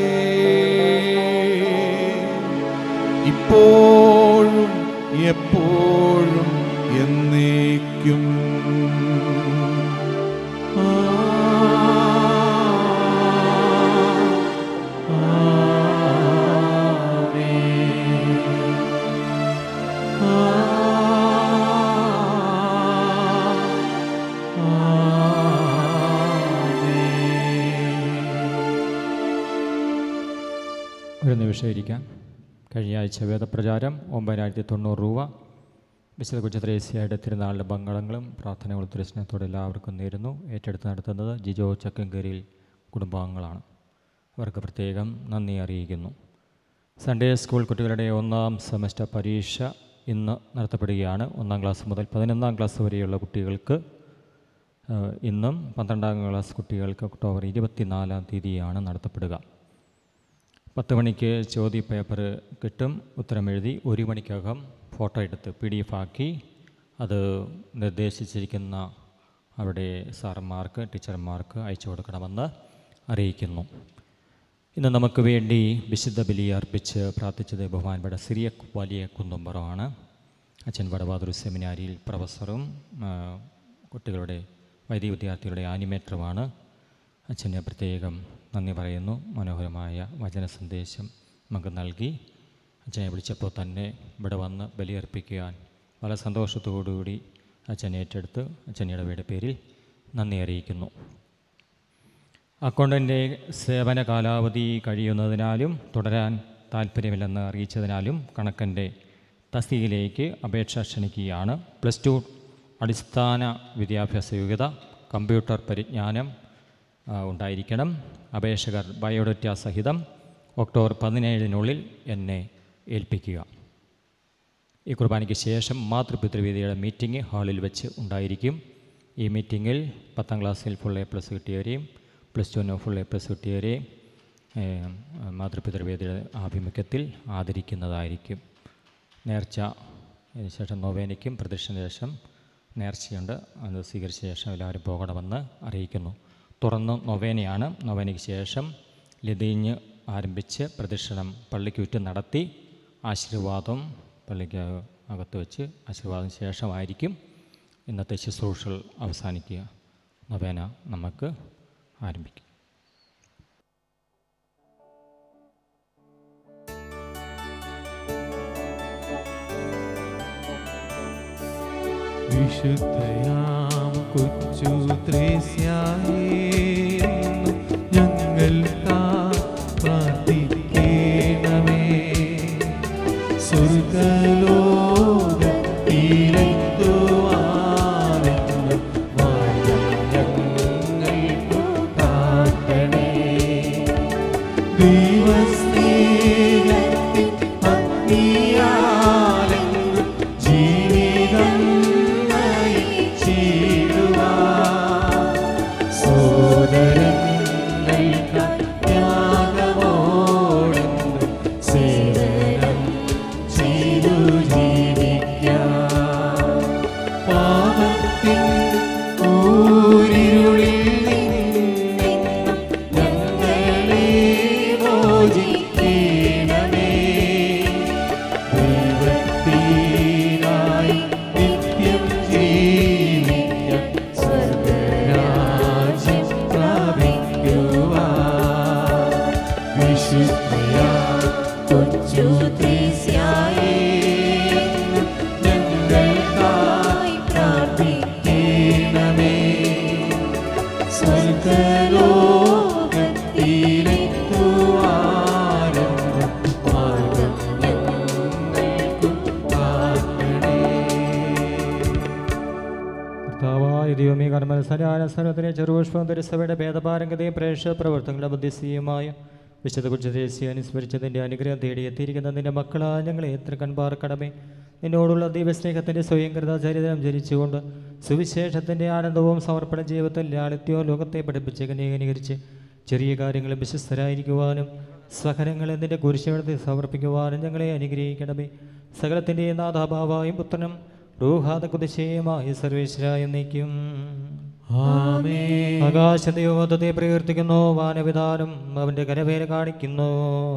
ഇപ്പോഴും എപ്പോഴും എന്നേക്കും ഒരു നിമിഷം ഇരിക്കാം കഴിഞ്ഞ ആഴ്ച വേദപ്രചാരം ഒമ്പതിനായിരത്തി തൊണ്ണൂറ് രൂപ വിശുദ്ധ കുച്ചത്രേസ്യയുടെ തിരുനാളിലെ ബംഗളങ്ങളും പ്രാർത്ഥനകളും തിരുസ്നേഹത്തോടെ എല്ലാവർക്കും നേരുന്നു ഏറ്റെടുത്ത് നടത്തുന്നത് ജിജോ ചക്കങ്കരിയിൽ കുടുംബാംഗങ്ങളാണ് അവർക്ക് പ്രത്യേകം നന്ദി അറിയിക്കുന്നു സൺഡേ സ്കൂൾ കുട്ടികളുടെ ഒന്നാം സെമസ്റ്റർ പരീക്ഷ ഇന്ന് നടത്തപ്പെടുകയാണ് ഒന്നാം ക്ലാസ് മുതൽ പതിനൊന്നാം ക്ലാസ് വരെയുള്ള കുട്ടികൾക്ക് ഏഹ്, ഇന്നും പന്ത്രണ്ടാം ക്ലാസ് കുട്ടികൾക്ക് ഒക്ടോബർ ഇരുപത്തിനാലാം തീയതിയാണ് നടത്തപ്പെടുക പത്ത് മണിക്ക് ചോദ്യ പേപ്പർ കിട്ടും ഉത്തരം എഴുതി ഒരു മണിക്കകം ഫോട്ടോ എടുത്ത് പി ഡി എഫ് ആക്കി അത് നിർദ്ദേശിച്ചിരിക്കുന്ന അവിടെ സാറന്മാർക്ക് ടീച്ചർമാർക്ക് അയച്ചു കൊടുക്കണമെന്ന് അറിയിക്കുന്നു ഇന്ന് നമുക്ക് വേണ്ടി വിശുദ്ധ ബലി അർപ്പിച്ച് പ്രാർത്ഥിച്ചത് ബഹുമാനപ്പെട്ട സിറിയ വലിയ കുന്നുംബറമാണ് അച്ഛൻ വടവാതൂർ സെമിനാരിയിൽ പ്രൊഫസറും ആ, കുട്ടികളുടെ വൈദിക വിദ്യാർത്ഥികളുടെ ആനിമേറ്ററുമാണ് അച്ഛന് പ്രത്യേകം നന്ദി പറയുന്നു മനോഹരമായ വചന സന്ദേശം നമുക്ക് നൽകി അച്ഛനെ വിളിച്ചപ്പോൾ തന്നെ ഇവിടെ വന്ന് ബലിയർപ്പിക്കുവാൻ വളരെ സന്തോഷത്തോടുകൂടി അച്ഛൻ ഏറ്റെടുത്ത് അച്ഛൻ ഇടവയുടെ പേരിൽ നന്ദി അറിയിക്കുന്നു അക്കൗണ്ടൻ്റെ സേവന കാലാവധി കഴിയുന്നതിനാലും തുടരാൻ താല്പര്യമില്ലെന്ന് അറിയിച്ചതിനാലും കണക്കൻ്റെ തസ്തികയിലേക്ക് അപേക്ഷ ക്ഷണിക്കുകയാണ് പ്ലസ് ടു അടിസ്ഥാന വിദ്യാഭ്യാസ യോഗ്യത കമ്പ്യൂട്ടർ പരിജ്ഞാനം ആ, ഉണ്ടായിരിക്കണം അപേക്ഷകർ ബയോഡേറ്റ സഹിതം ഒക്ടോബർ പതിനേഴിനുള്ളിൽ എന്നെ ഏൽപ്പിക്കുക ഈ കുർബാനയ്ക്ക് ശേഷം മാതൃപിതൃവേദിയുടെ മീറ്റിംഗ് ഹാളിൽ വെച്ച് ഉണ്ടായിരിക്കും ഈ മീറ്റിങ്ങിൽ പത്താം ക്ലാസ്സിൽ ഫുൾ എ പ്ലസ് കിട്ടിയവരെയും പ്ലസ് ടുവിന് ഫുൾ എ പ്ലസ് കിട്ടിയവരെയും ഏഹ്, മാതൃപിതൃവേദിയുടെ ആഭിമുഖ്യത്തിൽ ആദരിക്കുന്നതായിരിക്കും നേർച്ച അതിന് ശേഷം നൊവേനയ്ക്കും പ്രദക്ഷിണ ശേഷം നേർച്ചയുണ്ട് അത് സ്വീകരിച്ച ശേഷം എല്ലാവരും പോകണമെന്ന് അറിയിക്കുന്നു തുറന്ന് നൊവേനയാണ് നൊവേനയ്ക്ക് ശേഷം ലതിഞ്ഞ് ആരംഭിച്ച് പ്രദക്ഷിണം പള്ളിക്ക് ചുറ്റും നടത്തി ആശീർവാദം പള്ളിക്ക് അകത്ത് വെച്ച് ആശീർവാദം ശേഷമായിരിക്കും ഇന്നത്തെ ശുശ്രൂഷകൾ അവസാനിക്കുക നവേന നമുക്ക് ആരംഭിക്കാം വിശുദ്ധയാം കൊച്ചു ത്രേസ്യായിരുന്നു ഞങ്ങൾക്കാ പ്രാർത്ഥിക്കണമേ സ്വർഗലോകത്തിലെത്തുവാനെന്ന് വാഴ്ത്തം ഞങ്ങൾക്ക് പ്രാർത്ഥനേ ദൈവസ്നേഹത്തിൻ അഗ്നിയാലെന്ന് ജീവിതം നയിച്ചിടുവാൻ സോദരങ്ങൾക്ക് ത്യാഗമോടെന്ന് സേവനം ചെയ്തു ജീവിക്കാം പാപത്തിൻ ഊരിരുളിൽ നിന്നെന്നും ഞങ്ങളെ മോചിക്കണമേ ദൈവത്തിനായി നിത്യം ജീവിക്കാൻ സ്വർഗരാജ്യം പ്രാപിക്കുവാൻ വിശുദ്ധയാ കൊച്ചു ത്രേസ്യായെന്ന് ഞങ്ങൾക്കായി പ്രാർത്ഥിക്കണമേ സ്വർഗലോകത്തിലെത്തുവാനെന്ന് മാർഗം ഞങ്ങൾക്കു കാക്കണേ കർത്താവായ ദൈവമേ കർമ്മസരാന സർവത്തിനെ ചെറുപുഷ്പം തിരുസഭയുടെ ഭേദപാരംഗതയും പ്രേക്ഷ പ്രവർത്തനങ്ങളുടെ ബുദ്ധിസ്ഥിതിയുമായ വിശുദ്ധ കുറിച്ച് അനുസ്മരിച്ചതിൻ്റെ അനുഗ്രഹം തേടി എത്തിയിരിക്കുന്ന നിന്റെ മക്കളാ ഞങ്ങളെ എത്ര കൺപാർക്കടമേ നിന്നോടുള്ള ദൈവസ്നേഹത്തിൻ്റെ സ്വയംകൃത ചരിതം ജനിച്ചുകൊണ്ട് സുവിശേഷത്തിൻ്റെ ആനന്ദവും സമർപ്പണ ജീവിതത്തിൽ ലാളിത്യവും ലോകത്തെ പഠിപ്പിച്ച് ഗണീകരിച്ച് ചെറിയ കാര്യങ്ങളും വിശ്വസ്തരായിരിക്കുവാനും സഹനങ്ങൾ നിന്റെ കുരിശെടുത്ത് സമർപ്പിക്കുവാനും ഞങ്ങളെ അനുഗ്രഹിക്കണമേ സകലത്തിൻ്റെ നാഥാഭാവായും പുത്രനും റൂഹാദ കുതിശയമായ സർവേശ്വരായ നീക്കും ആമേൻ. ആകാശദൈവത്തെ പ്രകീർത്തിക്കുന്നു വാനവിധാനം അവന്റെ കരവേല കാണിക്കുന്നു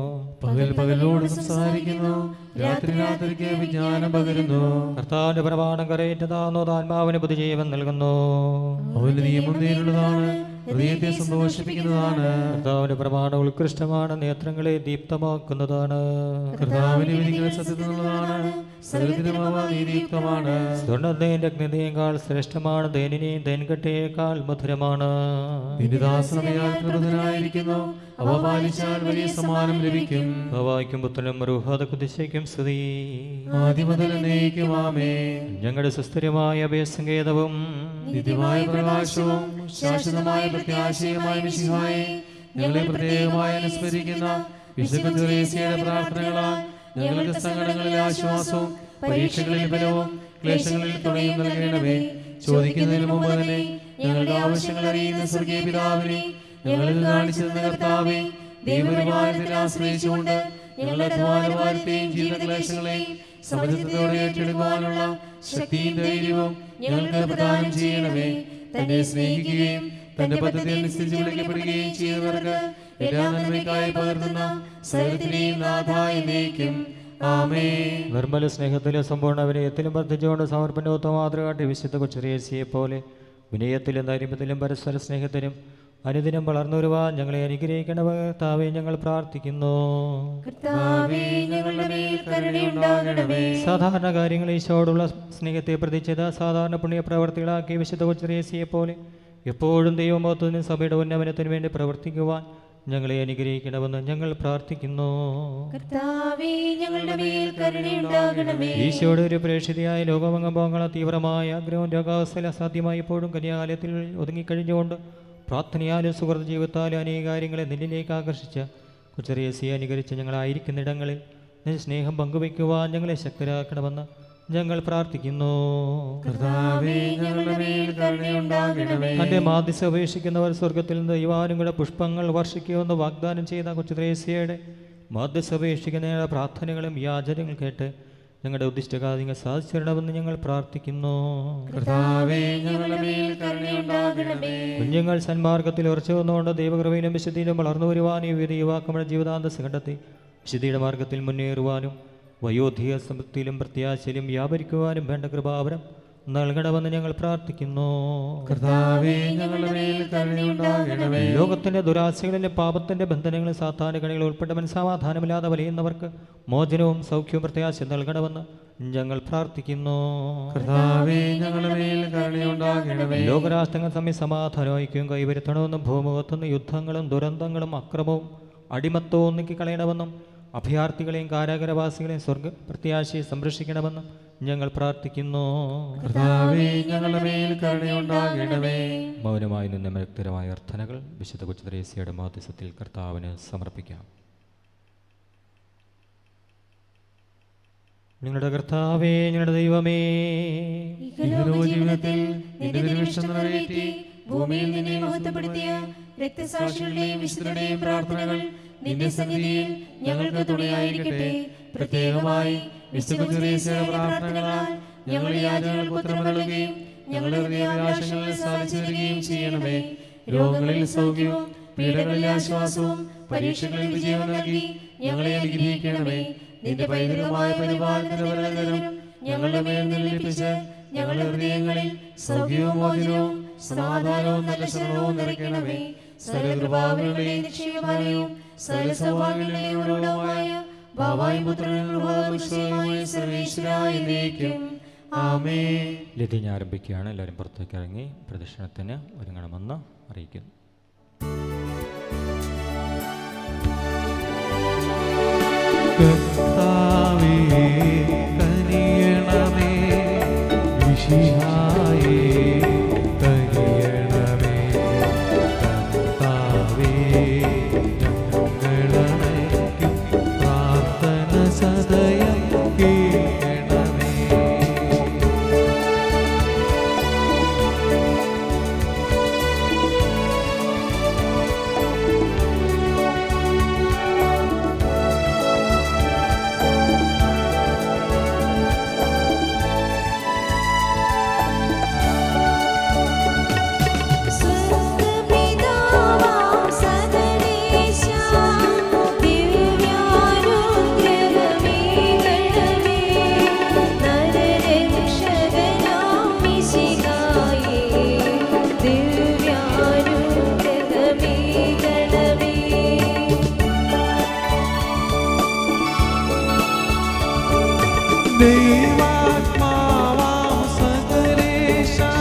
പകൽ പകലോട് സംസാരിക്കുന്നു രാത്രി രാത്രിക്ക് വിജ്ഞാനം പകരുന്നു കർത്താവിന്റെ പ്രമാണം കരയേറ്റതാന്നോ ആത്മാവിന് പുതുജീവൻ നൽകുന്നു അവന്റെ നിയമം നേരിടുന്നതാണ് ഹൃദയത്തെ സന്തോഷിപ്പിക്കുന്നതാണ് കർത്താവിന്റെ പ്രമാണം ഉത്കൃഷ്ടമാണ് നേത്രങ്ങളെ ദീപ്തമാക്കുന്നതാണ് കർത്താവിന്റെ വിധികൾ സത്യത്തിനുള്ളതാണ് സകലത്തിനും അവ നീതിയുക്തമാണ് സ്വർണ്ണതേന്റെ അഗ്നിതയേക്കാൾ ശ്രേഷ്ഠമാണ് തേനിനെയും തേൻകട്ടയേക്കാൾ മധുരമാണ് നിന്റെ ദാസനമയാൽ പ്രബുദ്ധനായിരിക്കുന്നു അവ പാലിച്ചാൽ വലിയ സമ്മാനം ലഭിക്കും വായിക്കും പുത്രനും റുഹാദ കുതിശയ്ക്കും സ്തുതി ആദ്യം മുതൽ എന്നേക്കും ആമേ ഞങ്ങളുടെ സുസ്ഥിരമായ അഭയസങ്കേതവും നിത്യമായ പ്രകാശവും ശാശ്വതമായ പ്രത്യാശയുമായ മിശിഹായെ ഞങ്ങളെ പ്രത്യേകമായി അനുസ്മരിക്കുന്ന വിശുദ്ധ തെരേസ്യയുടെ പ്രാർത്ഥനകളാൽ ഞങ്ങളുടെ സങ്കടങ്ങളിൽ ആശ്വാസവും പരീക്ഷകളിൽ ബലവും ക്ലേശങ്ങളിൽ തുണയും നൽകണമേ ചോദിക്കുന്നതിന് മുമ്പ് തന്നെ ഞങ്ങളുടെ ആവശ്യങ്ങൾ അറിയുന്ന സ്വർഗീയ പിതാവിനെ ഞങ്ങളിൽ കാണിച്ചു തന്ന കർത്താവെ ദൈവപരിപാലനത്തിൽ ആശ്രയിച്ചുകൊണ്ട് ഞങ്ങളുടെ അധ്വാനഭാരത്തെയും ജീവിതക്ലേശങ്ങളെയും സമചിത്തത്തോടെ ഏറ്റെടുക്കുവാനുള്ള ശക്തിയും ധൈര്യവും ഞങ്ങൾക്ക് പ്രദാനം ചെയ്യണമേ തന്നെ സ്നേഹിക്കുകയും തന്റെ പദ്ധതി അനുസരിച്ച് വിളിക്കപ്പെടുകയും ചെയ്യുന്നവർക്ക് എല്ലാ നന്മയ്ക്കായി പകർത്തുന്ന സകലത്തിനെയും നാഥായ നയിക്കും ആമേ നിർമ്മല സ്നേഹത്തിലും സമ്പൂർണ്ണ വിനയത്തിലും വർദ്ധിച്ചുകൊണ്ട് സമർപ്പണോത്ത മാതൃകാട്ടി വിശുദ്ധ കൊച്ചുരേസിയെ പോലെ വിനയത്തിലും ധൈര്യത്തിലും പരസ്പര സ്നേഹത്തിലും അനുദിനം വളർന്നു വരുവാൻ ഞങ്ങളെ അനുഗ്രഹിക്കണ കർത്താവെ ഞങ്ങൾ പ്രാർത്ഥിക്കുന്നു കർത്താവേ ഞങ്ങളുടെ മേൽ കരുണയുണ്ടാകണമേ സാധാരണ കാര്യങ്ങൾ ഈശോയോടുള്ള സ്നേഹത്തെ പ്രതിച്ചത് സാധാരണ പുണ്യ പ്രവർത്തികളാക്കി വിശുദ്ധ കൊച്ചുരേസിയെ പോലെ എപ്പോഴും ദൈവമഹത്വത്തിനും സഭയുടെ ഉന്നമനത്തിനു വേണ്ടി പ്രവർത്തിക്കുവാൻ ഞങ്ങളെ അനുഗ്രഹിക്കണമെന്ന് ഞങ്ങൾ പ്രാർത്ഥിക്കുന്നു കർത്താവേ ഞങ്ങളുടെ മേൽ കരുണയുണ്ടാകണമേ ഈശോയുടെ ഒരു പ്രേക്ഷിതയായ ലോകമംഗമ്പോങ്ങളെ തീവ്രമായ ആഗ്രഹവും രോഗാവസ്ഥയിൽ അസാധ്യമായി ഇപ്പോഴും കന്യാലയത്തിൽ ഒതുങ്ങിക്കഴിഞ്ഞുകൊണ്ട് പ്രാർത്ഥനയാലും സുഹൃത്ത് ജീവിതത്താലും അനേക കാര്യങ്ങളെ നിന്നിലേക്ക് ആകർഷിച്ച കൊച്ചറിയസിയെ അനുകരിച്ച് ഞങ്ങളായിരിക്കുന്നിടങ്ങളിൽ നിൻ സ്നേഹം പങ്കുവയ്ക്കുവാൻ ഞങ്ങളെ ശക്തരാക്കണമെന്ന് ഞങ്ങൾ പ്രാർത്ഥിക്കുന്നു കർത്താവേ ഞങ്ങളുടെ മേൽ കരുണയുണ്ടാകണമേ തന്റെ മാധ്യസ്ഥ അപേക്ഷിക്കുന്നവർ സ്വർഗത്തിൽ നിന്ന് ദൈവാനുങ്ങളുടെ പുഷ്പങ്ങൾ വർഷിക്കുമെന്ന് വാഗ്ദാനം ചെയ്ത കൊച്ചുത്രേസ്യയുടെ മാധ്യസ്ഥ അപേക്ഷിക്കുന്ന പ്രാർത്ഥനകളും യാചനകളും കേട്ട് ഞങ്ങളുടെ ഉദ്ദിഷ്ടകാര്യങ്ങൾ സാധിച്ചിടണമെന്ന് ഞങ്ങൾ പ്രാർത്ഥിക്കുന്നു കർത്താവേ ഞങ്ങളുടെ മേൽ കരുണയുണ്ടാകണമേ കുഞ്ഞുങ്ങൾ സന്മാർഗത്തിൽ ഉറച്ചു വന്നുകൊണ്ട് ദൈവകൃപയിലും വിശുദ്ധിയിലും വളർന്നു വരുവാനും വിവിധ യുവാക്കളുടെ ജീവിതാന്തസ് കണ്ടെത്തി വിശുദ്ധിയുടെ മാർഗത്തിൽ മുന്നേറുവാനും വയോധിക സമൃദ്ധിയിലും പ്രത്യാശയിലും വ്യാപരിക്കുവാനും വേണ്ട കൃപാവരം നൽകണമെന്ന് ഞങ്ങൾ പ്രാർത്ഥിക്കുന്നു കർത്താവേ ഞങ്ങളുടെ മേൽ കരുണയുണ്ടാകണമേ ലോകത്തിന്റെ ദുരാശകളിലും പാപത്തിന്റെ ബന്ധനങ്ങളും സാധാരണ കണികൾ ഉൾപ്പെട്ടവൻ സമാധാനമില്ലാതെ വലയുന്നവർക്ക് മോചനവും സൗഖ്യവും പ്രത്യാശ നൽകണമെന്ന് ഞങ്ങൾ പ്രാർത്ഥിക്കുന്നു കർത്താവേ ഞങ്ങളുടെ മേൽ കരുണയുണ്ടാകണമേ ലോകരാഷ്ട്രങ്ങൾ തമ്മിൽ സമാധാനം ഐക്യവും കൈവരുത്തണമെന്നും ഭൂമുഖത്തുനിന്ന് യുദ്ധങ്ങളും ദുരന്തങ്ങളും അക്രമവും അടിമത്തവും നീക്കിക്കളയണമെന്നും അഭയാർത്ഥികളെയും കാരാഗ്രവാസികളെയും സ്വർഗ പ്രത്യാശയെ സംരക്ഷിക്കണമെന്നും ഞങ്ങൾ പ്രാർത്ഥിക്കുന്നു കർത്താവേ ഞങ്ങളുടെ മേൽ കരുണയുണ്ടാകണമേ മൗനമായി നിന്ന് വ്യക്തരമായ അർത്ഥനകൾ വിശുദ്ധ കൊച്ചുദ്രേസ്യയുടെ മാധ്യസ്ഥത്തിൽ കർത്താവിന് സമർപ്പിക്കാം ഞങ്ങളുടെ കർത്താവേ ഞങ്ങളുടെ ദൈവമേ ഇഹലോക ജീവിതത്തിൽ നിന്റെ തിരുവിഷ്ടം നിറവേറ്റി ഭൂമിയിൽ നിന്നെ മഹത്വപ്പെടുത്തിയ രക്തസാക്ഷികളുടെയും വിശുദ്ധരുടെയും പ്രാർത്ഥനകൾ നിന്റെ സന്നിധിയിൽ ഞങ്ങൾക്ക് തുണയായിരിക്കട്ടെ പ്രത്യേകമായി വിശുദ്ധ പ്രാർത്ഥനകളാൽ ഞങ്ങളുടെ യാചനകൾക്ക് ഉത്തരമരുളുകയും ഞങ്ങളുടെ ഹൃദയാഭിലാഷങ്ങളിൽ സാധിച്ചു തരികയും ചെയ്യണമേ രോഗങ്ങളിൽ സൗഖ്യവും പീഡകളിൽ ആശ്വാസവും പരീക്ഷകളിൽ വിജയവും നൽകി ഞങ്ങളെ അനുഗ്രഹിക്കണമേ നിന്റെ പൈതൃകമായ പരിപാലനത്തിനും ഞങ്ങളുടെ മേൽ നിലനിപ്പിച്ച് ഞങ്ങളുടെ ഹൃദയങ്ങളിൽ സൗഖ്യവും മോചനവും സമാധാനവും നല്ല ശ്രമവും നിറയ്ക്കണമേ സർവകൃപാവങ്ങളുടെയും നിക്ഷേപമാനവും സകല സൗഭാഗ്യങ്ങളുടെയും ഉറവിടവുമായ ഭാവായും പുത്രനുമായ സർവേശ്വരായ എന്നേക്കും ആമേ ലതിഞ്ഞ ആരംഭിക്കുകയാണ് എല്ലാവരും പുറത്തേക്ക് ഇറങ്ങി പ്രദക്ഷിണത്തിന് ഒരുങ്ങണമെന്ന് അറിയിക്കുന്നു കർത്താവേ കനിയണമേ വിശിഹായേ കനിയണമേ കർത്താവേ ഞങ്ങളണയ്ക്കും പ്രാർത്ഥന സദയം കേൾക്കണമേ സ്വർഗ്ഗപിതാവാം സകലേശാ ദിവ്യാനുഗ്രഹമേകണമേ നരരക്ഷകനാം മിശിഹായേ ദിവ്യാനുഗ്രഹമേകണമേ ദൈവാത്മാവാം സകലേശാ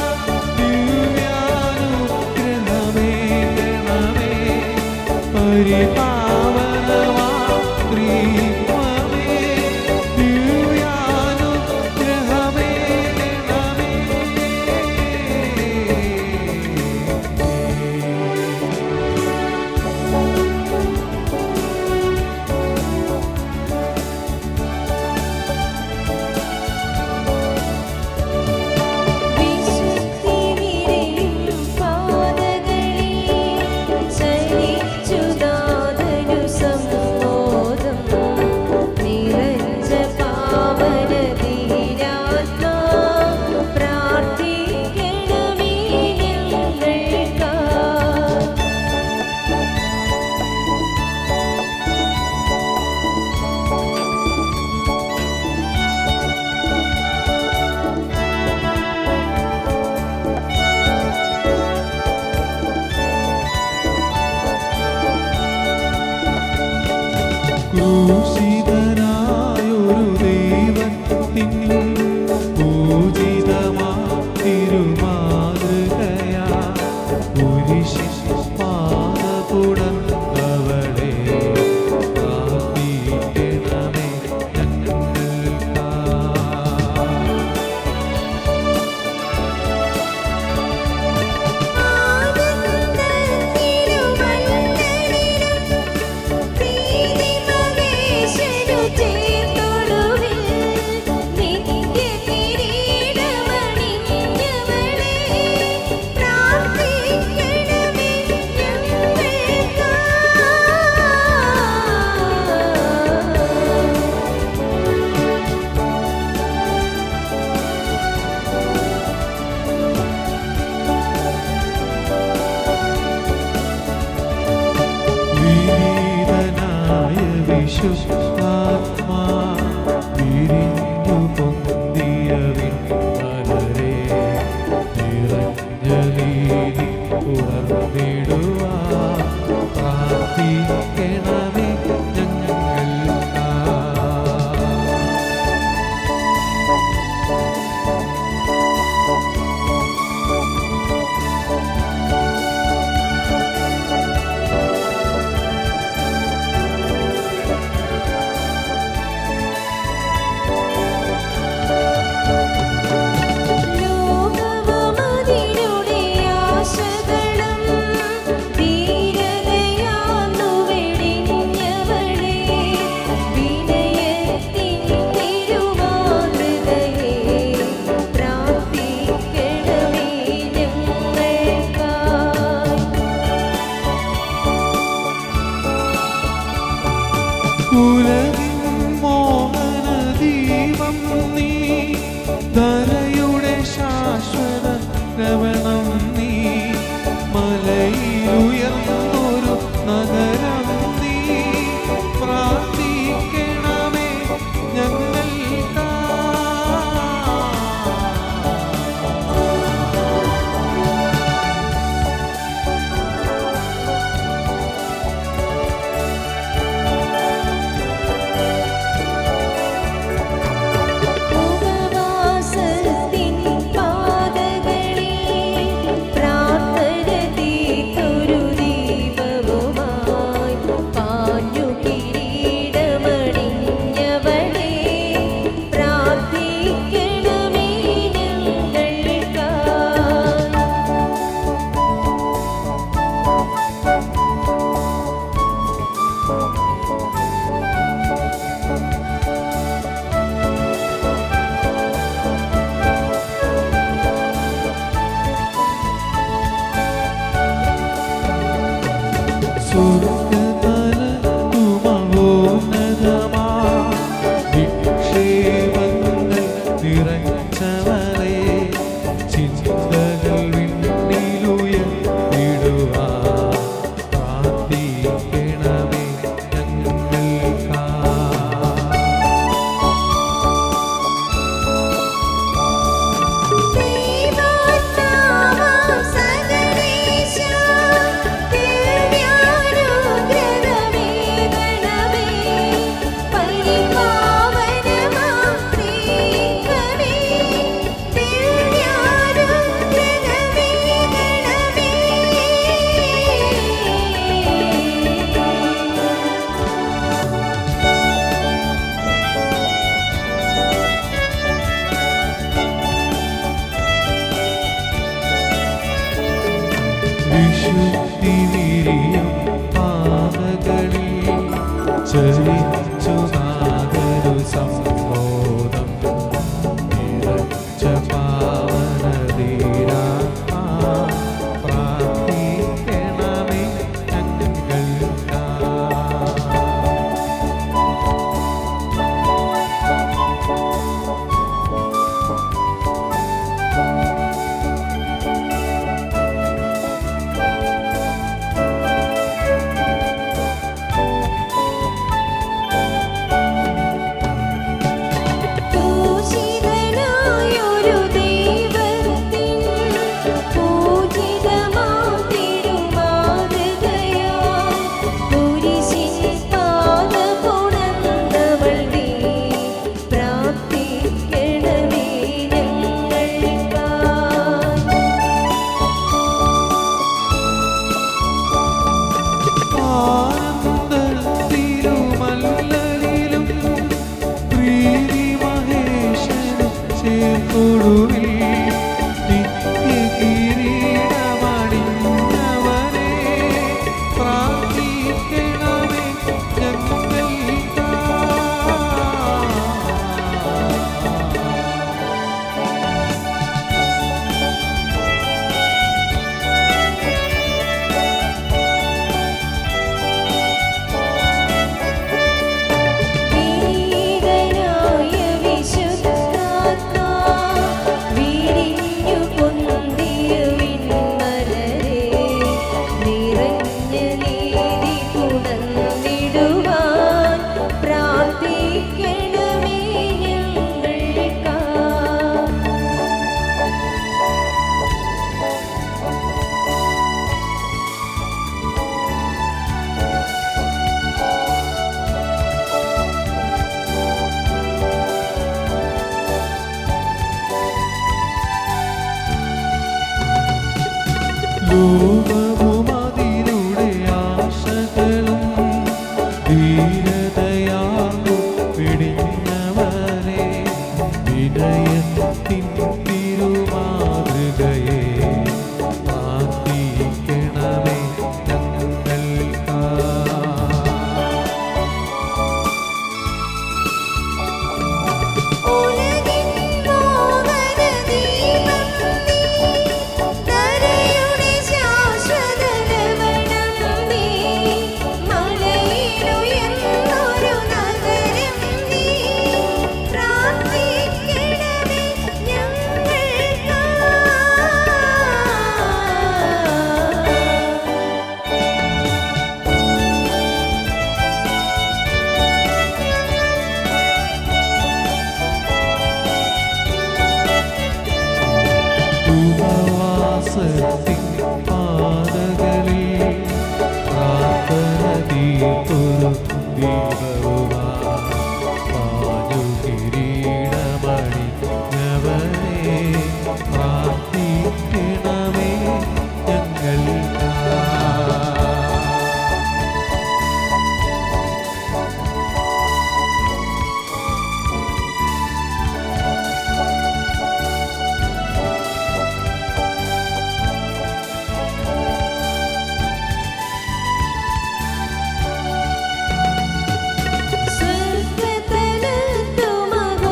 ദിവ്യാനുഗ്രഹമേ ഗണമേ പരിപാവനമാം ത്രിത്വമേ ദിവ്യാനുഗ്രഹമേ ഗണമേ വിശുദ്ധി നിറയും പാതകളിൽ ചരിച്ചുദാതനു സമ്മോദം നിറഞ്ഞ പാവനതീരാത്മാ പ്രാർത്ഥിക്കണമേ ഞങ്ങൾക്കാ ക്രൂശിതനായൊരു ദൈവത്തിൻ പൂജിതമാ തിരുമാതൃകയാ കുരിശിൽ പാദപുടർന്നവളെ പ്രാർത്ഥിക്കണമേ ഞങ്ങൾക്കാ വിനീതനായ വിശുദ്ധാത്മാ വിശുദ്ധി വിരിയും പാതകളിൽ ചരിച്ചു നാഗരു സമ്മോദം നിറച്ച പാവനതീരാ പ്രാർത്ഥിക്കണമേ ഞങ്ങൾക്കാ പൂജിതനായൊരു ദൈവത്തിൻ പൂജിതമാം തിരുമാതൃകയാൽ കുരിശിൻ പാദപുണർന്നവൾ നീ പ്രാർത്ഥിക്കണമേ ഞങ്ങൾക്കായി ആനന്ദത്തിലുമല്ലലിലും പ്രീതി മഹേശനും ചേർത്തൊടുവിൽ നിത്യകിരീടമണിഞ്ഞവനെ പ്രാർത്ഥിക്കണമേ ഞങ്ങൾക്കാ വീരനായ വിശുദ്ധാത്മാ വിരിഞ്ഞു പൊന്തിയ വിൺമലരെ നിറഞ്ഞ നീതി പുണർന്നിടുവാൻ പ്രാർത്ഥിക്കണമേ ഞങ്ങൾക്കാ ലോകവുമതിലൂടെ ആശകളും ധീരതയാർന്നു പിടിഞ്ഞവരെ വിനയത്തിൻ തിരുമാതൃകയെ പ്രാർത്ഥിക്കണമേ ഞങ്ങൾക്കാ ഉലകിൻ മോഹന ദീപം നീ നരയുടെ ശാശ്വത ലവണം നീ മലയിലുയർന്നൊരു നഗരം നീ പ്രാർത്ഥിക്കണമേ ഞങ്ങൾക്കായി ഉപവാസത്തിൻ പാതകളിൽ പ്രാർത്ഥന തീർത്തൊരു ദീപവുമാ പാഞ്ഞു കിരീടമണിഞ്ഞവനെ പ്രാർത്ഥിക്കണമേ ഞങ്ങൾക്കാ സ്വർഗതലത്തു മഹോന്നതമാം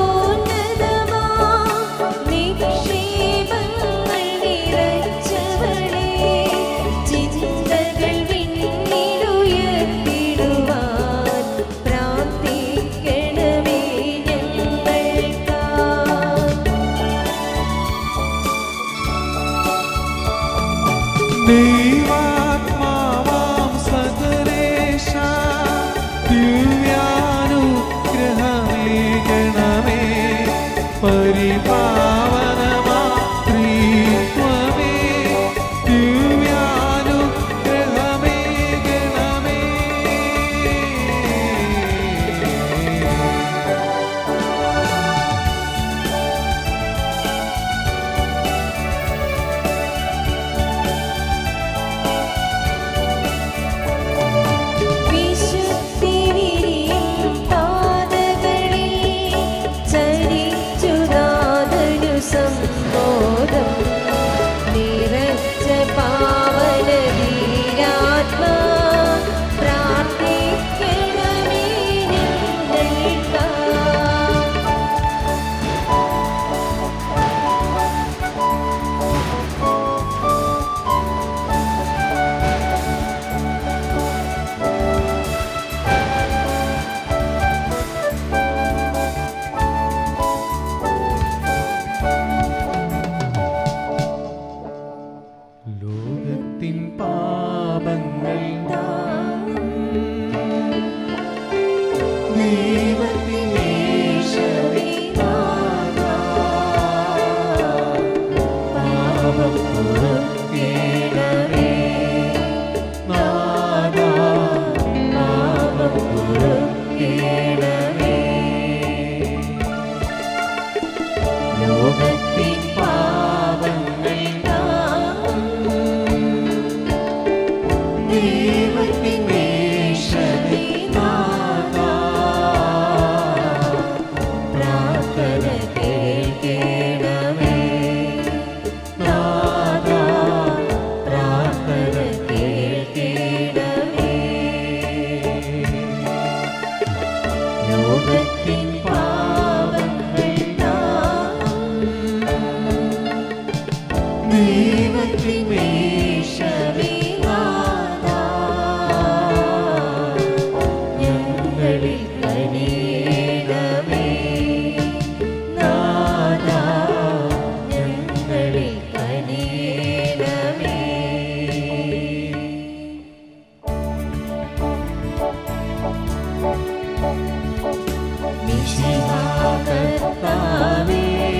പ്രാർത്ഥന കേൾക്കണമേ നാഥാ പ്രാർത്ഥന കേൾക്കണമേ ലോകത്തിൻ പാവങ്ങൾ ദൈവത്തിൻ വേഷമേ നാഥാ ഞങ്ങളിൽ കനിയണമേ നാഥാ ഞങ്ങളിൽ കനിയണമേ മിശിഹാകർത്താവേ,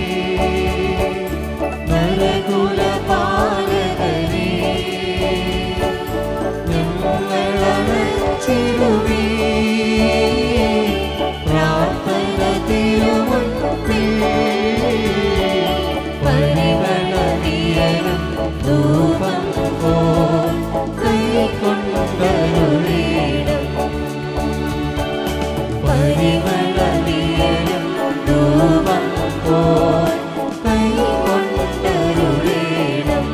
നരകുലപാലകനേ, ഞങ്ങളണച്ചിടുവീ, പ്രാർത്ഥന തിരുമുൻപിൽ, പരിമളവിയലും ധൂപം പോൽ കൈക്കൊണ്ടരുളീണം പരിമളവിയലും ധൂപം പോൽ കൈക്കൊണ്ടരുളീണം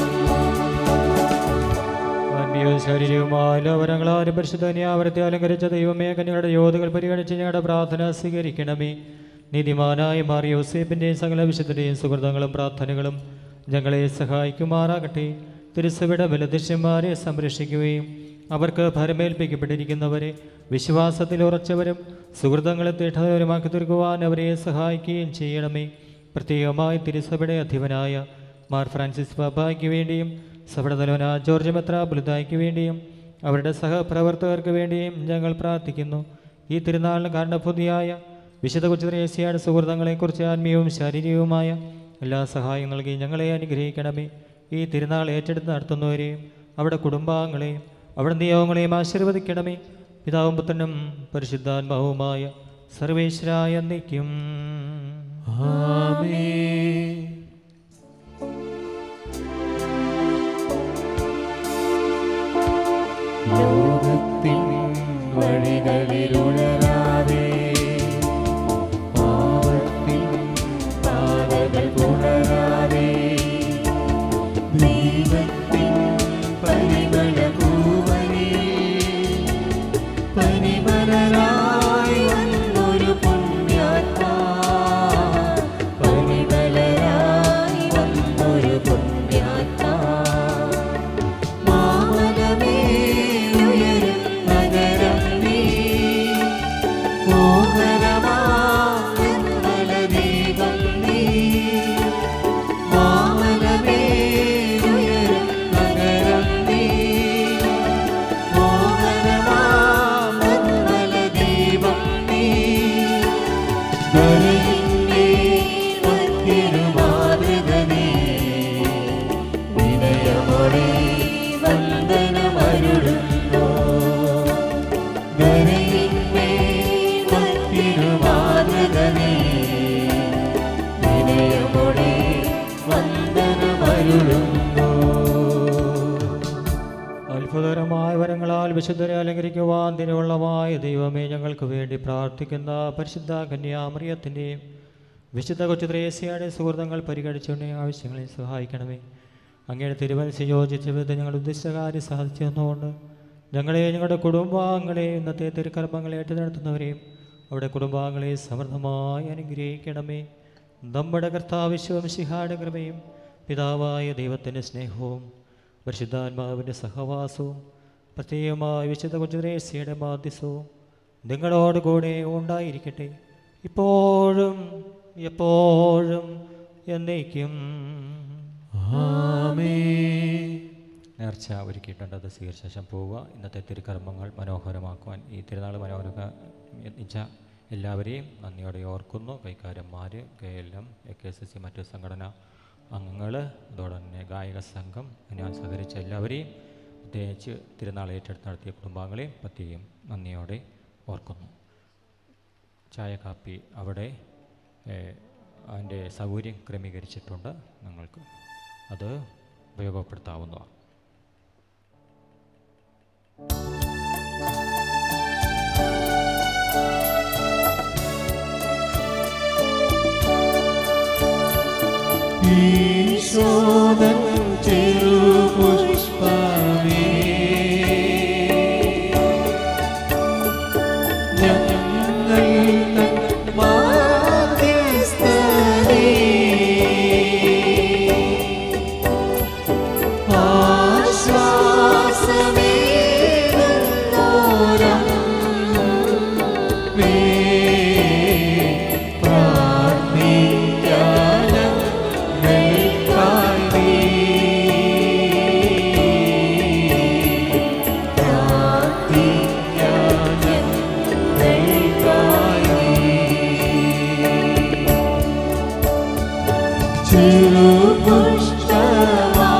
ആത്മീയവും ശാരീരികവുമായ ലോകരങ്ങളാരും പരിശുദ്ധന്യാവരത്തെ അലങ്കരിച്ച ദൈവമേ കന്യകളുടെ യോധകൾ പരിഗണിച്ച് ഞങ്ങളുടെ പ്രാർത്ഥന സ്വീകരിക്കണമേ നീതിമാനായ മാറിയ യോസേപ്പിൻ്റെയും സകല വിശുദ്ധൻ്റെയും സുഹൃതങ്ങളും പ്രാർത്ഥനകളും ഞങ്ങളെ സഹായിക്കുമാറാകട്ടെ തിരുസഭയുടെ ബലദൃശ്യന്മാരെ സംരക്ഷിക്കുകയും അവർക്ക് ഭരമേൽപ്പിക്കപ്പെട്ടിരിക്കുന്നവരെ വിശ്വാസത്തിൽ ഉറച്ചവരും സുഹൃതങ്ങളെ തീഠവരുമാക്കി തീർക്കുവാൻ അവരെ സഹായിക്കുകയും ചെയ്യണമേ പ്രത്യേകമായി തിരുസഭയുടെ അധിപനായ മാർ ഫ്രാൻസിസ് പാപ്പായ്ക്ക് വേണ്ടിയും സഭയുടെ തലവന ജോർജ് മെത്രാപുലിതായ്ക്ക് വേണ്ടിയും അവരുടെ സഹപ്രവർത്തകർക്ക് വേണ്ടിയും ഞങ്ങൾ പ്രാർത്ഥിക്കുന്നു ഈ തിരുനാളിന് കാരണഭൂതിയായ വിശുദ്ധ കൊച്ചുത്രേസ്യയുടെ സുഹൃത്തുക്കളെക്കുറിച്ച് ആത്മീയവും ശാരീരികവുമായ എല്ലാ സഹായവും നൽകി ഞങ്ങളെ അനുഗ്രഹിക്കണമേ ഈ തിരുനാൾ ഏറ്റെടുത്ത് നടത്തുന്നവരെയും അവിടെ കുടുംബാംഗങ്ങളെയും അവിടെ നിയോഗങ്ങളെയും ആശീർവദിക്കണമേ പിതാവും പുത്രനും പരിശുദ്ധാത്മാവുമായ സർവേശ്വരായ നിൽക്കും ആമേൻ ലോകത്തിൻ വഴികളിലുണരാതെ പാപത്തിൻ പാതകൾ തുടരാതെ ദൈവത്തിൻ പരിമള പൂവനിൽ പരിമലരായി വന്നൊരു പുണ്യാത്മാ പരിമലരായി വന്നൊരു പുണ്യാത്മാ മാമലമേ ഉയരും നഗരം നീ മോഹനമാല ദീപം നീ മാമലമേ ഉയരും നഗരം നീ മോഹനമാല ദീപം നീ ദരയില്ലേ തിരുമാതൃക നീ വിനയമോടെ വന്ദനമരുളുന്നു ദരയില്ലേ തിരുമാതൃക നീ വിനയമോടെ വന്ദനമരുളുന്നു അത്ഭുതകരമായ വരങ്ങളാൽ വിശുദ്ധരെ അലങ്കരിക്കുവാൻ തിരുവള്ളമായ ദൈവമേ ഞങ്ങൾക്ക് വേണ്ടി പ്രാർത്ഥിക്കുന്ന പരിശുദ്ധ കന്യാമറിയത്തിൻ്റെയും വിശുദ്ധ കൊച്ചു ത്രേസ്യയുടെ സുഹൃത്തുക്കൾ പരിഗണിച്ചുകൊണ്ട് ആവശ്യങ്ങളെ സഹായിക്കണമേ അങ്ങയുടെ തിരുവനസ് യോജിച്ച വിധം ഞങ്ങൾ ഉദ്ദേശിച്ച കാര്യം സാധിച്ചു തന്നുകൊണ്ട് ഞങ്ങളെ ഞങ്ങളുടെ കുടുംബാംഗങ്ങളെ ഇന്നത്തെ തിരുക്കർമ്മങ്ങളെ ഏറ്റു നടത്തുന്നവരെയും അവിടെ കുടുംബാംഗങ്ങളെ സമൃദ്ധമായി അനുഗ്രഹിക്കണമേ നമ്മുടെ കർത്താവിശ്വം ശിഹായുടെ കൃപയും പിതാവായ ദൈവത്തിൻ്റെ സ്നേഹവും പരിശുദ്ധാത്മാവിൻ്റെ സഹവാസവും പ്രത്യേകമായ വിശുദ്ധ കുജുരേസ്യയുടെ മാധ്യസവും നിങ്ങളോട് കൂടെ ഉണ്ടായിരിക്കട്ടെ ഇപ്പോഴും എപ്പോഴും എന്നേക്കും നേർച്ച ഒരുക്കിയിട്ടുണ്ട് അത് സ്വീകരിച്ച ശേഷം പോവുക ഇന്നത്തെ തിരുക്കർമ്മങ്ങൾ മനോഹരമാക്കുവാൻ ഈ തിരുനാൾ മനോഹര യത്നിച്ച എല്ലാവരെയും നന്ദിയോടെ ഓർക്കുന്നു കൈക്കാരന്മാർ K L M A K S S C മറ്റു സംഘടന അംഗങ്ങൾ അതോടെ തന്നെ ഗായക സംഘം ഞാൻ സഹകരിച്ച എല്ലാവരെയും പ്രത്യേകിച്ച് തിരുനാൾ ഏറ്റെടുത്ത് നടത്തിയ കുടുംബാംഗങ്ങളെയും പ്രത്യേകം നന്ദിയോടെ ഓർക്കുന്നു ചായ കാപ്പി അവിടെ ഏഹ്, അതിൻ്റെ സൗകര്യം ക്രമീകരിച്ചിട്ടുണ്ട് നിങ്ങൾക്ക് അത് ഉപയോഗപ്പെടുത്താവുന്നതാണ് ും ഈശോദൻ ചെറുപുഷ്പമേ ഞങ്ങൾ മാധ്യസ്ഥരേ ആശ്വാസമേകുന്നോരം മേ പ്രാർത്ഥിക്കാനും ചെറുപുഷ്പമാ